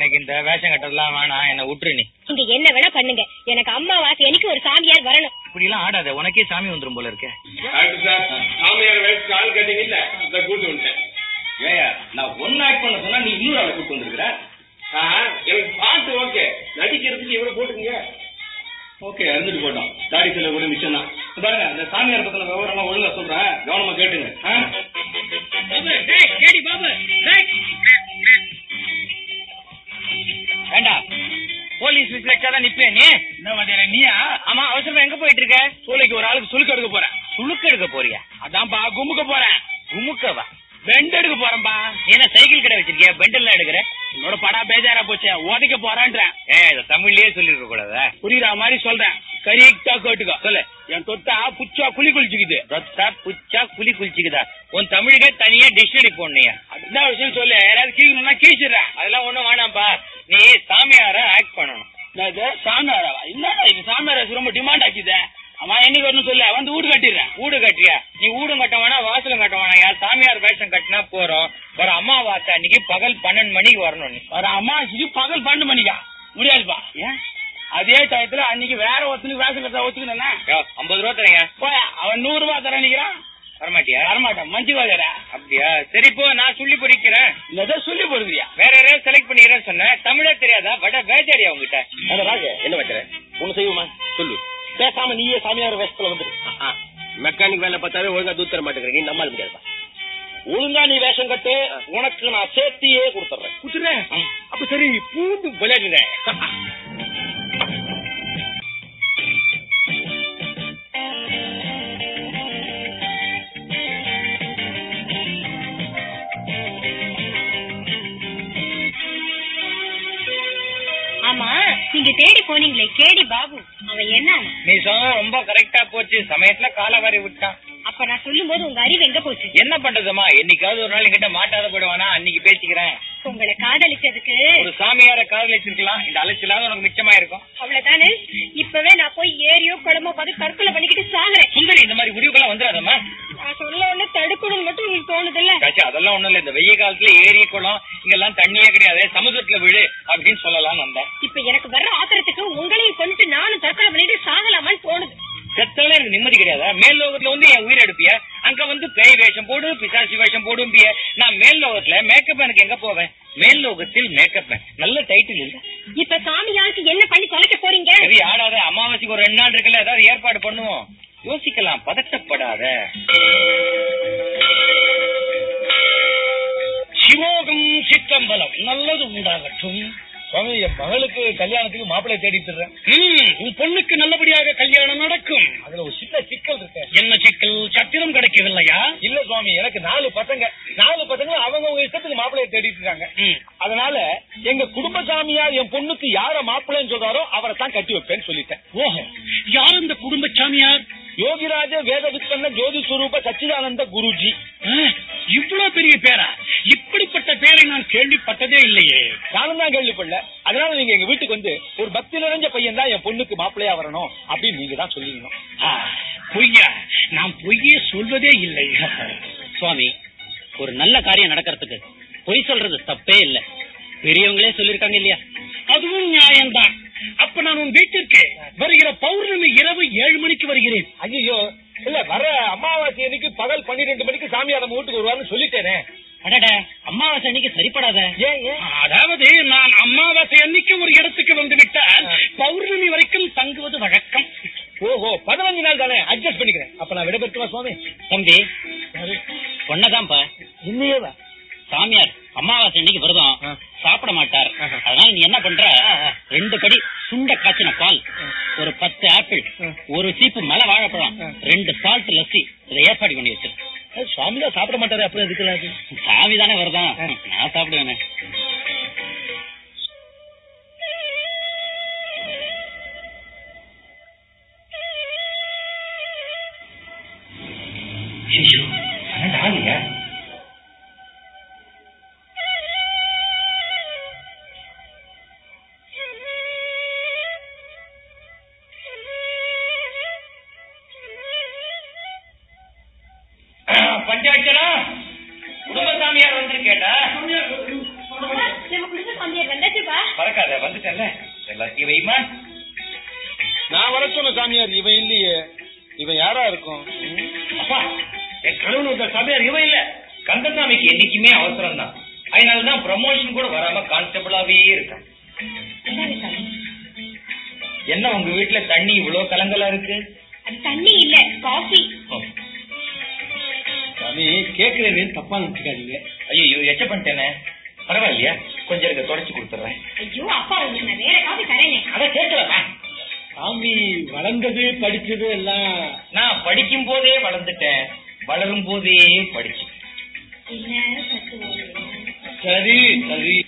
எனக்கு இந்த வேஷம் கட்டதெல்லாம் வேணாம் என்ன விட்டுரு நீ நீங்க என்ன வேணா பண்ணுங்க எனக்கு அம்மா வாசி எனக்கு ஒரு சாமியார் வரணும் இப்படி எல்லாம் ஆடாத உனக்கே சாமி வந்துரும் போல இருக்க டாக்டர் சார் சாமியார் வயசுக்கு ஆள் கேட்டீங்க இல்ல இந்த கூட்டு வந்துட்டேன் ஏயா நான் ஒன்னு ஆக்ட் பண்ண சொன்னா நீ இன்னொரு ஆளை கூட்டு வந்திருக்கிற சார் எனக்கு பாட்டு ஓகே நடிக்கிறதுக்கு இவ்வளவு போட்டுங்க ஓகே இருந்துட்டு போட்டோம் தாடி செல்ல கூட மிச்சம் தான் பாருங்க இந்த சாமியார் பத்தின விவரமா ஒழுங்கா சொல்றேன் கவனமா கேட்டுங்க ஆ? வேண்டாம் போலீஸ் விசிலெக்டா தான் நிப்பே நீ என்ன வண்டியா நீயா ஆமா அவசரமா எங்க போயிட்டு இருக்க சூளைக்கு ஒரு ஆளுக்கு சுளுக்கு எடுக்க போறேன் சுளுக்கு எடுக்க போறியா அதான்ப்பா குமுக்க போறேன் குமுக்கவா பெண்ட் எடுக்க போறேன்பா என்ன சைக்கிள் கடை வச்சிருக்கியா பெண்ட் எல்லாம் எடுக்கிற என்னோட படா பேஜாரா போச்சு உதைக்க போறேன்றேன் ஏ இத தமிழ்லயே சொல்லிருக்க கூடாதா புரியுற மாதிரி சொல்றேன் கரெக்டா கேட்டுக்கோ சொல்லு என் தொத்தா புச்சா குழி குளிச்சுக்குது தொத்தா புச்சா குழி குளிச்சுக்குதா உன் தமிழுக்கே தனியா டிக்ஷனரி போடணியா அதுதான் விஷயம் சொல்லு யாராவது கீழணும்னா கீழ்ச்சிடுறேன் அதெல்லாம் ஒண்ணும் வேணாம்ப்பா நீ சாமியார ஆக்ட் பண்ணணும் என்னது சாமியாரா என்னடா இது சாமியார் ரொம்ப டிமாண்ட் ஆக்கிதே அவன் என்னைக்கு வரணும் சொல்லு வந்து வீடு கட்டிடுறேன் வீடு கட்டியா நீ வீடும் கட்ட வேணா வாசலும் கட்ட வேணாம் யார் சாமியார் வேஷம் கட்டினா போறோம் வர அமாவாசை அன்னைக்கு பகல் பன்னெண்டு மணிக்கு வரணும் நீ வர அமாவாசைக்கு பகல் பன்னெண்டு மணிக்கா முடியாதுப்பா ஏன் அதே டயத்துல அன்னைக்கு வேற ஒருத்தனுக்கு வேஷம் கட்ட ஒத்துக்கணும் ஐம்பது ரூபா தரீங்க போயா அவன் நூறு ரூபா தர நிக்கிறான் வரமாட்டியா வரமாட்டான் மஞ்சு வாஜர அப்படியா சரி போ நான் சொல்லி பொறிக்கிறேன் ஏதோ சொல்லி பொறுக்கிறியா வேற யாராவது செலக்ட் பண்ணிக்கிறேன்னு சொன்னேன் தமிழே தெரியாதா வட வேஜாரியா உங்ககிட்ட ராஜ என்ன வைக்கிற ஒண்ணு செய்வோமா சொல்லு பேசாம நீயே சாமியார் வேஷத்துல வந்துரு மெக்கானிக் வேலை பார்த்தாவே ஒழுங்கா தூத் தர மாட்டேங்கிறீங்க நீ நம்பாது முடியாதுப்பா ஒழுங்கா நீ வேஷம் கட்டு உனக்கு நான் சேர்த்தியே கொடுத்துறேன் குடுத்துறேன் அப்ப சரி பூந்து விளையாடுங்க ஆமா நீங்க தேடி போனீங்களே கேடி பாபு அவன் என்ன நீ சொன்ன ரொம்ப கரெக்டா போச்சு சமயத்துல காலவாரி விட்டான் அப்ப நான் சொல்லும் போது உங்க அறிவு எங்க போச்சு என்ன பண்றதுமா என்னைக்காவது ஒரு நாள் கிட்ட மாட்டாத போயிடுவானா அன்னைக்கு பேசிக்கிறேன் உங்களை காதலிச்சதுக்கு ஒரு சாமியார காதலிச்சிருக்கலாம் இந்த அலைச்சலாவது உனக்கு மிச்சமா இருக்கும் அவ்வளவுதானே இப்பவே நான் போய் ஏரியோ குளமோ பார்த்து தற்கொலை பண்ணிக்கிட்டு சாகுறேன் சுந்தரி இந்த மாதிரி முடிவுக்கெல்லாம் வந்துடாதம்மா நான் சொல்ல ஒண்ணு தடுக்கணும்னு மட்டும் உங்களுக்கு தோணுதுல்ல காச்சு அதெல்லாம் ஒண்ணும் இல்ல இந்த வெய்ய காலத்துல ஏரி குளம் இங்கெல்லாம் தண்ணியே கிடையாது சமுதிரத்துல விழு அப்படின்னு சொல்லலாம் வந்தேன் இப்ப எனக்கு வர்ற ஆத்திரத்துக்கு உங்களையும் கொண்டுட்டு நானும் தற்கொலை பண்ணிட்டு சாகலாமான்னு தோணுது செத்தாலே எனக்கு நிம்மதி கிடையாதா மேல் லோகத்துல வந்து என் உயிர் எடுப்பிய அங்க வந்து பேய் வேஷம் போடு பிசாசி வேஷம் போடும்பிய நான் மேல் லோகத்துல மேக்கப் எனக்கு எங்க போவேன் மேல் லோகத்தில் மேக்கப் நல்ல டைட்டில் இல்ல இப்ப சாமியாருக்கு என்ன பண்ணி தொலைக்க போறீங்க சரி ஆடாத அமாவாசைக்கு ஒரு ரெண்டு நாள் இருக்குல்ல ஏதாவது ஏற்பாடு பண்ணுவோம் யோசிக்கலாம் பதட்டப்படாத சிவோகம் சிற்றம்பலம் நல்லது உண்டாகட்டும் சுவாமி என் மகளுக்கு கல்யாணத்துக்கு மாப்பிள்ளை தேடிட்டு இருக்கேன். உன் பொண்ணுக்கு நல்லபடியாக கல்யாணம் நடக்கும் அதுல ஒரு சின்ன சிக்கல் இருக்கு என்ன சிக்கல் சத்திரம் கிடைக்கவில்லையா இல்ல சுவாமி எனக்கு நாலு பசங்க நாலு பசங்க அவங்க உங்க இஷ்டத்துக்கு மாப்பிள்ளைய தேடிட்டு இருக்காங்க அதனால எங்க குடும்ப சாமியார் என் பொண்ணுக்கு யார மாப்பிள்ளைன்னு சொல்றாரோ அவரை தான் கட்டி வைப்பேன்னு சொல்லிட்டேன் ஓஹோ யார் இந்த குடும்ப சாமியார் யோகிராஜ வேத வித்தன்ன ஜோதி ஸ்வரூப சச்சிதானந்த குருஜி இவ்வளவு பெரிய பேரா இப்படிப்பட்ட பேரை நான் கேள்விப்பட்டதே இல்லையே நானும் தான் கேள்விப்படல அதனால நீங்க எங்க வீட்டுக்கு வந்து ஒரு பக்தி நிறைஞ்ச பையன் தான் என் பொண்ணுக்கு மாப்பிள்ளையா வரணும் அப்படின்னு நீங்க தான் சொல்லிக்கணும் பொய்யா நான் பொய்யே சொல்வதே இல்லை சுவாமி ஒரு நல்ல காரியம் நடக்கிறதுக்கு பொய் சொல்றது தப்பே இல்ல பெரியவங்களே சொல்லிருக்காங்க இல்லையா அதுவும் நியாயம்தான் அப்ப நான் உன் வீட்டிற்கு வருகிற பௌர்ணமி இரவு ஏழு மணிக்கு வருகிறேன் ஐயோ இல்ல வர அமாவாசை அன்னைக்கு பகல் பன்னிரெண்டு மணிக்கு சாமியார் நம்ம வீட்டுக்கு வருவார்னு சொல்லிட்டேனே அடட அமாவாசை அன்னைக்கு சரிப்படாத ஏன் ஏன்? அதாவது நான் அமாவாசை அன்னைக்கு ஒரு இடத்துக்கு வந்து விட்டால் பௌர்ணமி வரைக்கும் தங்குவது வழக்கம் ஓஹோ பதினஞ்சு நாள் தானே அட்ஜஸ்ட் பண்ணிக்கிறேன் அப்ப நான் விடைபெற்றுவா சுவாமி தம்பி பொண்ணதான்ப்பா இன்னையேவா சாமியார் அமாவாசை அன்னைக்கு விரதம் சாப்பிட மாட்டார் அதனால நீ என்ன பண்ற ரெண்டு படி சுண்ட காய்ச்சின பால் ஒரு பத்து ஆப்பிள் ஒரு சீப்பு மலை வாழைப்பழம் ரெண்டு சால்ட் லஸ்ஸி இதை ஏற்பாடு பண்ணி வச்சிரு சுவாமி தான் சாப்பிட மாட்டாரு அப்புறம் எதுக்கு சாமி தானே விரதம் நான் சாப்பிடுவேனே ஐயோ பன்னெண்டு ஆளுங்க பஞ்சாட்சரா குடும்ப சாமியார் வந்திருக்கேடா நம்ம குடும்ப சாமியார் வந்தாச்சுப்பா மறக்காத வந்துட்டேன்ல எல்லாத்தையும் வைமா நான் வர சொன்ன சாமியார் இவன் இல்லையே இவன் யாரா இருக்கும் அப்பா என் கனவுல வந்த சாமியார் இவன் இல்ல கந்தசாமிக்கு என்னைக்குமே அவசரம் தான் அதனாலதான் ப்ரமோஷன் கூட வராம கான்ஸ்டபிளாவே இருக்கான் என்ன உங்க வீட்டுல தண்ணி இவ்வளவு கலங்கலா இருக்கு அது தண்ணி இல்ல காஃபி சாமி கேக்குறேன்னு தப்பா நினைச்சுக்காதீங்க ஐயோ எச்ச பண்ணிட்டேனே பரவாயில்லையா கொஞ்சம் இருக்க தொடச்சு கொடுத்துறேன் ஐயோ அப்பா உங்களுக்கு நான் வேற காஃபி தரேனே அதை கேட்கலமா சாமி வளர்ந்தது படிச்சது எல்லாம் நான் படிக்கும் போதே வளர்ந்துட்டேன் வளரும் போதே படிச்சு என்ன தத்துவம் சரி சரி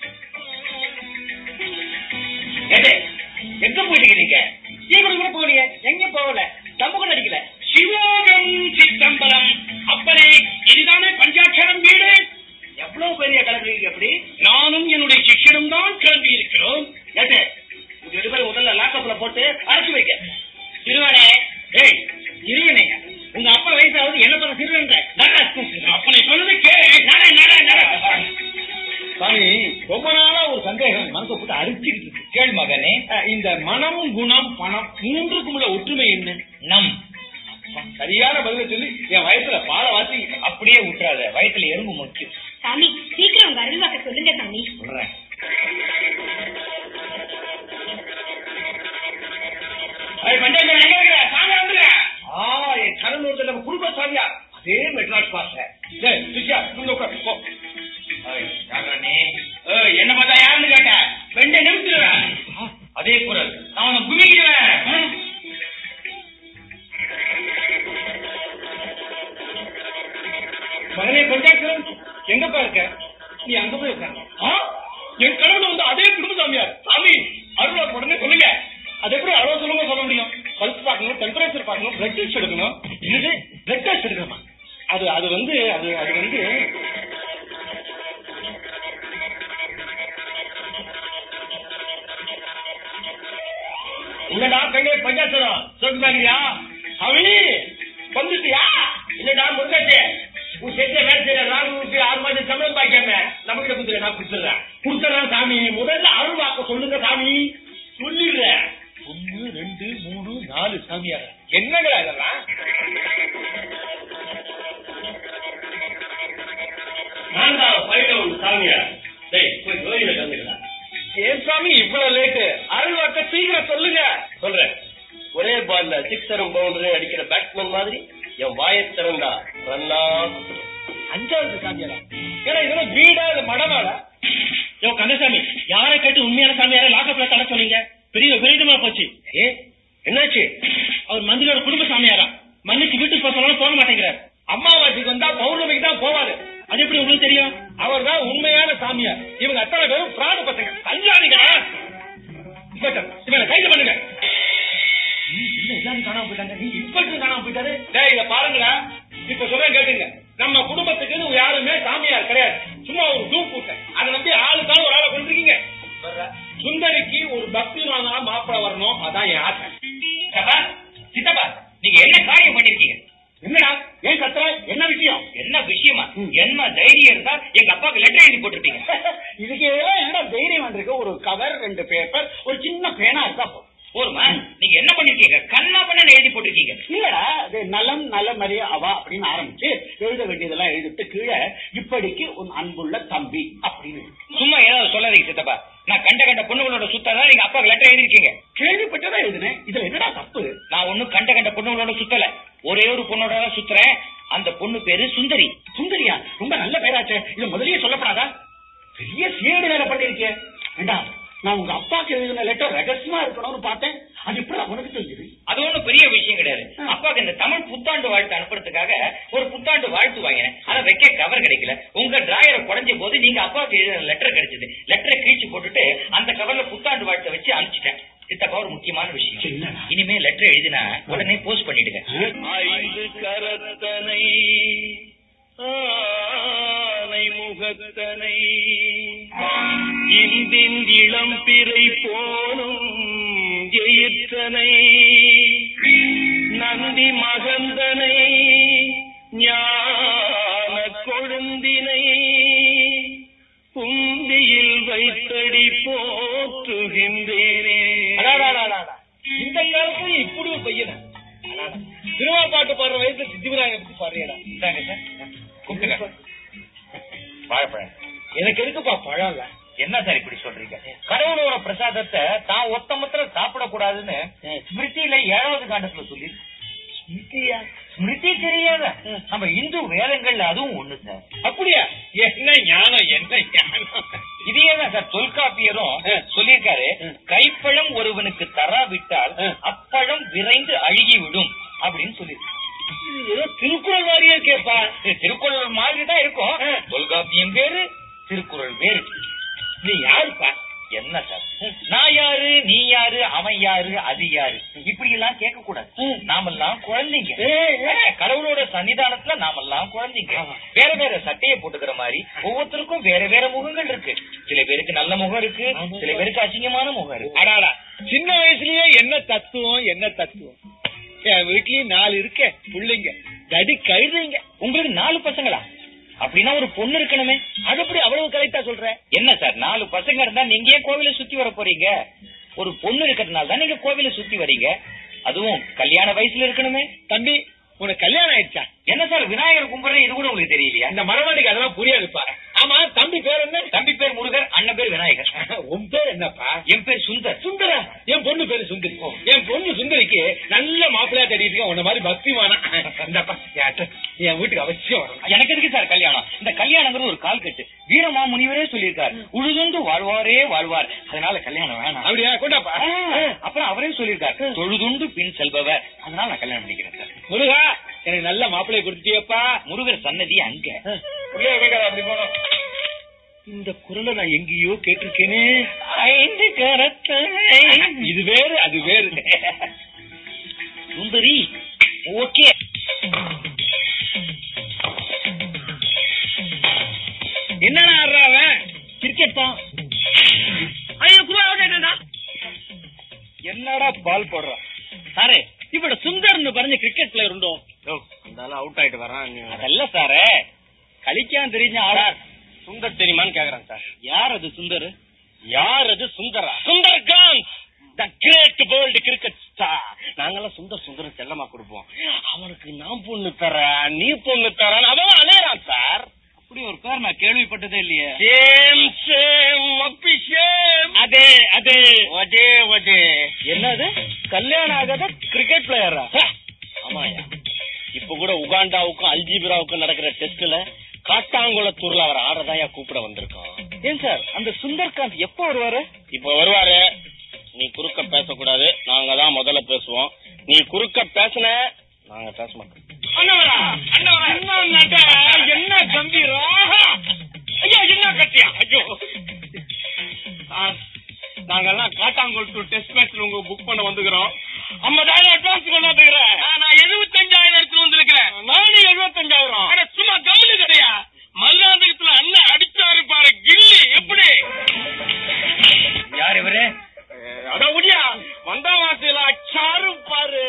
ஏட்டே, எங்க போயிட்டு இருக்கீங்க சீக்கிரம் கூட போகலையே எங்க போகல தம்பு கூட அடிக்கல சிவோகம் சித்தம்பலம் அப்பனே இதுதானே பஞ்சாட்சரம் வீடு எவ்வளவு பெரிய கிளம்புறீங்க எப்படி நானும் என்னுடைய சிஷ்யனும் தான் கிளம்பி இருக்கிறோம் ஏட்டே, உங்க ரெண்டு பேரும் முதல்ல லாக்கப்ல போட்டு அழைச்சு வைக்க திருவனே ஏய் திருவனையா உங்க அப்பா வயசாவது என்ன பண்ண திருவன்ற அப்பனை சொன்னது கேளு நட நட நட சாமி ரொம்ப நாளா ஒரு சந்தேகம் மனசை போட்டு அரிச்சுக்கிட்டு இருக்கு கேள் மகனே அஹ், இந்த மனம் குணம் பணம் மூன்றுக்கும் உள்ள ஒற்றுமை என்ன நம் சரியான பதில சொல்லி என் வயசுல பால வாசி அப்படியே விட்டுறாத வயித்துல எறும்பு முக்கியம் சாமி சீக்கிரம் உங்க அருள்வாக்க சொல்லுங்க சாமி சொல்றேன் பஞ்சாயத்து எங்க இருக்கிற சாமி வந்துடுற ஆ என் கணவன் நம்ம குடும்ப சாமியா அதே மெட்ராஸ் பாஷை டேய், சிஷ்யா, இங்க உட்காரு, போ. ஏய், என்ன பார்த்தா யாருன்னு கேட்ட வெண்டை நிறுத்திடுவேன் அதே குரல் நான் உன்னை குமிக்கிறேன் மகனே பஞ்சாயத்து எங்கப்பா இருக்க நீ அங்க போய் உட்காரு ஆ? என் கடவுள் வந்து அதே குடும்பசாமியார் சாமி அருளா உடனே சொல்லுங்க அது எப்படி அவ்வளவு சுலபமா சொல்ல முடியும் பல்ஸ் பார்க்கணும் டெம்பரேச்சர் பார்க்கணும் பிளட் டெஸ்ட் எடுக்கணும் இது பிளட் டெஸ்ட் எடுக்கணுமா அது அது வந்து அது அது வந்து இல்லடா பெண்ணே பஞ்சாயத்தரம் சொல்லுங்க அவனி வந்துட்டியா இல்லடா முன்னாடி உன் செஞ்ச வேலை செய்யற நாலு ரூபாய் ஆறு மாதம் சம்பளம் பாய்க்காம நம்ம கிட்ட கொடுத்துரு நான் கொடுத்துறேன் கொடுத்துறேன் சாமி முதல்ல அருள் வாக்க சொல்லுங்க சாமி சொல்லிடுறேன் ஒன்னு ரெண்டு மூணு நாலு சாமியார் என்னங்க அதெல்லாம் நான் தான் பைரவன் சாமியார் டேய் போய் ஜோதியில கலந்துக்கலாம் ஏன் சாமி இவ்வளவு லேட்டு அருள் வாக்க சீக்கிரம் சொல்லுங்க சொல்றேன் ஒரே பால்ல சிக்ஸரும் பவுண்டரும் அடிக்கிற பேட்ஸ்மேன் மாதிரி என் வாயை திறந்தா ரன்னா அஞ்சாவது சாமியாரா ஏன்னா இதெல்லாம் வீடா இது மடமாடா யோ கந்தசாமி யாரை கேட்டு உண்மையான சாமியாரை லாக்கப்ல தட சொன்னீங்க பெரிய விபரீதமா போச்சு ஏ என்னாச்சு அவர் மந்திரியோட குடும்ப சாமியாரா மன்னிச்சு வீட்டுக்கு போக சொன்னாலும் போக மாட்டேங்கிறார் அம்மாவாசைக்கு வந்தா பௌர்ணமிக்கு தான் போவாரு அது எப்படி உங்களுக்கு தெரியும் அவர் தான் உண்மையான சாமியார் இவங்க அத்தனை பேரும் பிராண பசங்க கல்யாணிங்க இன்ஸ்பெக்டர் இவனை கைது பண்ணுங்க எல்லாரும் காணாம போயிட்டாங்க நீங்க இன்ஸ்பெக்டர் காணாம போயிட்டாரு டேய் இத பாருங்களா இப்ப சொல்றேன் கேட்டுங்க நம்ம குடும்பத்துக்கு யாருமே சாமியார் கிடையாது சும்மா ஒரு டூப் போட்டேன் அதை நம்பி ஆளுக்கான ஒரு ஆளை கொண்டிருக்கீங்க சுந்தரிக்கு ஒரு பக்திமான மாப்பிளை வரணும் அதான் என் ஆசை சித்தப்பா சித்தப்பா நீங்க என்ன காரியம் பண்ணிருக்கீங்க என்னடா ஏன் கத்துற என்ன விஷயம் என்ன விஷயமா என்ன தைரியம் இருந்தா எங்க அப்பாவுக்கு லெட்டர் எழுதி போட்டிருப்பீங்க இதுக்கு எல்லாம் என்ன தைரியம் வந்திருக்கு ஒரு கவர் ரெண்டு பேப்பர் ஒரு சின்ன பேனா இருக்கா போதும். போருமா நீங்க என்ன பண்ணிருக்கீங்க கண்ணா பண்ண எழுதி போட்டிருக்கீங்க இல்லடா அது நலம் நல மரிய அவா அப்படின்னு ஆரம்பிச்சு எழுத வேண்டியதெல்லாம் எழுதிட்டு கீழே இப்படிக்கு உன் அன்புள்ள தம்பி அப்படின்னு இருக்கு. சும்மா ஏதாவது சொல்லாதீங்க சித்தப்பா நான் கண்ட கண்ட பொண்ணுங்களோட சுத்ததான் நீங்க அப்பாவுக்கு லெட்டர் எழுதிருக்கீங்க கேள்விப்பட்டதா எழுதினேன் இதுல என்னடா தப்பு நான் ஒண்ணும் கண்ட கண்ட பொண்ணுங்களோட சுத்தல ஒரே ஒரு பொண்ணோட தான் சுத்துறேன் அந்த பொண்ணு பேரு சுந்தரி சுந்தரியா ரொம்ப நல்ல பேராச்சே இது முதல்லயே சொல்லப்படாதா பெரிய சேடு வேலை பண்ணிருக்கேன் ஏண்டா நான் உங்க அப்பாக்கு எழுதின லெட்டர் ரகசியமா இருக்கணும்னு பார்த்தேன் அது இப்படி உனக்கு தெரிஞ்சது அது ஒண்ணும் பெரிய விஷயம் கிடையாது அப்பாவுக்கு இந்த தமிழ் புத்தாண்டு வாழ்த்து அனுப்புறதுக்காக ஒரு புத்தாண்டு வாழ்த்து வாங்கினேன் ஆனா வைக்க கவர் கிடைக்கல உங்க டிராயரை குறைஞ்ச போது நீங்க அப்பாவுக்கு எழுதின லெட்டர் கிடைச்சது லெட்டரை கிழிச்சு போட்டுட்டு அந்த கவர்ல புத்தாண்டு வாழ்த்தை வச்சு அனுப்பிச்சிட்டேன் சித்தப்பா ஒரு முக்கியமான விஷயம் இனிமே லெட்டர் எழுதினா உடனே போஸ்ட் பண்ணிடுங்க ஐந்து கரத்தனை ஆனை முகத்தனை இந்தின் இளம் பிறை போலும் எயிற்றனை நந்தி மகந்தனை ஞான கொழுந்தினை புந்தியில் பையனா அடாடா. சினிமா பாட்டு பாடுற வயசுல சித்தி விநாயகர் பத்தி பாடுறியடா இந்தாங்க சார் கூப்பிடுங்க வாழைப்பழம் எனக்கு எதுக்குப்பா பழம் இல்ல என்ன சார் இப்படி சொல்றீங்க கடவுளோட பிரசாதத்தை தான் ஒத்த மாத்திரம் சாப்பிடக்கூடாதுன்னு ஸ்மிருதியில ஏழாவது காண்டத்துல சொல்லி ஸ்மிருதியா ஸ்மிருதி தெரியாத நம்ம இந்து வேதங்கள்ல அதுவும் ஒண்ணு சார் அப்படியா என்ன ஞானம் என்ன ஞானம் இதையே தான் சார் தொல்காப்பியரும் சொல்லியிருக்காரு கைப்பழம் ஒருவனுக்கு தராவிட்டால் அப்பழம் விரைந்து அழுகிவிடும் அப்படின்னு சொல்லியிருக்காரு இது ஏதோ திருக்குறள் மாதிரியே கேப்பா திருக்குறள் மாதிரி தான் இருக்கும் தொல்காப்பியம் வேறு திருக்குறள் வேறு நீ யாருப்பா என்ன சார் நான் யாரு நீ யாரு அவன் யாரு அது யாரு இப்படி எல்லாம் கேட்க கூடாது நாமெல்லாம் குழந்தைங்க கடவுளோட சன்னிதானத்துல நாமெல்லாம் குழந்தைங்க வேற வேற சட்டையை போட்டுக்கிற மாதிரி ஒவ்வொருத்தருக்கும் வேற வேற முகங்கள் இருக்கு சில பேருக்கு நல்ல முகம் இருக்கு சில பேருக்கு அசிங்கமான முகம் இருக்கு அடாடா சின்ன வயசுலயே என்ன தத்துவம் என்ன தத்துவம் என் வீட்லயும் நாலு இருக்க பிள்ளைங்க தடி கழுதுங்க உங்களுக்கு நாலு பசங்களா அப்படின்னா ஒரு பொண்ணு இருக்கணுமே அது எப்படி அவ்வளவு கரெக்டா சொல்ற என்ன சார் நாலு பசங்க இருந்தா நீங்க ஏன் கோவில சுத்தி வர போறீங்க ஒரு பொண்ணு இருக்கிறதுனால தான் நீங்க கோவில சுத்தி வரீங்க அதுவும் கல்யாண வயசுல இருக்கணுமே தம்பி உனக்கு கல்யாணம் ஆயிடுச்சா என்ன சார் விநாயகர் கும்பிடுறது இது கூட உங்களுக்கு தெரியலையா அந்த மரவாடிக்கு அதெல்லாம் புரியாதுப்பா ஆமா தம்பி பேர் என்ன தம்பி பேர் முருகர் அண்ணன் பேர் விநாயகர் உன் பேர் என்னப்பா என் பேர் சுந்தர் சுந்தரா என் பொண்ணு பேரு சுந்தரி என் பொண்ணு சுந்தரிக்கு நல்ல மாப்பிள்ளையா தெரியுது உன்ன மாதிரி பக்திமானா இந்தப்பா என் address. என் வீட்டுக்கு அவசியம் வரணும் எனக்கு எதுக்கு சார் கல்யாணம் இந்த கல்யாணங்கிறது ஒரு கால் கட்டு வீரமா முனிவரே சொல்லியிருக்காரு உழுதுண்டு வாழ்வாரே வாழ்வார் அதனால கல்யாணம் வேணாம் அப்படியா கொண்டாப்பா அப்புறம் அவரே சொல்லியிருக்காரு தொழுதுண்டு பின் செல்பவர் அதனால நான் கல்யாணம் பண்ணிக்கிறேன் சார் முருகா எனக்கு நல்ல மாப்பிள்ளைய கொடுத்தியப்பா முருகர் சன்னதி அங்க உள்ளே வைக்காத, அப்படி போனோம் இந்த குரலை நான் எங்கேயோ கேட்டிருக்கேனே ஐந்து கரத்தை இது வேறு அது வேறு சுந்தரி ஓகே என்னடா ஆடுறா அவன் கிரிக்கெட் தான் ஐயோ குரு அவுட் ஆயிட்டா என்னடா பால் போடுறான் സാറേ ഇവിടെ സുന്ദറിന് പറഞ്ഞ ക്രിക്കറ്റ് പ്ലെയർ ഉണ്ടോ இருந்தாலும் அவுட் ஆயிட்டு வரான் അതല്ല സാറേ കളിക്കാൻ തെരിഞ്ഞ ആളാ சுந்தர் தெரியுமான்னு கேக்குறான் சார் யார் அது சுந்தர் யார் அது சுந்தரா Sundar Kanth the great world cricket star நாங்கெல்லாம் சுந்தர் சுந்தர் செல்லமா கொடுப்போம் அவனுக்கு நான் பொண்ணு தரேன் நீ பொண்ணு தரேன் அவன் அலையறான் சார் அப்படி ஒரு பேர் நான் கேள்விப்பட்டதே இல்லையே சேம் சேம் அப்பி சேம் அதே அதே ஒஜே ஒஜே என்னது கல்யாணம் ஆகாத கிரிக்கெட் பிளேயரா ஆமாயா இப்ப கூட உகாண்டாவுக்கும் அல்ஜீபிராவுக்கும் நடக்கிற டெஸ்ட்ல காட்டாங்குளத்தூர்ல அவர் ஆறதாயா கூப்பிட வந்திருக்கோம் ஏன் சார் அந்த சுந்தர்காந்த் எப்ப வருவாரு இப்ப வருவாரு நீ குறுக்க பேசக்கூடாது நாங்க தான் முதல்ல பேசுவோம் நீ குறுக்க பேசுன நாங்க பேச மாட்டோம் என்ன கம்பீரம் ஐயோ என்ன கட்டியா ஐயோ நாங்கெல்லாம் காட்டாங்கோட்டு டெஸ்ட் மேட்ச்ல உங்க புக் பண்ண வந்துக்கிறோம் ஐம்பதாயிரம் அட்வான்ஸ் கொண்டு வந்துக்கிறேன் நான் எழுபத்தஞ்சாயிரம் எடுத்து வந்திருக்கேன் நானும் எழுபத்தஞ்சாயிரம் சும்மா கவனி கிடையா மல்லாந்தகத்துல அண்ணன் அடிச்சாரு பாரு கில்லி எப்படி யார் இவரு அட முடியா வந்தாவாசியில அச்சாரு பாரு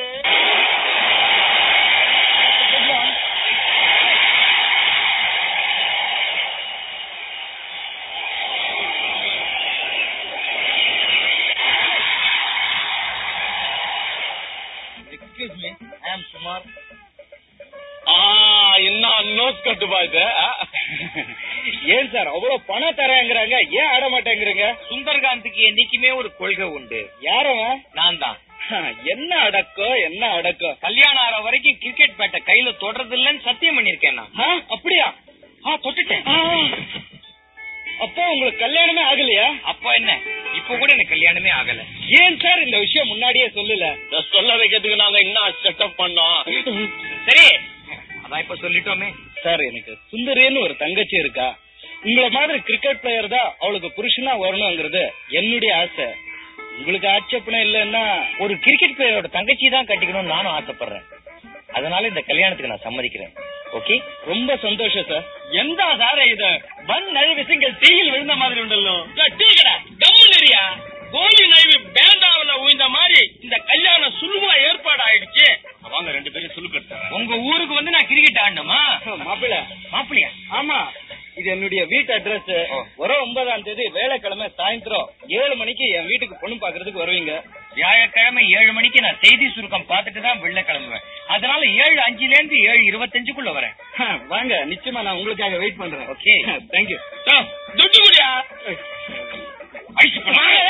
எக்ஸ்கியூஸ் மீ ஐ அம் சுமார் ஆ என்ன நோஸ் கட்டுப்பா இது ஆ? ஏன் சார் அவ்வளவு பணம் தரேங்கிறாங்க ஏன் ஆட மாட்டேங்கிறீங்க சுந்தர்காந்துக்கு என்னைக்குமே ஒரு கொள்கை உண்டு யாரவன் நான் தான் என்ன அடக்கம் என்ன அடக்கம் கல்யாணம் ஆற வரைக்கும் கிரிக்கெட் பேட்டை கையில தொடறது இல்லைன்னு சத்தியம் பண்ணிருக்கேன் நான் ஆ, அப்படியா ஆ தொட்டுட்டேன் அப்போ உங்களுக்கு கல்யாணமே ஆகலையா அப்ப என்ன இப்ப கூட எனக்கு கல்யாணமே ஆகல ஏன் சார் இந்த விஷயம் முன்னாடியே சொல்லல சொல்ல வைக்கிறதுக்கு நாங்க என்ன செட்டப் பண்ணோம் சரி அதான் இப்ப சொல்லிட்டோமே சார் எனக்கு சுந்தரின்னு ஒரு தங்கச்சி இருக்கா உங்களை மாதிரி கிரிக்கெட் பிளேயர் தான் அவளுக்கு புருஷனா வரணுங்கிறது என்னுடைய ஆசை உங்களுக்கு ஆட்சேபணம் இல்லைன்னா ஒரு கிரிக்கெட் பிளேயரோட தங்கச்சி தான் கட்டிக்கணும்னு நானும் ஆசைப்படுறேன் அதனால இந்த கல்யாணத்துக்கு நான் சம்மதிக்கிறேன் ஓகே ரொம்ப சந்தோஷம் சார் எந்த சார இது பன் நழுவிசங்கள் தீயில் விழுந்த மாதிரி உண்டல்லோ டீக்கடா கம்மு நெறியா கோலி நைவு பேண்டாவில உயிந்த மாதிரி இந்த கல்யாணம் சுலுவா ஏற்பாடு ஆயிடுச்சு அவங்க ரெண்டு பேரும் சுலுக்கட்டாங்க உங்க ஊருக்கு வந்து நான் கிரிக்கெட் ஆடணுமா மாப்பிள்ள மாப்பிளையா ஆமா இது என்னுடைய வீட்டு அட்ரஸ் வர ஒன்பதாம் தேதி வேலைக்கிழமை சாயந்தரம் ஏழு மணிக்கு என் வீட்டுக்கு பொண்ணு பாக்குறதுக்கு வருவீங்க வியாழக்கிழமை ஏழு மணிக்கு நான் செய்தி சுருக்கம் பார்த்துட்டு தான் வெளில கிளம்புவேன் அதனால ஏழு அஞ்சுல இருந்து ஏழு இருபத்தஞ்சுக்குள்ள வரேன் வாங்க நிச்சயமா நான் உங்களுக்காக வெயிட் பண்றேன் ஓகே தேங்க்யூ துட்டு முடியா ஐஸ்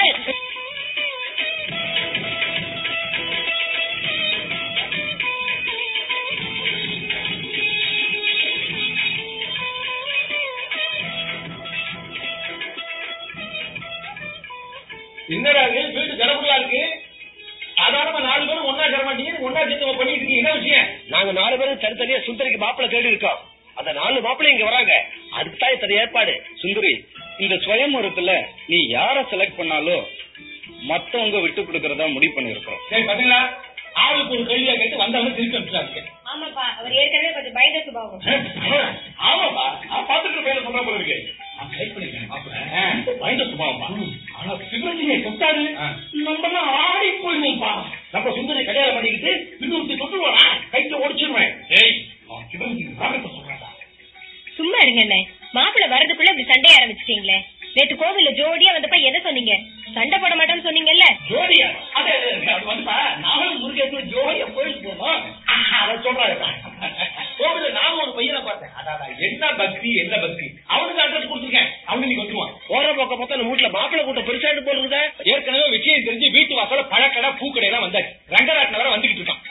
என்னடா இது வீடு கடவுளா இருக்கு சாதாரணமா நாலு பேரும் ஒன்னா தர மாட்டீங்க ஒன்னா சேர்ந்து பண்ணிட்டு இருக்கீங்க என்ன விஷயம் நாங்க நாலு பேரும் தனித்தனியா சுந்தரிக்கு மாப்பிள்ளை தேடி இருக்கோம் அந்த நாலு மாப்பிள்ளை இங்க வராங்க அதுக்கு தான் இத்தனை ஏற்பாடு சுந்தரி இந்த சுயம்பரத்துல நீ யார செலக்ட் பண்ணாலும் மத்தவங்க விட்டு கொடுக்கறதா முடிவு பண்ணிருக்கோம் சரி பாத்தீங்களா ஆளுக்கு ஒரு கேள்வியா கேட்டு வந்தவங்க திருப்பி அனுப்பிச்சாங்க ஆமாப்பா அவர் ஏற்கனவே கொஞ்சம் பயந்த சுபாவம் ஆமாப்பா நான் பாத்துட்டு பேர சொல்ற போல இருக்கு நான் டைப் பண்ணிருக்கேன் மாப்பிள்ள பயந்த சுபாவமா ஆனா சிவரஞ்சியை தொட்டாரு நம்ம எல்லாம் ஆடி போயிருவோம்ப்பா நம்ம சுந்தரி கல்யாணம் பண்ணிக்கிட்டு விட்டு தொட்டுருவானா கையில ஒடிச்சிருவேன் ஏய் அவன் சிவரஞ்சி ராகத்தை சொல்றாடா சும்மா இருங்க அண்ணே மாப்பிள்ளை வரதுக்குள்ள இப்படி சண்டை ஆரம்பிச்சிட்டீங்களே நேத்து கோவில்ல ஜோடியா வந்தப்ப எதை சொன்னீங்க சண்டை போட மாட்டேன்னு சொன்னீங்கல்ல ஜோடியா அது அது வந்துப்பா நானும் முருகேசன் ஜோடியா போயிட்டு போனோம் அதை சொல்றாரு கோவில நானும் ஒரு பையனை பார்த்தேன் அதான் என்ன பக்தி என்ன பக்தி அவனுக்கு அட்ரஸ் கொடுத்துருக்கேன் அவனு நீ வந்துருவான் போற போக்க பார்த்தா நம்ம வீட்டுல மாப்பிள்ளை கூட்டம் பெருசாட்டு போடுறதா ஏற்கனவே விஷயம் தெரிஞ்சு வீட்டு வாசல பழக்கடை பூக்கடை எல்லாம் வந்தாச்சு ரங்கராட்டின வர வந்துகிட்டு இருக்கான்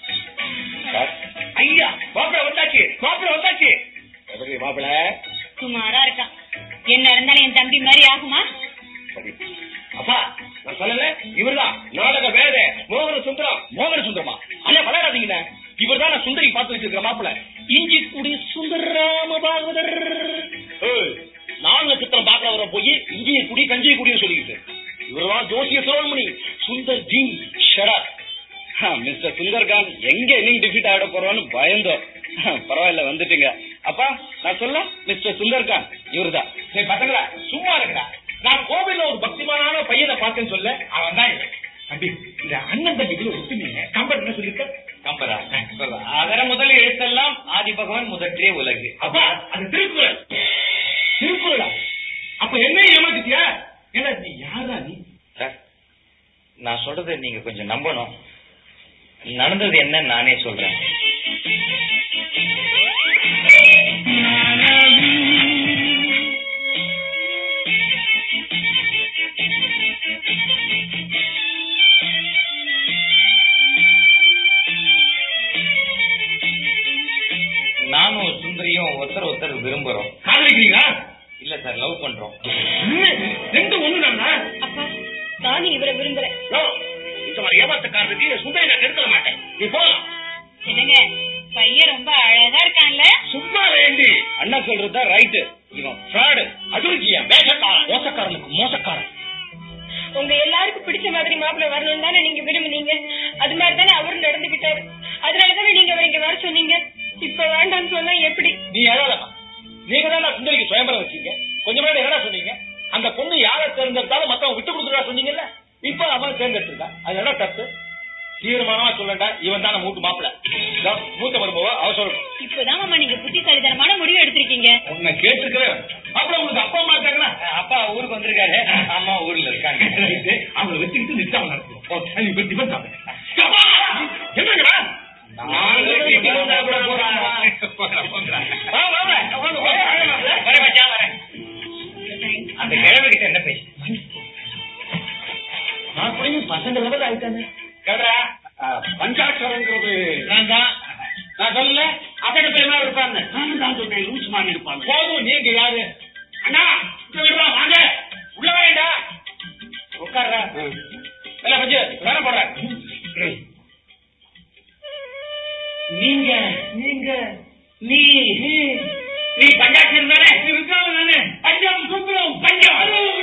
ஐயா மாப்பிள்ள வந்தாச்சு மாப்பிள்ள வந்தாச்சு எப்படி மாப்பிள்ள சுமாரா இருக்கான் என்ன இருந்தாலும் என் தம்பி மாதிரி ஆகுமா அப்பா நான் சொல்லல இவர்தான் நாடக வேத மோகன சுந்தரம் மோகன சுந்தரமா அண்ணா விளையாடாதீங்கண்ணே இவர் தான் நான் சுந்தரி பார்த்து வச்சிருக்கிற மாப்பிள்ள இஞ்சி குடி சுந்தரராம பாகவதர் ஏய், நாங்க சித்திரம் பார்க்க வர போய் இஞ்சி குடி கஞ்சி குடின்னு சொல்லிக்கிட்டு இவர்தான் ஜோசிய சுரமணி சுந்தர் ஜி ஷரத் மிஸ்டர் சுந்தர்கான் எங்க இன்னும் டிஃபீட் ஆகிட போறோம்னு பயந்தோம் பரவாயில்ல வந்துட்டீங்க அப்பா நான் சொல்ல மிஸ்டர் சுந்தர்கான் இவர்தான் சரி பசங்களா சும்மா இருக்கடா நான் கோவில்ல ஒரு பக்திமானான பையனை பார்த்தேன்னு சொல்ல அவன் தான் இவன். தம்பி இந்த அண்ணன் தம்பிக்குள்ள ஒத்துமைங்க கம்பர் என்ன சொல்லிருக்க கம்பரா அதர முதல் எழுத்தெல்லாம் ஆதி பகவான் முதற்றே உலகு அப்பா அது திருக்குறள் திருக்குறளா அப்ப என்ன ஏமாத்திட்டியா ஏன்னா நீ யாரா நீ சார் நான் சொல்றதை நீங்க கொஞ்சம் நம்பணும் நடந்தது என்னன்னு நானே சொல்றேன் நானும் சுந்தரியும் ஒருத்தர் ஒருத்தர் விரும்புறோம் காதலிக்கிறீங்களா இல்ல சார் லவ் பண்றோம் ரெண்டு ஒண்ணுதானா அப்பா நானும் இவரை விரும்புறேன் இந்த மாதிரி ஏமாத்தக்காரருக்கு சுந்தரி நான் கெடுக்க மாட்டேன் நீ போலாம் என்னங்க பையன் ரொம்ப அழகா இருக்கான்ல சும்மா வேண்டி அண்ணா சொல்றதுதான் ரைட்டு இவன் ஃப்ராடு அதுருக்கியா வேஷக்காரன் மோசக்காரனுக்கு மோசக்காரன் உங்க எல்லாருக்கும் பிடிச்ச மாதிரி மாப்பிள்ளை வரணும் தானே நீங்க விரும்புனீங்க அது மாதிரி தானே அவரும் நடந்துகிட்டாரு அதனால தானே நீங்க அவரை இங்க வர சொன்னீங்க இப்ப வேண்டாம்னு சொன்னா எப்படி நீ யாராலமா நீங்க தான் சுந்தரிக்கு சுயம்பரம் வச்சீங்க கொஞ்ச நேரம் என்னடா சொன்னீங்க அந்த பொண்ணு யாரை தேர்ந்தெடுத்தாலும் மத்தவங்க விட்டு கொடுத்துடா சொன்னீங்கல்ல இப்ப அவன் தேர்ந்தெடுத்திருக்கா அது என்ன தப்பு தீர்மானமா சொல்லண்டா இவன் தான் மூட்டு மாப்பிள மூத்த மருமவ அவ சொல்லணும் இப்பதான் மாமா நீங்க புத்திசாலித்தனமான முடிவு எடுத்திருக்கீங்க உன்னை கேட்டுக்கிறேன் அப்புறம் உங்களுக்கு அப்பா அம்மா இருக்காங்களா அப்பா ஊருக்கு வந்திருக்காரு அம்மா ஊர்ல இருக்காங்க அவங்களை வச்சுக்கிட்டு நிச்சயம் நடத்துவோம் அது இப்ப டிபன் சாப்பிடுங்க என்னங்கடா நாங்க டிபன் சாப்பிட போறோம் வா, வா, வா. வாங்க, வாங்க. வரேன் மச்சான், வரேன். அந்த கிழமை கிட்ட என்ன பேசு நான் கூட பசங்க லெவல் ஆயிட்டாங்க கேட்டா பஞ்சாட்சரங்கிறது நான் தான் நான் சொல்லல அதோட பேர் இருப்பாங்க நான் தான் சொன்னேன் லூஸ் மாறி இருப்பாங்க போதும் நீங்க யாரு அண்ணா இங்க விடுறா வாங்க உள்ள வேண்டா உட்கார்றா இல்ல கொஞ்சம் வேற போடுற நீங்க நீங்க நீ நீ நீ பஞ்சாட்சரம் தானே இருக்காங்க தானே பஞ்சம் சுந்தரம் பஞ்சம்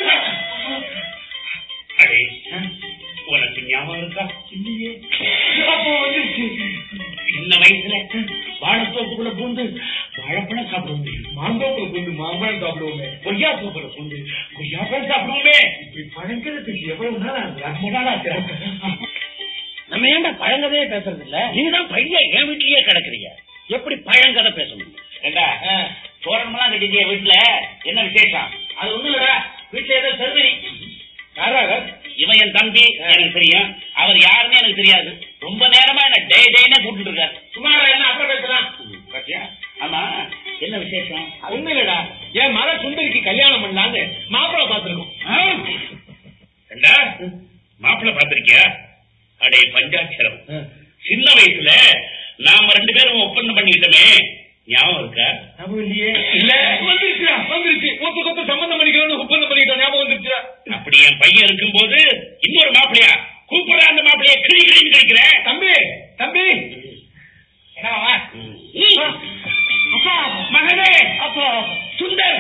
அடே உனக்கு ஞாபகம் இருக்கா இல்லையே அப்போ வந்துருச்சு சின்ன வயசுல வாழைத்தோப்புக்குள்ள பூந்து வாழைப்பழம் சாப்பிடுவோமே மாந்தோப்புல பூந்து மாம்பழம் சாப்பிடுவோமே கொய்யா தோப்புல பூந்து கொய்யாப்பழம் சாப்பிடுவோமே இப்படி பழங்கிறதுக்கு எவ்வளவு நாள் ஆகுது ரொம்ப நாள் ஆச்சு நம்ம ஏன்டா பழங்கதையே பேசுறது இல்ல நீங்க தான் பையன் என் வீட்லயே கிடக்குறீங்க எப்படி பழங்கதை பேச முடியும் ஏண்டா தோரணமெல்லாம் கட்டிட்டிய வீட்டுல என்ன விசேஷம் அது ஒண்ணும் இல்லடா வீட்டுல ஏதோ சர்வரி யாராக இவன் என் தம்பி எனக்கு தெரியும் அவர் யாருன்னு எனக்கு தெரியாது ரொம்ப நேரமா என்ன டே டேன்னு கூப்பிட்டு இருக்காரு சுமாரா என்ன அப்ப பேசுறான் பாத்தியா? ஆமா என்ன விசேஷம் ஒண்ணு இல்லடா என் மக சுந்தரிக்கு கல்யாணம் பண்ணலான்னு மாப்பிள்ளை பார்த்திருக்கோம் ஏண்டா, மாப்பிள்ளை பாத்திருக்கியா அடே பஞ்சாட்சரம் சின்ன வயசுல நாம ரெண்டு பேரும் ஒப்பந்தம் பண்ணிக்கிட்டோமே ஞாபகம் இருக்கா ஞாபகம் இல்லையே இல்ல வந்துருச்சுடா வந்துருச்சு ஒத்து கொத்து சம்பந்தம் பண்ணிக்கணும்னு ஒப்பந்தம் பண்ணிக்கிட்டோம் ஞாபகம் வந்துருச்சுடா அப்படி என் பையன் இருக்கும்போது இன்னொரு மாப்பிள்ளையா கூப்பிடுற அந்த மாப்பிள்ளைய கிழி கிழின்னு கிடைக்கிறேன் தம்பி தம்பி என்னவா அப்பா மகனே அப்பா சுந்தர்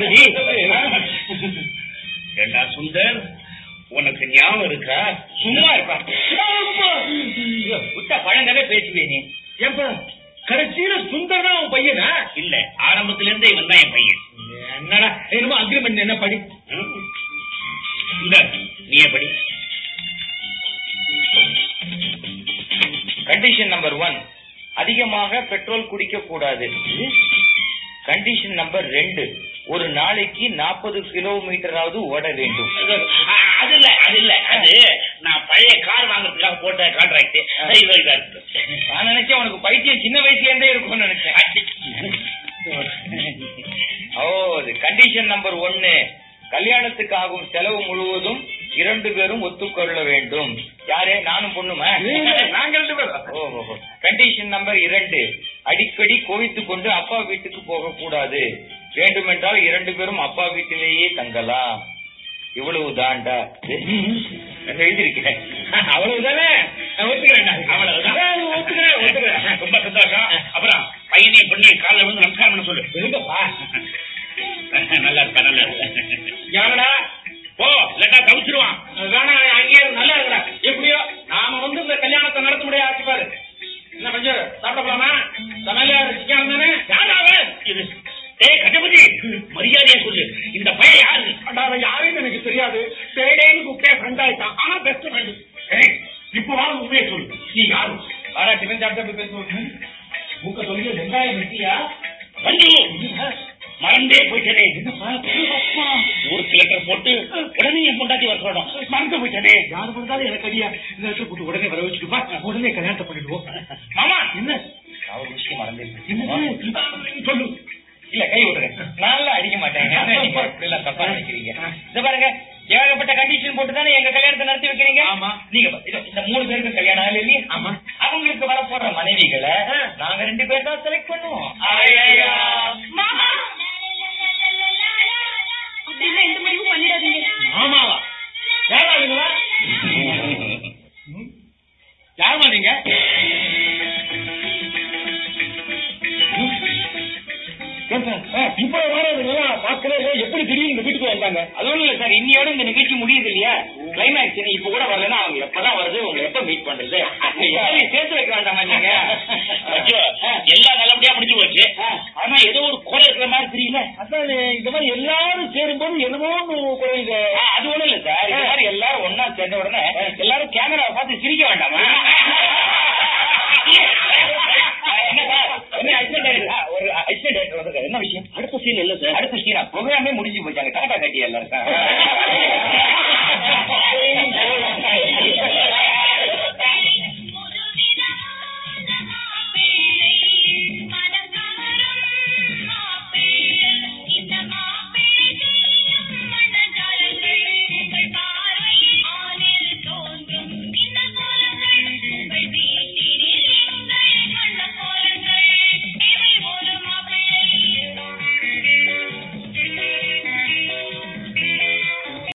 ஏண்டா சுந்தர் உனக்கு ஞாபகம் இருக்கா சும்மா இருப்பா விட்டா பழங்கவே பேசுவே நீ ஏப்பா கடைசியில சுந்தர் தான் உன் பையனா இல்ல ஆரம்பத்துல இருந்தே இவன் தான் என் பையன் என்னடா என்னமோ அக்ரிமெண்ட் என்ன படி இந்த நீ எப்படி கண்டிஷன் நம்பர் ஒன் அதிகமாக பெட்ரோல் குடிக்க கூடாது கண்டிஷன் நம்பர் ரெண்டு ஒரு நாளைக்கு நாற்பது கிலோமீட்டராவது ஓட வேண்டும் அது இல்ல அது இல்ல அது நான் பழைய கார் வாங்குறதுக்காக போட்ட கான்ட்ராக்ட் இவர் நான் நினைச்சேன் உனக்கு பைத்தியம் சின்ன வயசுல இருந்தே இருக்கும்னு நினைச்சேன் ஓ கண்டிஷன் நம்பர் ஒன்னு கல்யாணத்துக்கு ஆகும் செலவு முழுவதும் இரண்டு பேரும் ஒத்துக்கொள்ள வேண்டும் யாரே நானும் பொண்ணுமா நாங்க ரெண்டு பேரும் ஓஹோ கண்டிஷன் நம்பர் இரண்டு அடிக்கடி கோவித்துக் கொண்டு அப்பா வீட்டுக்கு போக கூடாது வேண்டுமென்றால் இரண்டு பேரும் அப்பா வீட்டிலேயே தங்கலாம் இவ்வளவு தாண்டா எழுதியிருக்கேன் அவ்வளவுதானே ஒத்துக்கிறேன் அவ்வளவுதான் ஒத்துக்கிறேன் ஒத்துக்கிறேன் ரொம்ப சந்தோஷம் அப்புறம் பையனையும் பொண்ணையும் காலைல வந்து நமஸ்காரம் பண்ண சொல்லு இருங்கப்பா நல்லா இருக்கா நல்லா இருக்கா யாரடா போ இல்லாட்டா தவிச்சிருவான் வேணா அங்கேயே இரு, நல்லா இருக்கா எப்படியோ நாம வந்து இந்த கல்யாணத்தை நடத்த முடியாது ஆச்சு பாரு என்ன கொஞ்சம் சாப்பிட போலாமா சமையல சிக்கன் தானே யாராவே இது ஏய் கஜபதி மரியாதையா சொல்லு இந்த பையன் யாரு அடா, அவன் யாருன்னு எனக்கு தெரியாது டேடேன்னு கூப்பிட்டே ஃப்ரெண்ட் ஆயிட்டான் ஆனா பெஸ்ட் ஃப்ரெண்டு ஏய் இப்போ வா உண்மையை சொல்லு நீ யாரு ஆனா டிஃபன் சாப்பிட்டு அப்படி பேசுவோம் மூக்க சொல்லி வெங்காயம் வெட்டியா வந்து மறந்தே போயிட்டனே ஒரு லெட்டர் போட்டு உடனே என் பொண்டாட்டி வர சொல்லணும் மறந்து போயிட்டனே யாரு பண்ணாலும் எனக்கு அடியா இந்த இடத்துல போட்டு உடனே வர வச்சுட்டுப்பா உடனே கல்யாணத்தை பண்ணிடுவோம் மாமா என்ன நான் ஒரு விஷயம் மறந்துருக்கேன் என்ன சொல்லு இல்ல கை விடுறேன் நல்லா அடிக்க மாட்டேன் என்ன நீங்க இப்படி எல்லாம் தப்பா நினைக்கிறீங்க இந்த பாருங்க ஏகப்பட்ட கண்டிஷன் போட்டு தானே எங்க கல்யாணத்தை நடத்தி வைக்கிறீங்க ஆமா. நீங்க பா- இதோ இந்த மூணு பேருக்கு கல்யாணம் ஆகல இல்லையா ஆமா. அவங்களுக்கு வர போற மனைவிகளை நாங்க ரெண்டு பேர் தான் செலக்ட் பண்ணுவோம் ஐயா அப்படின்னா எந்த முடிவும் பண்ணிடாதீங்க ஆமாவா யாராவீங்களா யாருமா நீங்க இப்ப வரதுலாம் பார்க்கவே இல்லை. எப்படி திடீர்னு இந்த வீட்டுக்கு வந்தாங்க அது ஒண்ணும் இல்ல சார் இன்னையோட இந்த நிகழ்ச்சி முடியுது இல்லையா கிளைமேக்ஸ் இப்ப கூட வரலன்னா அவங்க எப்பதான் வருது உங்களை எப்ப மீட் பண்றது யாரையும் சேர்த்து வைக்க வேண்டாமா நீங்க அச்சோ, எல்லாம் நல்லபடியா முடிஞ்சு போச்சு ஆனா ஏதோ ஒரு குறை இருக்கிற மாதிரி தெரியல அதான் இந்த மாதிரி எல்லாரும் சேரும்போது என்னமோ ஒண்ணு குறையுது ஆ, அது ஒண்ணும் இல்ல சார் இந்த மாதிரி எல்லாரும் ஒன்னா சேர்ந்த உடனே எல்லாரும் கேமராவை பார்த்து சிரிக்க வேண்டாமா என்ன சார் என்ன assistant director? ஆ, ஒரு assistant director வந்திருக்காரு. என்ன விஷயம் அடுத்த சீன் இல்ல சார் அடுத்த சீனா ப்ரோக்ராமே முடிஞ்சு போச்சாங்க டாடா கட்டி எல்லாரும்